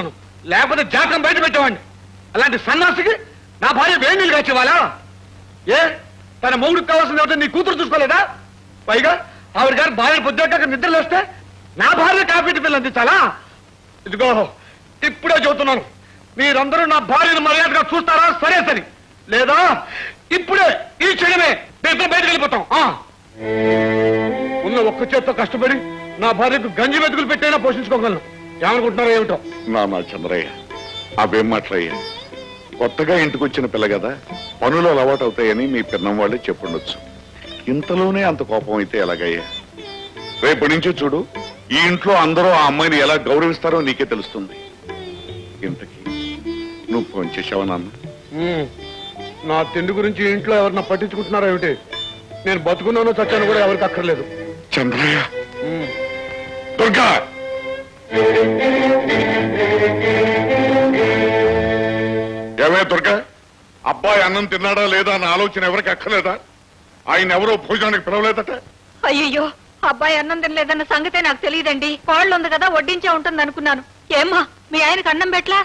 Speaker 14: లేకపోతే జాతకం బయట పెట్టేవాడిని అలాంటి సన్నాసికి నా భార్య వేడి నీళ్ళు కాచేవాలా ఏ తన మొగుడికి కావాల్సిన ఏమిటో నీ కూతురు చూసుకోలేదా పైగా ఆవిడ గారు భార్య పొద్దుట నిద్రలు వస్తే నా భార్య కాఫీ టిఫిన్లు అందించాలా ఇదిగో ఇప్పుడే చెబుతున్నాను మీరందరూ నా భార్యను మర్యాదగా చూస్తారా సరే సరి లేదా ఇప్పుడే ఈ క్షణమే మేము బయటకు వెళ్ళిపోతాం ఆ. ఉన్న ఒక్క చేత్తో కష్టపడి నా భార్యకు గంజి వెతుకులు పెట్టైనా పోషించుకోగలను ఏమనుకుంటున్నారో ఏమిటో
Speaker 13: నానా చంద్రయ్య అవేం మాట్లాయ్యా కొత్తగా ఇంటికి వచ్చిన పిల్ల కదా పనులు అలవాటు అవుతాయని మీ పిన్నం వాళ్ళే చెప్పుండొచ్చు ఇంతలోనే అంత కోపం అయితే ఎలాగయ్యా రేపటి నుంచి చూడు ఈ ఇంట్లో అందరూ ఆ అమ్మాయిని ఎలా గౌరవిస్తారో నీకే తెలుస్తుంది ఇంతకీ నువ్వు ఫోన్ చేసావా నాన్న
Speaker 14: ఉమ్. నా తిండి గురించి ఇంట్లో ఎవరన్నా పట్టించుకుంటున్నారో ఏమిటి నేను బతుకున్నానో చచ్చాను కూడా ఎవరికి అక్కర్లేదు
Speaker 13: చంద్రయ్య
Speaker 14: ఉమ్.
Speaker 13: దుర్గా ఏమే దుర్గా అబ్బాయి అన్నం తిన్నాడా లేదా అన్న ఆలోచన ఎవరికి అక్కర్లేదా ఆయన ఎవరో భోజనానికి పిలవలేదట
Speaker 5: అయ్యయ్యో అబ్బాయి అన్నం తినలేదన్న సంగతే నాకు తెలియదండి కోళ్ళు ఉంది కదా వడ్డించే ఉంటుంది అనుకున్నాను ఏమ్మా మీ ఆయనకు అన్నం పెట్లా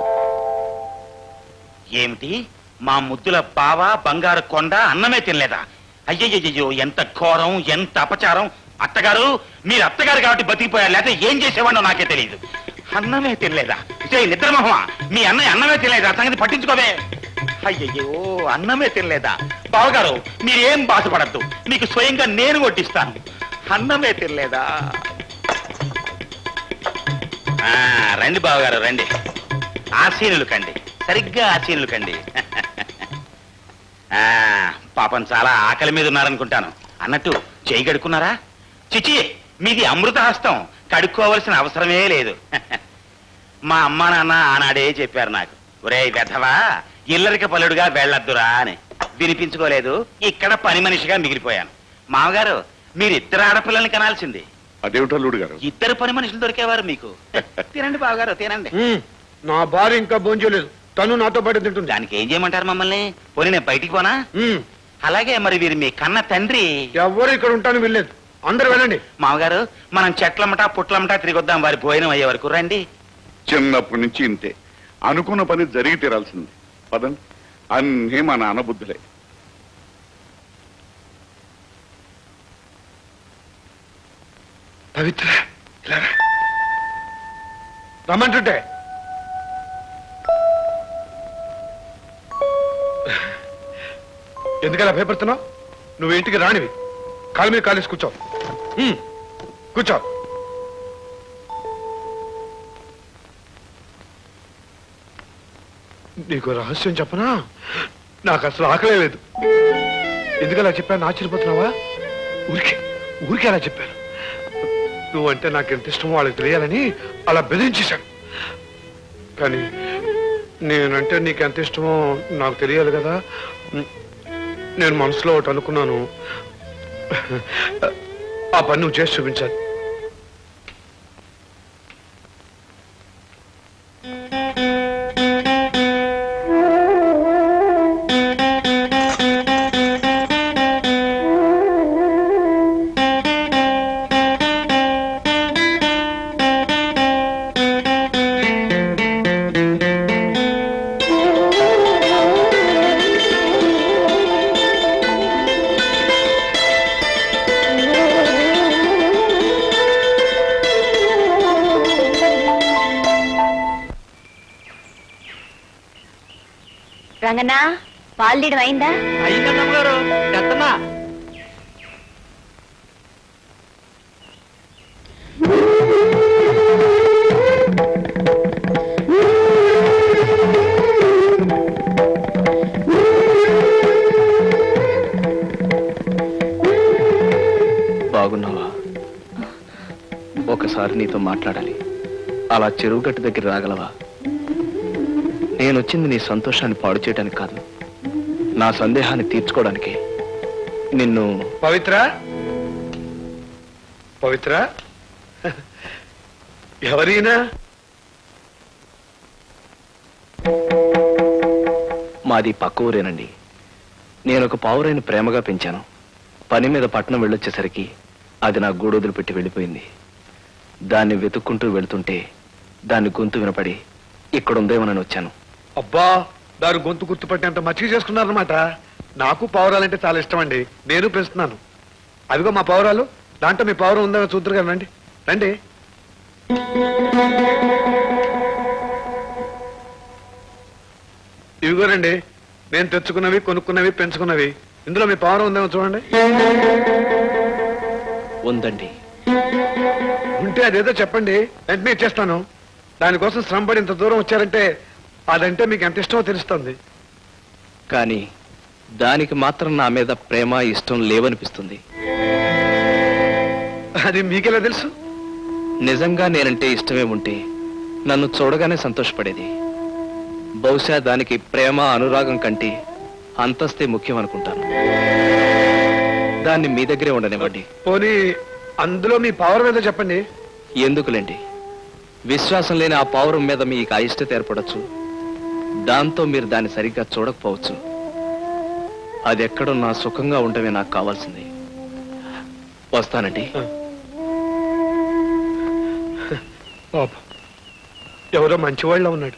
Speaker 11: ఏమిటి మా ముద్దుల బావ బంగారు కొండ అన్నమే తినలేదా అయ్యయ్యో ఎంత ఘోరం ఎంత అపచారం అత్తగారు మీరు అత్తగారు కాబట్టి బతికిపోయారు లేకపోతే ఏం చేసేవాడో నాకే తెలియదు అన్నమే తినలేదా ఇదే నిద్రమోహమా మీ అన్నయ్య అన్నమే తినలేదా ఆ సంగతి పట్టించుకోవే అయ్యయ్యో అన్నమే తినలేదా బావగారు మీరేం బాధపడద్దు మీకు స్వయంగా నేను వడ్డిస్తాను అన్నమే తినలేదా ఆ, రండి బావగారు రండి ఆసీనులు కండి సరిగ్గా ఆసీనులు కండి ఆ, పాపం చాలా ఆకలి మీద ఉన్నారనుకుంటాను అన్నట్టు చేయి కడుక్కున్నారా చిచి మీది అమృత హస్తం కడుక్కోవలసిన అవసరమే లేదు మా అమ్మా నాన్న ఆనాడే చెప్పారు నాకు ఒరే వెధవా ఇల్లరిక పలుడుగా వెళ్ళొద్దురా అని వినిపించుకోలేదు ఇక్కడ పని మనిషిగా మిగిలిపోయాను మామగారు మీరు ఇద్దరు ఆడపిల్లల్ని కనాల్సింది
Speaker 13: అదేమిటో అల్లుడు గారు
Speaker 11: ఇద్దరు పని మనుషులు దొరికేవారు మీకు తినండి బావగారు తినండి
Speaker 14: ఉమ్. నా భార్య ఇంకా భోంచేయలేదు తను నాతో పాటు తింటుంది
Speaker 11: దానికి ఏం చేయమంటారు మమ్మల్ని పోనీ నేను బయటికి పోనా
Speaker 14: ఉమ్.
Speaker 11: అలాగే మరి వీరు మీ కన్న తండ్రి
Speaker 14: ఎవ్వరు ఇక్కడ ఉంటాను వెళ్ళలేదు అందరు వెళ్ళండి
Speaker 11: మామగారు మనం చెట్లమ్మటా పుట్లమ్మటా తిరిగొద్దాం వారి భోజనం అయ్యే వరకు రండి
Speaker 13: చిన్నప్పటి నుంచి ఇంతే అనుకున్న పని జరిగి తీరాల్సింది పదండి అన్నీ మా నాన్న బుద్ధులే
Speaker 14: పవిత్ర ఇలా రా. రమ్మంటుంటే ఎందుకలా భయపడుతున్నావు నువ్వు ఇంటికి రానివి కాలు మీద కాలేసి కూర్చో ఉమ్, కూర్చో నీకు రహస్యం చెప్పనా నాకు అసలు ఆకలే లేదు ఎందుకలా చెప్పాను ఆశ్చర్యపోతున్నావా ఊరికే ఊరికే అలా చెప్పాను నువ్వంటే నాకు ఎంత ఇష్టమో వాళ్ళకి తెలియాలని అలా బెదిరించేశాను కానీ నేనంటే నీకు ఎంత ఇష్టమో నాకు తెలియాలి కదా నేను మనసులో ఒకటి అనుకున్నాను ఆ పని నువ్వు చేసి చూపించాలి
Speaker 5: రంగనా పాలు తీయడం అయిందా
Speaker 7: అయ్యిందమ్మగారు తెస్తున్నా
Speaker 1: బాగున్నావా ఒకసారి నీతో మాట్లాడాలి అలా చెరువు గట్టు దగ్గర రాగలవా నేను వచ్చింది నీ సంతోషాన్ని పాడు చేయడానికి కాదు నా సందేహాన్ని తీర్చుకోవడానికి నిన్ను
Speaker 14: పవిత్ర పవిత్ర ఎవరైనా
Speaker 1: మాది పక్క ఊరేనండి నేను ఒక పావురైన ప్రేమగా పెంచాను పని మీద పట్నం వెళ్ళొచ్చేసరికి అది నా గూడొదులు పెట్టి వెళ్ళిపోయింది దాన్ని వెతుక్కుంటూ వెళ్తుంటే దాన్ని గొంతు వినపడి ఇక్కడ ఉందేమోనని వచ్చాను
Speaker 14: అబ్బా దాని గొంతు గుర్తుపట్టేంత మచ్చిక చేసుకున్నారనమాట నాకు పావురాలంటే చాలా ఇష్టం అండి నేను పెంచుతున్నాను అదిగో మా పావురాలు దాంట్లో మీ పావురం ఉందా చూద్దరు కదా రండి రండి ఇవిగోనండి నేను తెచ్చుకున్నవి కొనుక్కున్నవి పెంచుకున్నవి ఇందులో మీ పావురం ఉందేమో చూడండి
Speaker 1: ఉందండి
Speaker 14: ఉంటే అదేదో చెప్పండి వెంటనే ఇచ్చేస్తాను దానికోసం శ్రమపడి ఇంత దూరం వచ్చారంటే అదంటే మీకు ఎంత ఇష్టమో తెలుస్తుంది
Speaker 1: కానీ దానికి మాత్రం నా మీద ప్రేమ ఇష్టం లేవనిపిస్తుంది
Speaker 14: అది మీకెలా తెలుసు
Speaker 1: నిజంగా నేనంటే ఇష్టమే ఉంటే నన్ను చూడగానే సంతోషపడేది బహుశా దానికి ప్రేమ అనురాగం కంటే అంతస్తే ముఖ్యం అనుకుంటాను దాన్ని మీ దగ్గరే ఉండనివ్వండి
Speaker 14: పోనీ అందులో మీ పవర్ ఏదో చెప్పండి
Speaker 1: ఎందుకులేండి విశ్వాసం లేని ఆ పౌరం మీద మీకు అయిష్టత ఏర్పడచ్చు దాంతో మీరు దాన్ని సరిగ్గా చూడకపోవచ్చు అది ఎక్కడున్నా సుఖంగా ఉండమే నాకు కావాల్సింది వస్తానండి
Speaker 14: పాపం. ఎవరో మంచివాళ్ళ ఉన్నాడు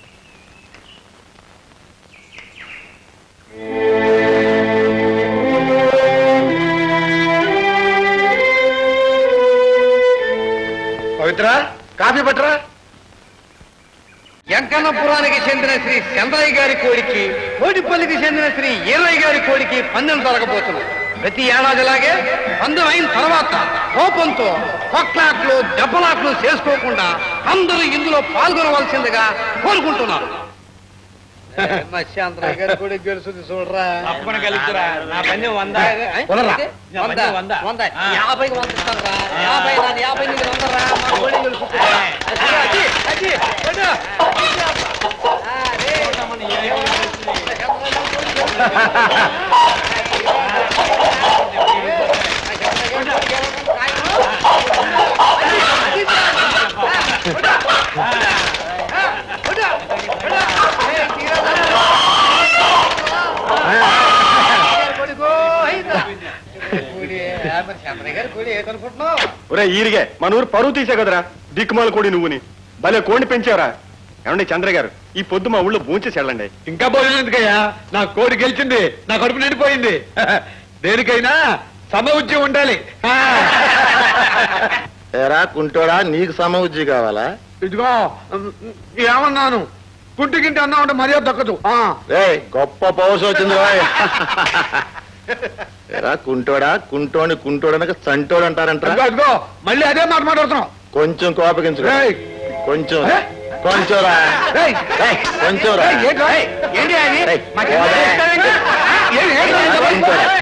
Speaker 14: పవిత్ర కాఫీ పట్టరా
Speaker 3: ఎంకన్నపురానికి చెందిన శ్రీ చంద్రయ్య గారి కోడికి కోడిపల్లికి చెందిన శ్రీ ఈరయ్య గారి కోడికి పందెం జరగబోతుంది ప్రతి ఏడాదిలాగే పందెం అయిన తర్వాత కోపంతో కొట్లాట్లు దెబ్బలాట్లు చేసుకోకుండా అందరూ ఇందులో పాల్గొనవలసిందిగా కోరుకుంటున్నారు మత్స్యాంధ్రయ్య గారి కోడి గెలుస్తుంది చూడరా
Speaker 7: తప్పకుండా గెలుస్తురా. నా పందెం వంద.
Speaker 3: కొనరా?
Speaker 7: నా
Speaker 3: వంద,
Speaker 7: పందెం వంద.
Speaker 3: వంద.
Speaker 7: ఆ.
Speaker 3: యాభైకి వంద ఇస్తానురా. యాభై నాది, యాభై నీది వందరా. మా కోడి గెలుస్తుంది. అది, అది, కొడు.
Speaker 2: ఒరే ఈరిగే మన ఊరు పరువు తీసే కదరా దిక్కుమాల కోడి నువ్వుని భలే కోడిని పెంచావరా ఏమండి చంద్ర గారు ఈ పొద్దు మా ఊళ్ళో భూంచేసి వెళ్ళండి
Speaker 14: ఇంకా భోజనం ఎందుకయ్యా నా కోడి గెలిచింది నా కడుపు నిండిపోయింది దేనికైనా సమఉజ్యం ఉండాలి ఆ.
Speaker 15: ఏరా కుంటోడా నీకు సమవుజ్జి కావాలా
Speaker 14: ఇదిగో ఏమన్నాను కుంటికింటి అన్నా ఉంటే మర్యాద దక్కదు ఆ.
Speaker 15: రే గొప్ప పౌరుషం వచ్చింది రాయ్ ఏరా కుంటోడా కుంటోని కుంటోడనక చంటోడు అంటారంట
Speaker 14: అదిగో అదిగో మళ్ళీ అదే మాట మాట్లాడుతున్నావు
Speaker 15: కొంచెం కోపగించు
Speaker 14: రేయ్.
Speaker 15: కొంచెం కొంచెం రా
Speaker 14: రేయ్.
Speaker 15: రేయ్, కొంచెం రా
Speaker 14: రేయ్, ఏంట్రా? ఏంటి అది?
Speaker 15: రేయ్,
Speaker 14: మాకు
Speaker 15: పోరా.
Speaker 14: ఏంటి, ఏంట్రా ఇది?
Speaker 15: కొంచెం రా.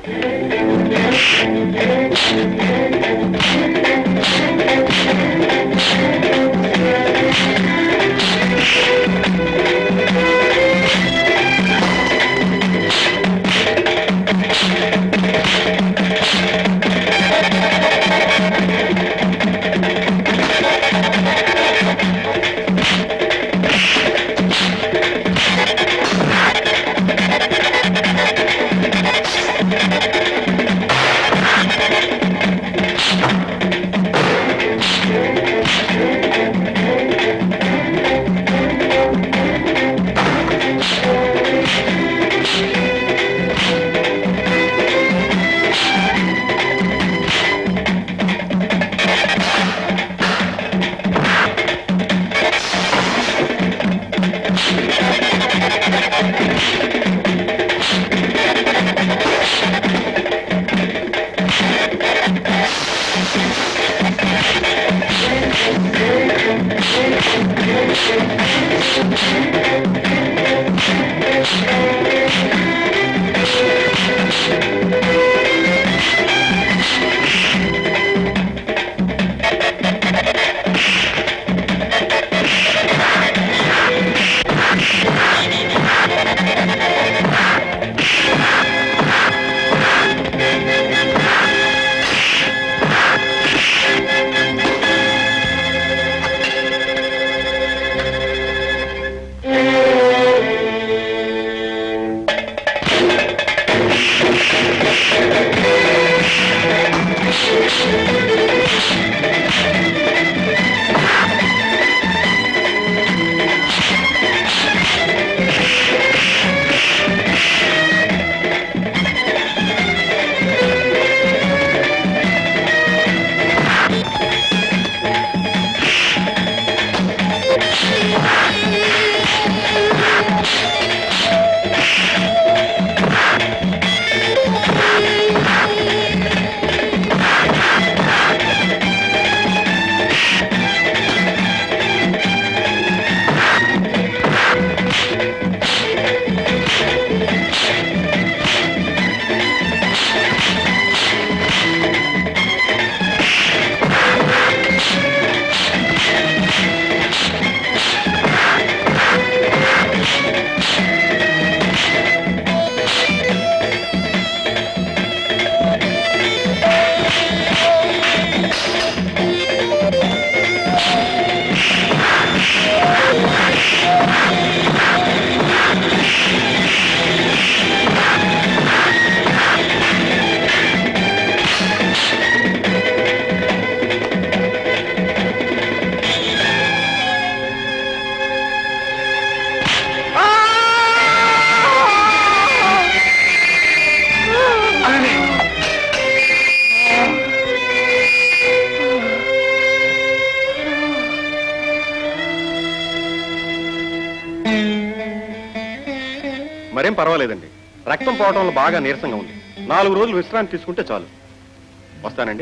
Speaker 16: పర్వాలేదండి రక్తం పోవటం వల్ల బాగా నీరసంగా ఉంది నాలుగు రోజులు విశ్రాంతి తీసుకుంటే చాలు వస్తానండి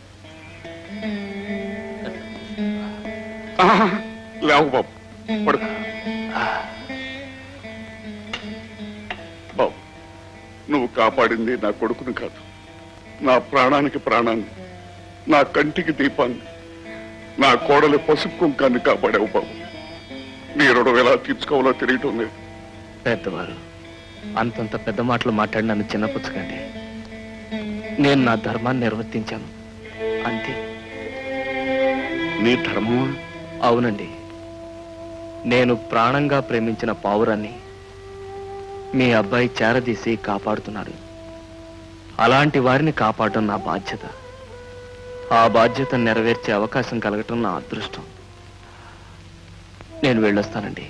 Speaker 13: ఆహా, లేవు బాబు పడుకో బాబు నువ్వు కాపాడింది నా కొడుకుని కాదు నా ప్రాణానికి ప్రాణాన్ని నా కంటికి దీపాన్ని నా కోడలి పసుపు కుంకాన్ని కాపాడావు బాబు నీ రుణం ఎలా తీర్చుకోవాలో తెలియటం లేదు
Speaker 3: పెద్దవారు అంతంత పెద్ద మాటలు మాట్లాడి నన్ను చిన్నపుచ్చకండి నేను నా ధర్మాన్ని నిర్వర్తించాను అంతే
Speaker 13: నీ ధర్మమా
Speaker 3: అవునండి నేను ప్రాణంగా ప్రేమించిన పావురాన్ని మీ అబ్బాయి చేరదీసి కాపాడుతున్నాడు అలాంటి వారిని కాపాడడం నా బాధ్యత ఆ బాధ్యత నెరవేర్చే అవకాశం కలగటం నా అదృష్టం నేను వెళ్ళొస్తానండి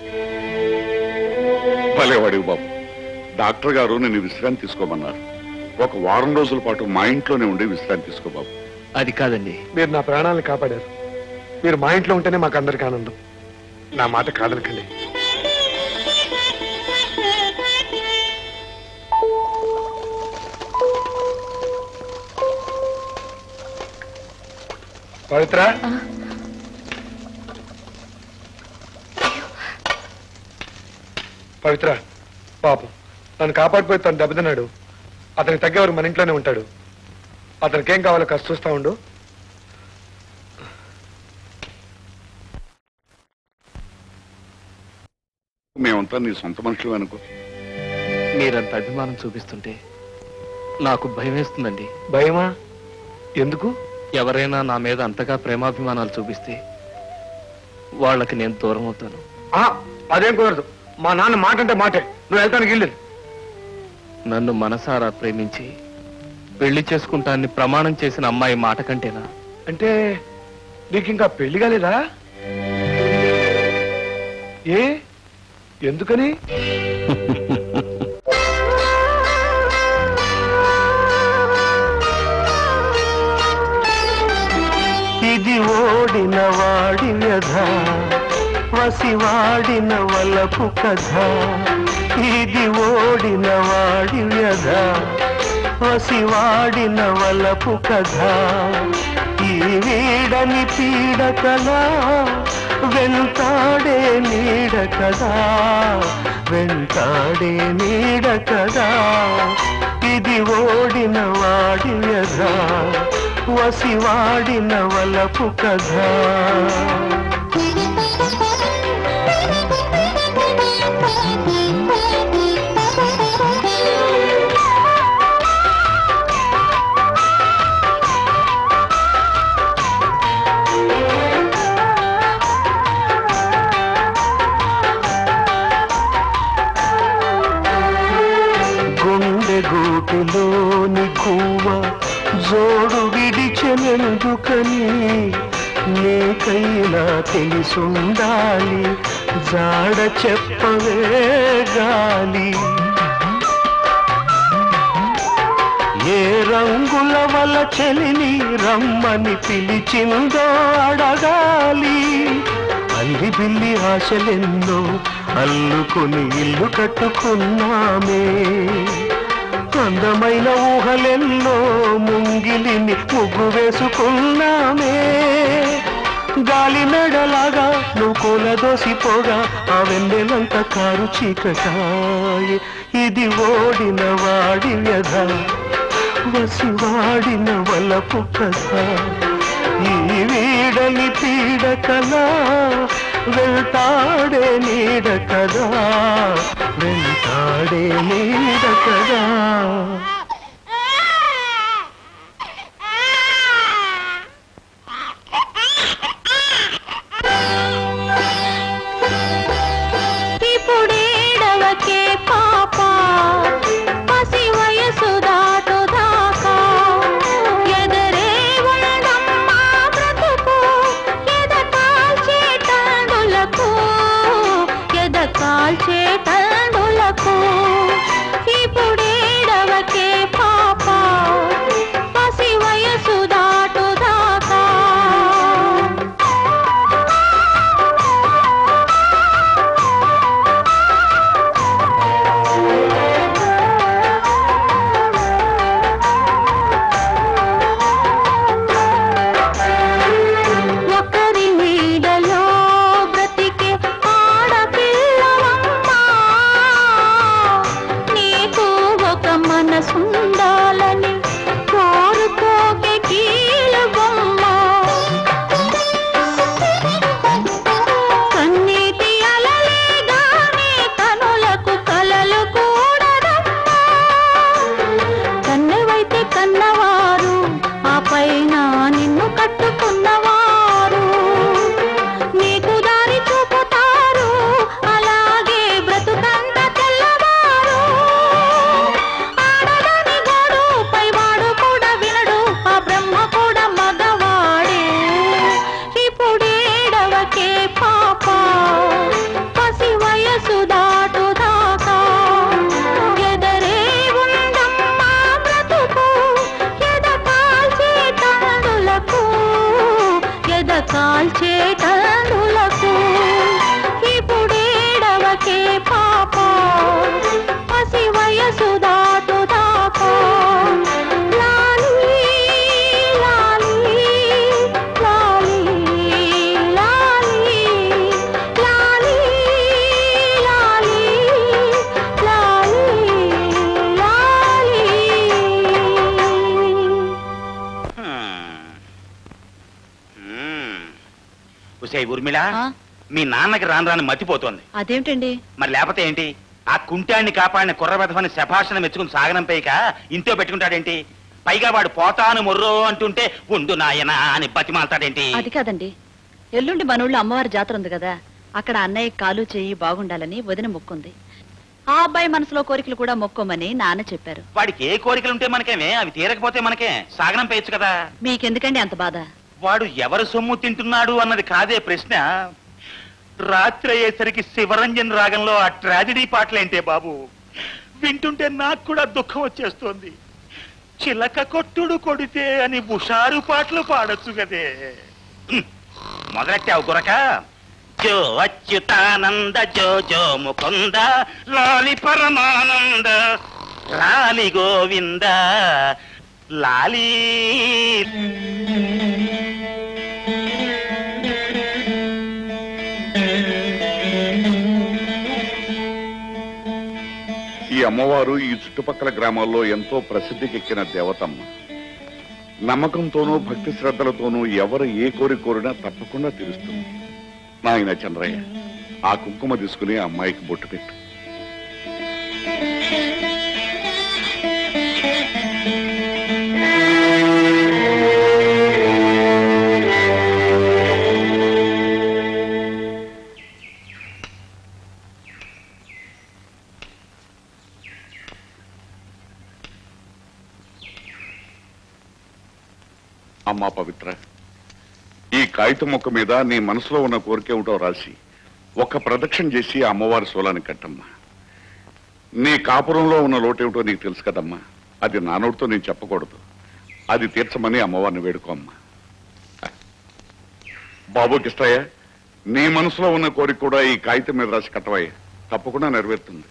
Speaker 13: భలేవాడివి బాబు డాక్టర్ గారు నేను విశ్రాంతి తీసుకోమన్నారు ఒక వారం రోజుల పాటు మా ఇంట్లోనే ఉండి విశ్రాంతి తీసుకో బాబు
Speaker 3: అది కాదండి
Speaker 14: మీరు నా ప్రాణాలను కాపాడారు మీరు మా ఇంట్లో ఉంటేనే మాకు అందరికి ఆనందం నా మాట కాదనకండి పవిత్ర పవిత్ర పాపం నన్ను కాపాడిపోయి తను దెబ్బతిన్నాడు అతనికి తగ్గేవారు మన ఇంట్లోనే ఉంటాడు అతనికి ఏం కావాలో కాస్త చూస్తా ఉండు
Speaker 13: మేమంతా నీ సొంత మనుషులు అనుకో
Speaker 3: మీరంత అభిమానం చూపిస్తుంటే నాకు భయం వేస్తుందండి
Speaker 14: భయమా ఎందుకు
Speaker 3: ఎవరైనా నా మీద అంతగా ప్రేమాభిమానాలు చూపిస్తే వాళ్ళకి నేను దూరం అవుతాను
Speaker 14: ఆ, అదేం కుదరదు మా నాన్న మాట అంటే మాటే నువ్వు వెళ్తానికి వెళ్ళలేదు
Speaker 3: నన్ను మనసారా ప్రేమించి పెళ్లి చేసుకుంటానని ప్రమాణం చేసిన అమ్మాయి మాట కంటేనా
Speaker 14: అంటే నీకు ఇంకా పెళ్లి కాలేదా ఏ ఎందుకని
Speaker 9: ఇది ఓడిన వాడి వ్యధ వసివాడిన వలపు కథ ఇది ఓడిన వాడి వ్యధ వసివాడిన వలపు కథ ఈ వీడని పీడకలా వెంటాడే నీడ కదా వెంటాడే నీడ కదా ఇది ఓడిన వాడి వ్యధ వసివాడిన వలపు కథ గుండె గూటిలోని గువ్వ జోడు విడిచెనెందుకని నీకైనా తెలిసుండాలి జాడ చెప్పవే గాలి ఏ రంగుల వల చెలిని రమ్మని పిలిచిందో అడగాలి అల్లి బిల్లి ఆశలెన్నో అల్లుకుని ఇల్లు కట్టుకున్నామే అందమైన ఊహలెన్నో ముంగిలిని ముగ్గు వేసుకున్నామే గాలి మెడలాగా నువ్వు కూలదోసిపోగా ఆ వెన్నెలంత కారు చీకటాయి ఇది ఓడిన వాడి వ్యధ వసివాడిన వలపు కథ ఈ వీడని పీడ కలా వెళ్తాడే నీడ కదా వెళ్తాడే నీడ కదా
Speaker 10: ఇప్పుడేడవకే పాప పసి వయసు దాటు దాకా ఎదరే ఉండమ్మా బ్రతుకు ఎద కాల్చే తండులకు ఎద కాల్చే తండులకు ఇప్పుడేడవకే
Speaker 11: ఉసే ఊర్మిళ మీ నాన్నకి రాను రాని మతిపోతోంది
Speaker 5: అదేమిటండి
Speaker 11: మరి లేకపోతే ఏంటి ఆ కుంటాన్ని కాపాడిన కుర్రబెదవని శభాషణ మెచ్చుకుని సాగనంపేయక ఇంట్లో పెట్టుకుంటాడేంటి పైగా వాడు పోతాను మొర్రో అంటుంటే ఉండు నాయనా అని బతిమాలతాడేంటి
Speaker 5: అది కాదండి ఎల్లుండి మన ఊళ్ళో అమ్మవారి జాతర ఉంది కదా అక్కడ అన్నయ్య కాలు చెయ్యి బాగుండాలని వదిన మొక్కుంది ఆ అబ్బాయి మనసులో కోరికలు కూడా మొక్కోమని నాన్న చెప్పారు
Speaker 11: వాడికి ఏ కోరికలు ఉంటే మనకేమే అవి తీరకపోతే మనకే సాగనంపేయచ్చు కదా
Speaker 5: మీకెందుకండి అంత బాధ
Speaker 11: వాడు ఎవరు సొమ్ము తింటున్నాడు అన్నది కాదే ప్రశ్న రాత్రి అయ్యేసరికి శివరంజన్ రాగంలో ఆ ట్రాజడీ పాటలేంటే బాబు వింటుంటే నాకు కూడా దుఃఖం వచ్చేస్తోంది చిలక కొట్టుడు కొడితే అని హుషారు పాటలు పాడొచ్చు కదే హ్మ్. మొదలెట్టావు గురక జో అచ్యుతానంద జో జో ముకుంద లాలి పరమానంద లాలి గోవింద లాలి
Speaker 13: ఈ అమ్మవారు ఈ చుట్టుపక్కల గ్రామాల్లో ఎంతో ప్రసిద్ధికెక్కిన దేవతమ్మ నమ్మకంతోనూ భక్తి శ్రద్ధలతోనూ ఎవరు ఏ కోరి కోరినా తప్పకుండా తీరుస్తుంది నాయన చంద్రయ్య ఆ కుంకుమ తీసుకుని ఆ అమ్మాయికి బొట్టు పెట్టు అమ్మా పవిత్ర ఈ కాగితం మొక్క మీద నీ మనసులో ఉన్న కోరిక ఏమిటో రాసి ఒక్క ప్రదక్షిణ చేసి ఆ అమ్మవారి శూలాన్ని కట్టమ్మా నీ కాపురంలో ఉన్న లోటేమిటో నీకు తెలుసు కదమ్మా అది నా నోటితో నేను చెప్పకూడదు అది తీర్చమని అమ్మవారిని వేడుకోమ్మా బాబు కిష్టయ్య నీ మనసులో ఉన్న కోరిక కూడా ఈ కాగితం మీద రాసి కట్టవయ్య తప్పకుండా నెరవేరుతుంది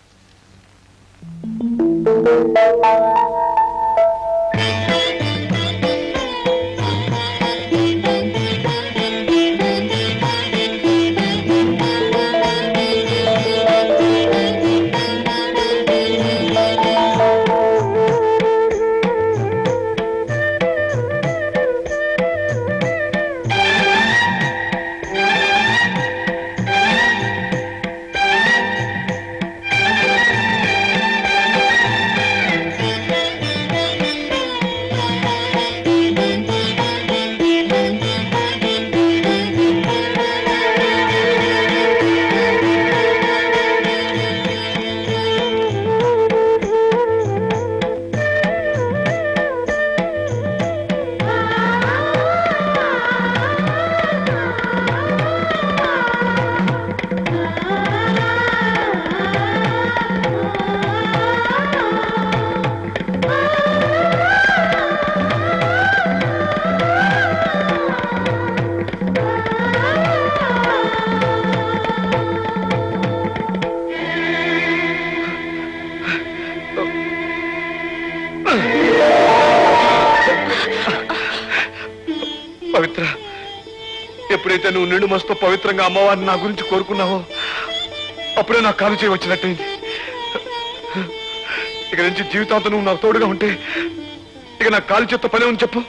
Speaker 14: పవిత్ర ఎప్పుడైతే నువ్వు నిండు మస్తు పవిత్రంగా అమ్మవారిని నా గురించి కోరుకున్నావో అప్పుడే నాకు కాలు చేయి వచ్చినట్టయింది ఇక నుంచి జీవితాంతం నువ్వు నాకు తోడుగా ఉంటే ఇక నాకు కాలు చేత్తో పని ఉంది చెప్పు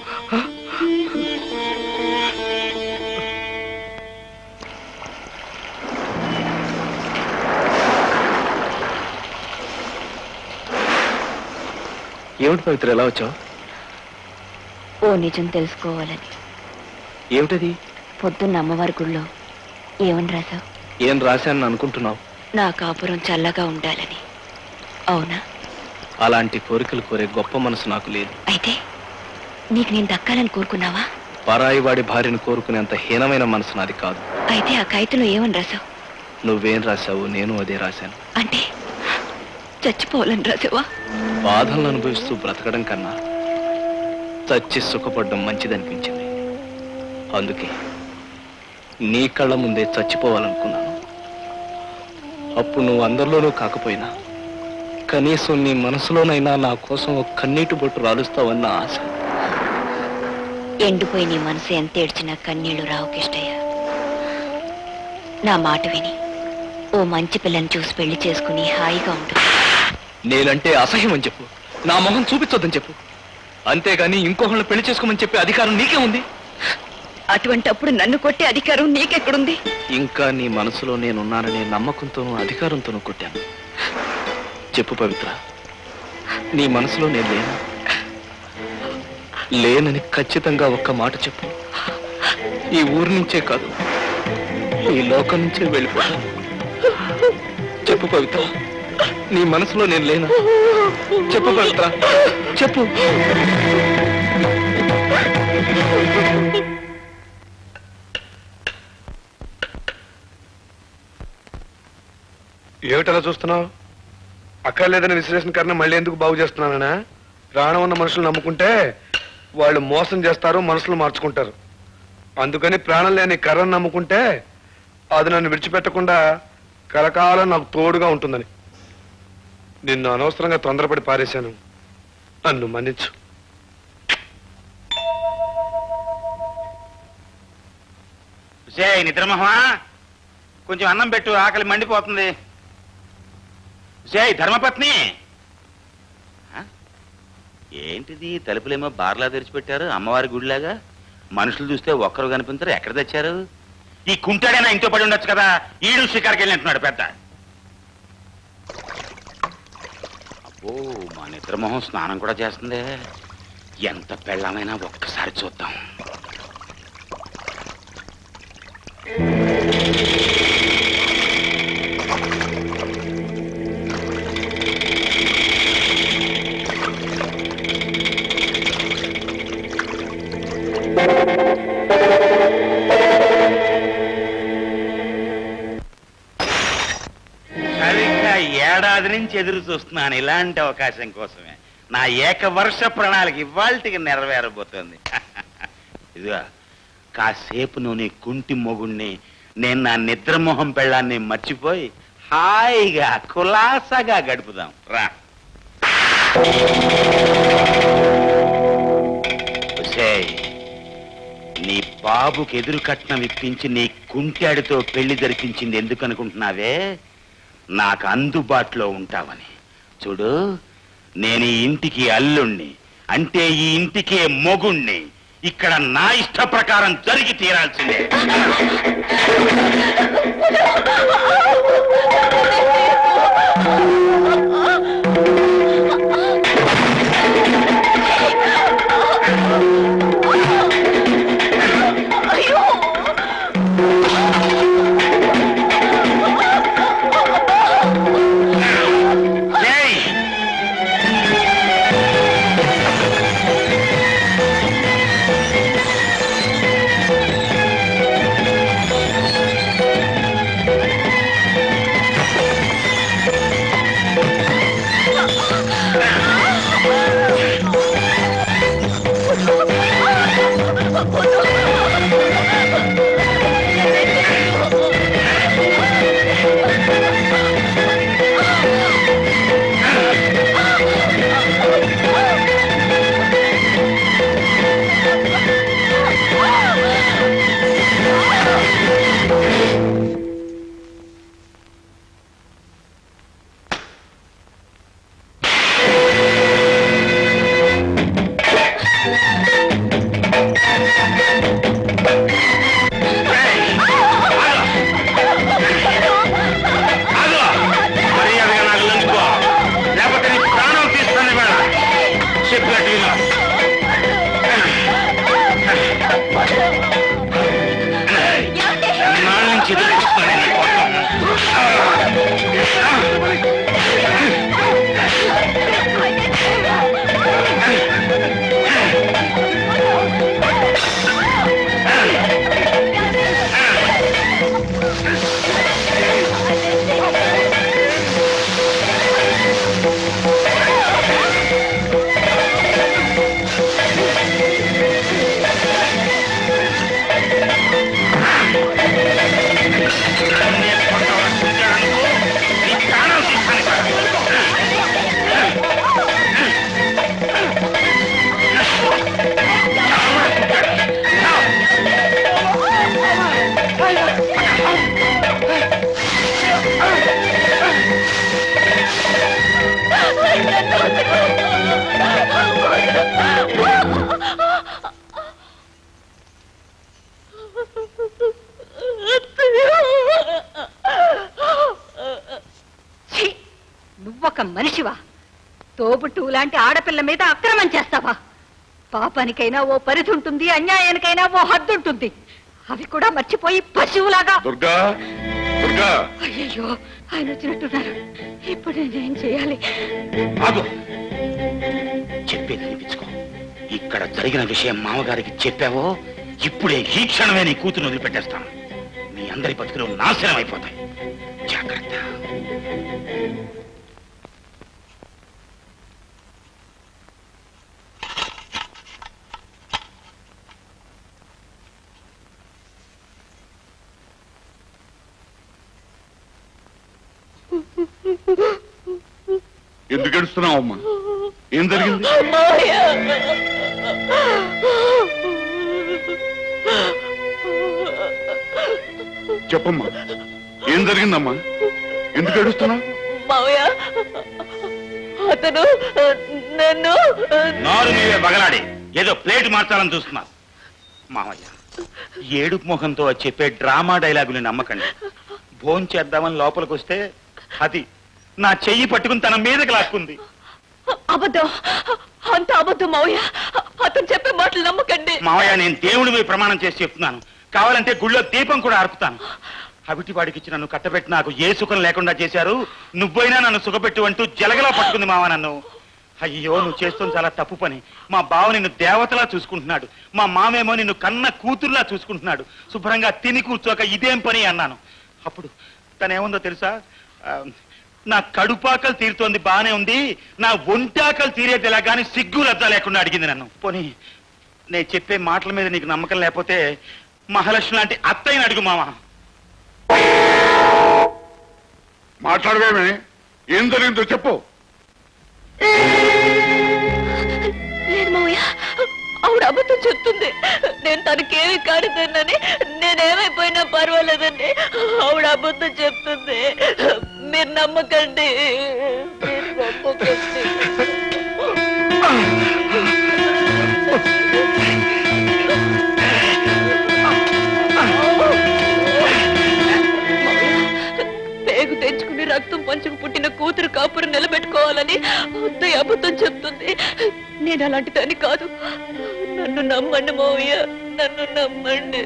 Speaker 1: ఏమిటి పవిత్ర ఎలా వచ్చావు
Speaker 5: ఓ నిజం తెలుసుకోవాలని
Speaker 1: ఏమిటది
Speaker 5: పొద్దున్న అమ్మవారి గుళ్ళో ఏమని రాశావు
Speaker 1: ఏం రాశాను అనుకుంటున్నావు
Speaker 5: నా కాపురం చల్లగా ఉండాలని అవునా
Speaker 1: అలాంటి కోరికలు కోరే గొప్ప మనసు నాకు లేదు
Speaker 5: అయితే నీకు నేను దక్కాలని కోరుకున్నావా
Speaker 1: పరాయి వాడి భార్యను కోరుకునేంత హీనమైన మనసు నాది కాదు
Speaker 5: అయితే ఆ కాగితంలో ఏమని రాశావు
Speaker 1: నువ్వేం రాశావు నేను అదే రాశాను
Speaker 5: అంటే చచ్చిపోవాలని రాసావా
Speaker 1: బాధలను అనుభవిస్తూ బ్రతకడం కన్నా చచ్చి సుఖపడడం మంచిదనిపించింది అందుకే నీ కళ్ళ ముందే చచ్చిపోవాలనుకున్నాను అప్పుడు నువ్వు అందరిలోనూ కాకపోయినా కనీసం నీ మనసులోనైనా నా కోసం ఒక కన్నీటి బొట్టు రాలుస్తావన్న ఆశ
Speaker 5: ఎండిపోయి నీ మనసు ఎంత ఏడ్చినా కన్నీళ్లు రావు కిష్టయ్య నా మాట విని ఓ మంచి పిల్లని చూసి పెళ్లి చేసుకుని హాయిగా ఉండు
Speaker 1: నేనంటే అసహ్యం అని చెప్పు నా మొహం చూపించొద్దని చెప్పు అంతేగాని ఇంకొకళ్ళని పెళ్లి చేసుకోమని చెప్పే అధికారం నీకే ఉంది
Speaker 5: అటువంటప్పుడు నన్ను కొట్టే అధికారం నీకెక్కడుంది
Speaker 1: ఇంకా నీ మనసులో నేనున్నాననే నమ్మకంతోనూ అధికారంతోనూ కొట్టాను చెప్పు పవిత్ర నీ మనసులో నేను లేను లేనని ఖచ్చితంగా ఒక్క మాట చెప్పు ఈ ఊరు నుంచే కాదు ఈ లోకం నుంచే వెళ్ళిపోతాను చెప్పు పవిత్ర నీ మనసులో నేను లేనా చెప్పు పవిత్ర చెప్పు
Speaker 14: ఏమిటలా చూస్తున్నావు అక్కర్లేదని విశ్లేషణ కన్నా మళ్ళీ ఎందుకు బాగు చేస్తున్నానా ప్రాణం ఉన్న మనుషులు నమ్ముకుంటే వాళ్ళు మోసం చేస్తారు మనసులు మార్చుకుంటారు అందుకని ప్రాణం లేని కర్రను నమ్ముకుంటే అది నన్ను విడిచిపెట్టకుండా కలకాలం నాకు తోడుగా ఉంటుందని నిన్ను అనవసరంగా తొందరపడి పారేశాను నన్ను మన్నించు
Speaker 11: సే నిద్రమోహమా కొంచెం అన్నం పెట్టు ఆకలి మండిపోతుంది సే ధర్మపత్ని ఆ? ఏంటిది తలుపులేమో బార్లా తెరిచిపెట్టారు అమ్మవారి గుడిలాగా మనుషులు చూస్తే ఒక్కరు కనిపించరు ఎక్కడ తెచ్చారు ఈ కుంటాడైనా ఇంట్లో పడి ఉండొచ్చు కదా ఈడు షికార్కి వెళ్ళినట్టున్నాడు పెద్ద అబ్బో మా నిద్రమోహం స్నానం కూడా చేస్తుంది ఎంత పెళ్ళమైనా ఒక్కసారి చూద్దాం సరిగ్గా ఏడాది నుంచి ఎదురు చూస్తున్నాను ఇలాంటి అవకాశం కోసమే నా ఏకవర్ష ప్రణాళిక ఇవాళకి నెరవేరబోతోంది ఇదిగా కాసేపు నువ్వు నీ కుంటి మొగుణ్ణి నేను నా నిద్రమోహం పెళ్ళాన్ని మర్చిపోయి హాయిగా కులాసాగా గడుపుదాం రా ఒసేయ్, నీ బాబుకి ఎదురు కట్నం ఇప్పించి నీ కుంటాడితో పెళ్లి జరిపించింది ఎందుకు అనుకుంటున్నావే నాకు అందుబాటులో ఉంటావని చూడు నేను ఈ ఇంటికి అల్లుణ్ణి అంటే ఈ ఇంటికే మొగుణ్ణి ఇక్కడ నా ఇష్ట ప్రకారం జరిగి తీరాల్సిందే ఏయ్!
Speaker 4: ఒక మనిషివా తోబుట్టువు లాంటి ఆడపిల్ల మీద అక్రమం చేస్తావా పాపానికైనా ఓ పరిధి ఉంటుంది అన్యాయానికైనా ఓ హద్దు ఉంటుంది అవి కూడా మర్చిపోయి పశువులాగా
Speaker 13: దుర్గా దుర్గా
Speaker 4: అయ్యయ్యో ఆయన వచ్చినట్టున్నారు ఇప్పుడు నేనేం చేయాలి
Speaker 11: ఆగు చెప్పేది వినిపించుకో ఇక్కడ జరిగిన విషయం మామగారికి చెప్పావో ఇప్పుడే ఈ క్షణమే నీ కూతురు వదిలిపెట్టేస్తాను మీ అందరి బతుకులు నాశనం అయిపోతాయి జాగ్రత్త
Speaker 13: ఎందుకు ఏడుస్తున్నావు అమ్మా ఏం జరిగింది చెప్పమ్మా ఏం జరిగిందమ్మా ఎందుకు ఏడుస్తున్నావు
Speaker 5: మావయ్య అతను నన్ను
Speaker 11: నారు నీవే బగలాడి ఏదో ప్లేట్ మార్చాలని చూస్తున్నారు మామయ్య ఏడుపు ముఖంతో చెప్పే డ్రామా డైలాగుని నమ్మకండి భోంచేద్దామని చేద్దామని లోపలికి వస్తే అది నా చెయ్యి పట్టుకుని తన మీదకి లాక్కుంది
Speaker 5: అబద్ధం అంత అబద్ధం మావయ్య అతను చెప్పే మాటలు నమ్మకండి
Speaker 11: మావయ్య నేను దేవుడి మీద ప్రమాణం చేసి చెప్తున్నాను కావాలంటే గుళ్ళో దీపం కూడా ఆర్పుతాను అవిటి వాడికి ఇచ్చి నన్ను కట్టబెట్టి నాకు ఏ సుఖం లేకుండా చేశారు నువ్వైనా నన్ను సుఖపెట్టు అంటూ జలగలా పట్టుకుంది మావ నన్ను అయ్యో నువ్వు చేస్తుంది చాలా తప్పు పని మా బావ నిన్ను దేవతలా చూసుకుంటున్నాడు మా మామేమో నిన్ను కన్న కూతురులా చూసుకుంటున్నాడు శుభ్రంగా తిని కూర్చోక ఇదేం పని అన్నాను అప్పుడు తనేముందో తెలుసా ఆ, నా కడుపాకలు తీరుతోంది బానే ఉంది నా ఒంటాకలు తీరేది ఎలా కానీ సిగ్గు లజ్జ లేకుండా అడిగింది నన్ను పోనీ నేను చెప్పే మాటల మీద నీకు నమ్మకం లేకపోతే మహాలక్ష్మి లాంటి అత్తయ్యని అడుగు మామ
Speaker 13: మాట్లాడవేమే ఏం జరిగిందో చెప్పు
Speaker 5: లేదు మావయ్య ఆవిడ అబద్ధం చెప్తుంది నేను తనకేమి కానిదన్నని నేనేమైపోయినా పర్వాలేదండి ఆవిడ అబద్ధం చెప్తుంది మీరు నమ్మకండి మీరు నమ్మకండి పేగు తెచ్చుకుని రక్తం పంచుకు పుట్టిన కూతురు కాపురు నిలబెట్టుకోవాలని అత్తయ్య అబద్ధం చెప్తుంది నేను అలాంటి దాన్ని కాదు నన్ను నమ్మండి మోయ్య నన్ను నమ్మండి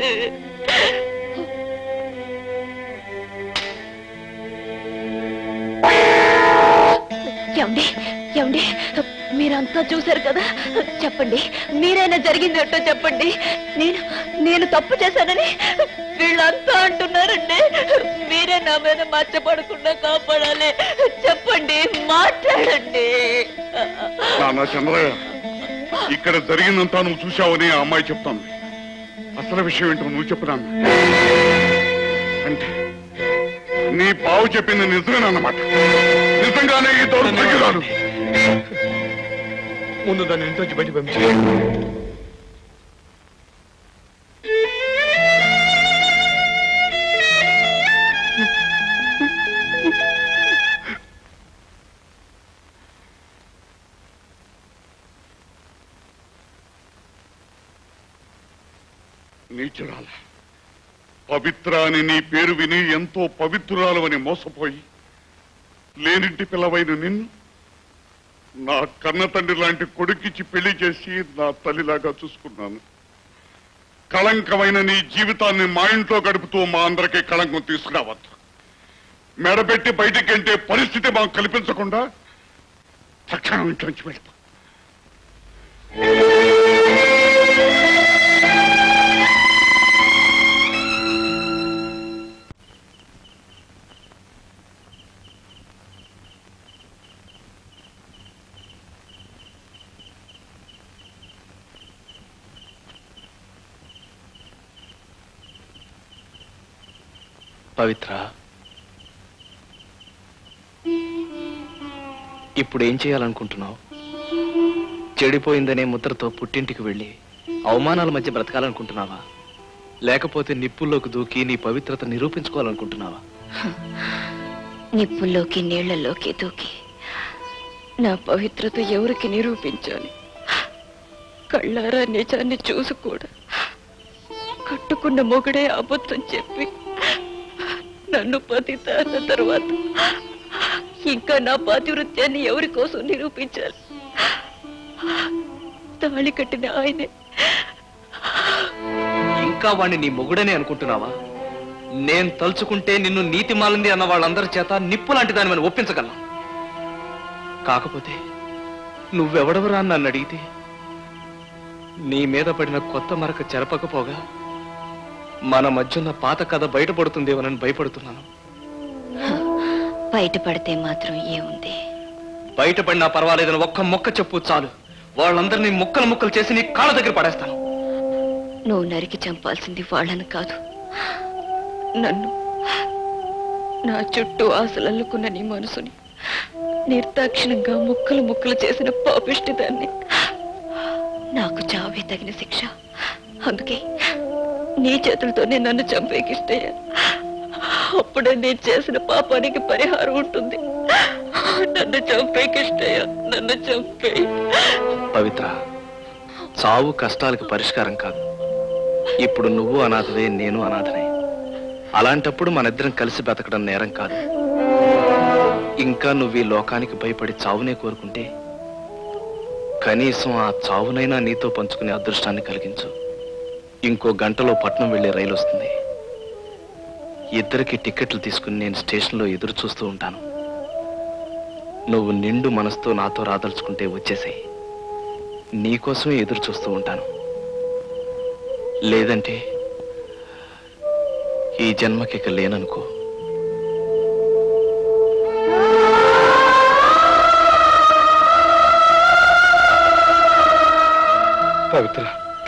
Speaker 5: ఏమండి ఏమండి మీరంతా చూశారు కదా చెప్పండి మీరైనా జరిగిందేంటో చెప్పండి నేను నేను తప్పు చేశానని వీళ్ళంతా అంటున్నారండి మీరే నా మీద మచ్చపడకుండా కాపాడాలి చెప్పండి మాట్లాడండి
Speaker 13: నాన్న చంద్రయ్య ఇక్కడ జరిగిందంతా నువ్వు చూశావని ఆ అమ్మాయి చెప్తాను అసలు విషయం ఏంటో నువ్వు చెప్పు నాన్న అంటే నీ బావు చెప్పింది నిజమేనన్నమాట నిజంగానే ఈ దౌర్భాగ్యురాలు
Speaker 14: ముందు దాన్ని ఇంట్లోంచి బయట పంపించి
Speaker 13: నీచురాల పవిత్ర అని నీ పేరు విని ఎంతో పవిత్రురాలు అని మోసపోయి లేనింటి పిల్లవైన నిన్ను నా కన్న తండ్రి లాంటి కొడుకిచ్చి పెళ్లి చేసి నా తల్లిలాగా చూసుకున్నాను కళంకమైన నీ జీవితాన్ని మా ఇంట్లో గడుపుతూ మా అందరికీ కళంకం తీసుకురావద్దు మెడబెట్టి బయటికి పరిస్థితి మాకు కల్పించకుండా తక్షణం ఇంట్లోంచి వెళ్ళిపో
Speaker 1: పవిత్ర ఇప్పుడు ఏం చేయాలనుకుంటున్నావు చెడిపోయిందనే ముద్రతో పుట్టింటికి వెళ్ళి అవమానాల మధ్య బ్రతకాలనుకుంటున్నావా లేకపోతే నిప్పుల్లోకి దూకి నీ పవిత్రత నిరూపించుకోవాలనుకుంటున్నావా
Speaker 5: నిప్పుల్లోకి నీళ్లలోకి దూకి నా పవిత్రత ఎవరికి నిరూపించాలి కళ్ళారా నిజాన్ని చూసి కూడా కట్టుకున్న మొగుడే అబద్ధం చెప్పి నన్ను పతిత అన్న తర్వాత ఇంకా నా పాతివృత్యాన్ని ఎవరి కోసం నిరూపించాలి తాళి కట్టిన ఆయనే
Speaker 3: ఇంకా వాణ్ణి నీ మొగుడని అనుకుంటున్నావా నేను తలుచుకుంటే నిన్ను నీతి మాలింది అన్న వాళ్ళందరి చేత నిప్పు లాంటి దాని మనం ఒప్పించగలను కాకపోతే నువ్వెవడవరా అని నన్ను అడిగితే నీ మీద పడిన కొత్త మరక చెరపకపోగా మన మధ్యున్న పాత కథ బయటపడుతుందేమోనని భయపడుతున్నాను
Speaker 5: బయటపడితే మాత్రం ఏముంది
Speaker 3: బయటపడినా పర్వాలేదని ఒక్క మొక్క చెప్పు చాలు వాళ్ళందరినీ ముక్కలు ముక్కలు చేసి నీ కాళ్ళ దగ్గర పడేస్తాను
Speaker 5: నువ్వు నరికి చంపాల్సింది వాళ్ళని కాదు నన్ను నా చుట్టూ ఆశలల్లుకున్న నీ మనసుని నిర్దాక్షిణంగా ముక్కలు ముక్కలు చేసిన పాపిష్టి దాన్ని నాకు చావే తగిన శిక్ష అందుకే నీ చేతులతోనే నన్ను చంపేకిష్టయ్యా అప్పుడే నేను చేసిన పాపానికి పరిహారం ఉంటుంది నన్ను చంపేకిష్టయ్యా నన్ను చంపే
Speaker 3: పవిత్ర చావు కష్టాలకు పరిష్కారం కాదు ఇప్పుడు నువ్వు అనాథవే నేను అనాథనే అలాంటప్పుడు మనిద్దరం కలిసి బతకడం నేరం కాదు ఇంకా నువ్వు ఈ లోకానికి భయపడి చావునే కోరుకుంటే కనీసం ఆ చావునైనా నీతో పంచుకునే అదృష్టాన్ని కలిగించు ఇంకో గంటలో పట్నం వెళ్లే రైలు వస్తుంది ఇద్దరికి టిక్కెట్లు తీసుకుని నేను స్టేషన్లో ఎదురు చూస్తూ ఉంటాను నువ్వు నిండు మనసుతో నాతో రాదలుచుకుంటే వచ్చేసాయి నీకోసమే ఎదురు చూస్తూ ఉంటాను లేదంటే ఈ జన్మకిక లేననుకో
Speaker 14: పవిత్ర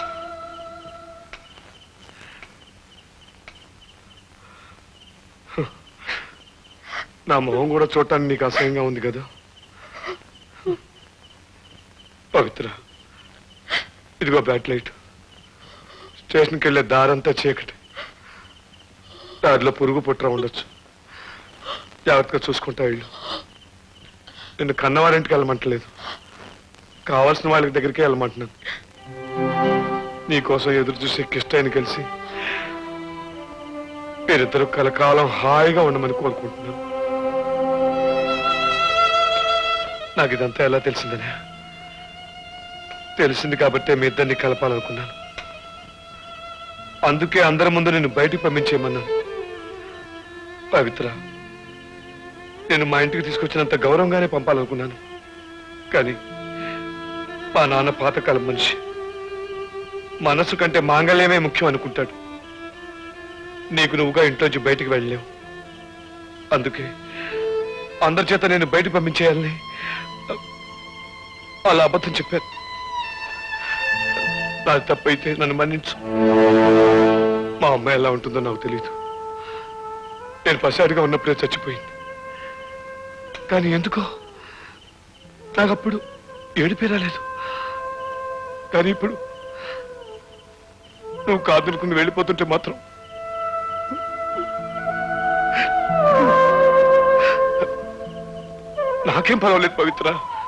Speaker 14: నా మొహం కూడా చూడటానికి నీకు అసహ్యంగా ఉంది కదా పవిత్ర ఇదిగో బ్యాట్ లైట్ స్టేషన్కి వెళ్ళే దారంతా చీకటి దారిలో పురుగు పుట్ర ఉండొచ్చు జాగ్రత్తగా చూసుకుంటా ఇల్లు నిన్ను కన్నవారింటికి వెళ్ళమంటలేదు కావాల్సిన వాళ్ళకి దగ్గరికి వెళ్ళమంటున్నాను నీకోసం ఎదురు చూసి కిష్టైన కలిసి మీరిద్దరు కలకాలం హాయిగా ఉండమని కోరుకుంటున్నాను నాకు ఇదంతా ఎలా తెలిసిందనే తెలిసింది కాబట్టే మీ ఇద్దరిని కలపాలనుకున్నాను అందుకే అందరి ముందు నేను బయటికి పంపించేయమన్నాను పవిత్ర నేను మా ఇంటికి తీసుకొచ్చినంత గౌరవంగానే పంపాలనుకున్నాను కానీ మా నాన్న పాతకాలం మనిషి మనసు కంటే మాంగళ్యమే ముఖ్యం అనుకుంటాడు నీకు నువ్వుగా ఇంట్లోంచి బయటికి వెళ్ళలేవు అందుకే అందరి చేత నేను బయట పంపించేయాలని అలా అబద్ధం చెప్పాను నాది తప్పైతే నన్ను మన్నించు మా అమ్మాయి ఎలా ఉంటుందో నాకు తెలియదు నేను పసాడిగా ఉన్నప్పుడే చచ్చిపోయింది కానీ ఎందుకో నాకు అప్పుడు ఏడిపే రాలేదు కానీ ఇప్పుడు నువ్వు కాదనుకుని వెళ్ళిపోతుంటే మాత్రం నాకేం పర్వాలేదు పవిత్ర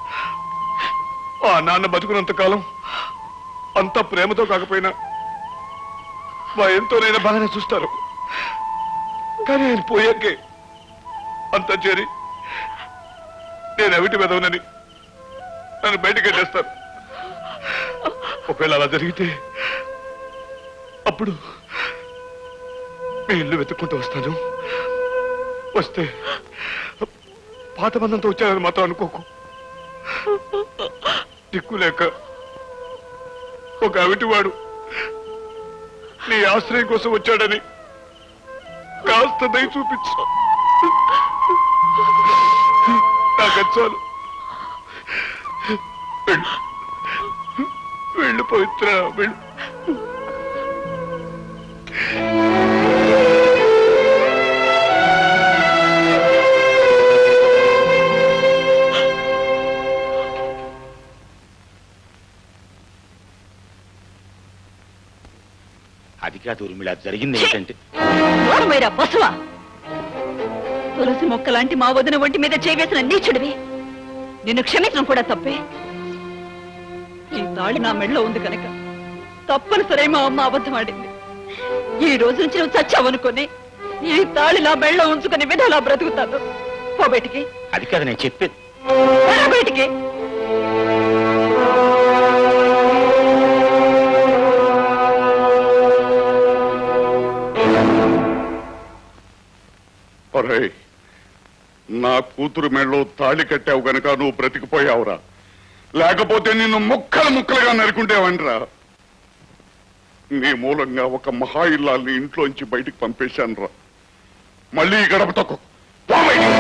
Speaker 14: ఆ నాన్న బతుకున్నంత కాలం అంత ప్రేమతో కాకపోయినా మా ఎంతోనైనా బాగానే చూస్తారు కానీ ఆయన పోయాకే అంతా చేరి నేను అవిటి వెదవనని నన్ను బయటికి వెళ్ళేస్తారు ఒకవేళ అలా జరిగితే అప్పుడు మీ ఇల్లు వెతుక్కుంటూ వస్తాను వస్తే పాత బంధంతో వచ్చానని మాత్రం అనుకోకు దిక్కు లేక ఒక అవిటివాడు నీ ఆశ్రయం కోసం వచ్చాడని కాస్త దయ చూపించు నాకు చాలు వెళ్ళు వెళ్ళు పవిత్ర వెళ్ళు
Speaker 11: అది కాదు ఉర్మిళ జరిగింది ఏంటంటే
Speaker 5: నోరమైరా బసవా తులసి మొక్క లాంటి మా వదిన ఒంటి మీద చేవేసిన నీచుడివి నిన్ను క్షమించడం కూడా తప్పే ఈ తాళి నా మెడలో ఉంది కనుక తప్పనిసరి మా అమ్మ అబద్ధం ఆడింది ఈ రోజు నుంచి నువ్వు చచ్చావనుకొని ఈ తాళి నా మెడలో ఉంచుకుని విధాలా బ్రతుకుతాను పో బయటికి
Speaker 11: అది కాదు నేను చెప్పేది
Speaker 5: రా బయటికి
Speaker 13: ఒరేయ్ నా కూతురు మెళ్ళో తాళి కట్టావు గనక నువ్వు బ్రతికిపోయావురా లేకపోతే నిన్ను ముక్కలు ముక్కలుగా నరుకుంటేవనిరా నీ మూలంగా ఒక మహా ఇల్లాల్ని ఇంట్లోంచి బయటికి పంపేశాను రా మళ్ళీ ఈ గడప తొక్కు పో బయటికి.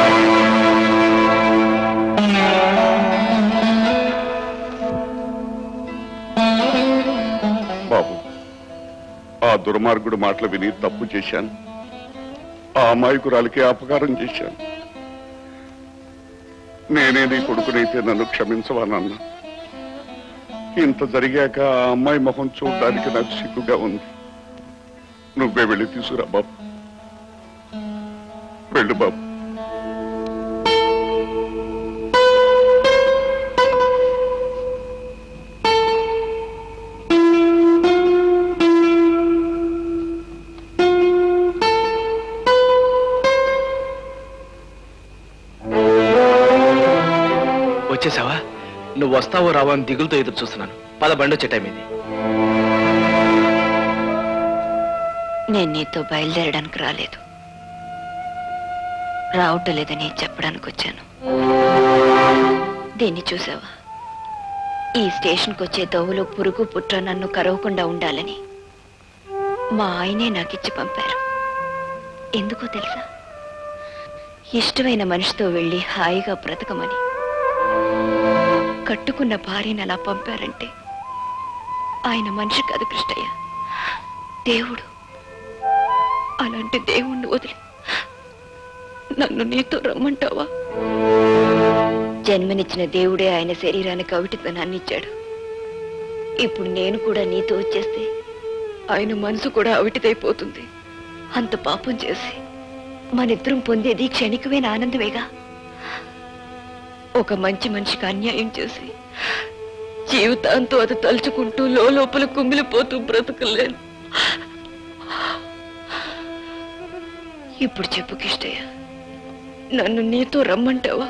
Speaker 13: బాబు ఆ దుర్మార్గుడు మాటలు విని తప్పు చేశాను ఆ అమాయకురాలికి అపకారం చేశాను నేనే నీ కొడుకునైతే నన్ను క్షమించవా నాన్న ఇంత జరిగాక ఆ అమ్మాయి మొహం చూడడానికి నాకు సిగ్గుగా ఉంది నువ్వే వెళ్ళి తీసుకురా బాబు వెళ్ళు బాబు
Speaker 3: వచ్చేసావా నువ్వు వస్తావో రావో అని దిగులతో ఎదురు చూస్తున్నాను పద బండి వచ్చే టైం ఇది
Speaker 5: నేను నీతో బయలుదేరడానికి రాలేదు రావటం లేదని చెప్పడానికి వచ్చాను దీన్ని చూసావా ఈ స్టేషన్కి వచ్చే దోవలో పురుగు పుట్ర నన్ను కరవకుండా ఉండాలని మా ఆయనే నాకిచ్చి పంపారు ఎందుకో తెలుసా ఇష్టమైన మనిషితో వెళ్ళి హాయిగా బ్రతకమని కట్టుకున్న భార్యను అలా పంపారంటే ఆయన మనిషి కాదు కృష్ణయ్య దేవుడు అలాంటి దేవుణ్ణి వదిలి నన్ను నీతో రమ్మంటావా జన్మనిచ్చిన దేవుడే ఆయన శరీరానికి అవిటితనాన్ని ఇచ్చాడు ఇప్పుడు నేను కూడా నీతో వచ్చేస్తే ఆయన మనసు కూడా అవిటిదైపోతుంది అంత పాపం చేసి మనిద్దరం పొందేది క్షణికమైన ఆనందమేగా ఒక మంచి మనిషికి అన్యాయం చేసి జీవితాంతో అది తలుచుకుంటూ లోపల కుమిలిపోతూ బ్రతకలేను ఇప్పుడు చెప్పు కిష్టయ్య నన్ను నీతో రమ్మంటావా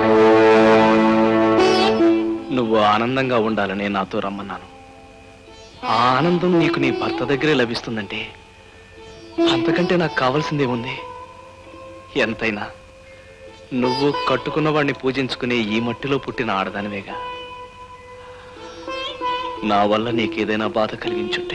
Speaker 3: నువ్వు ఆనందంగా ఉండాలని నాతో రమ్మన్నాను ఆ ఆనందం నీకు నీ భర్త దగ్గరే లభిస్తుందంటే అంతకంటే నాకు కావాల్సిందేముంది ఎంతైనా నువ్వు కట్టుకున్న వాడిని పూజించుకునే ఈ మట్టిలో పుట్టిన ఆడదానివేగా నా వల్ల నీకేదైనా బాధ కలిగించుంటే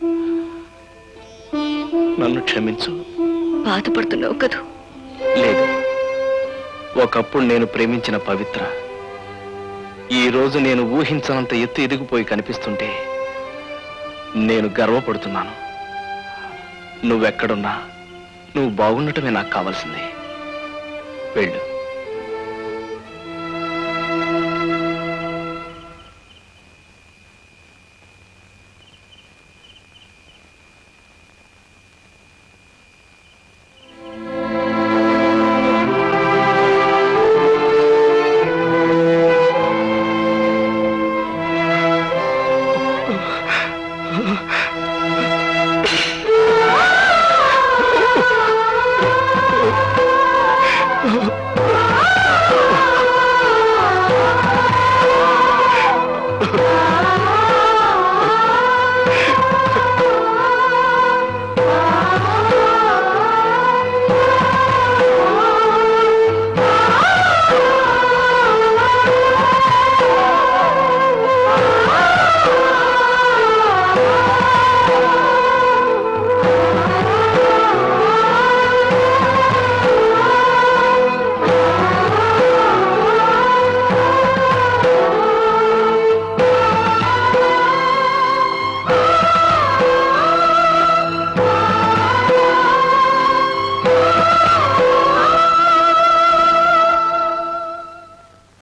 Speaker 3: నన్ను క్షమించు
Speaker 5: బాధపడుతున్నావు కదూ
Speaker 3: లేదు ఒకప్పుడు నేను ప్రేమించిన పవిత్ర ఈ రోజు నేను ఊహించనంత ఎత్తు ఎదిగిపోయి కనిపిస్తుంటే నేను గర్వపడుతున్నాను నువ్వెక్కడున్నా నువ్వు బాగుండటమే నాకు కావాల్సింది వెళ్ళు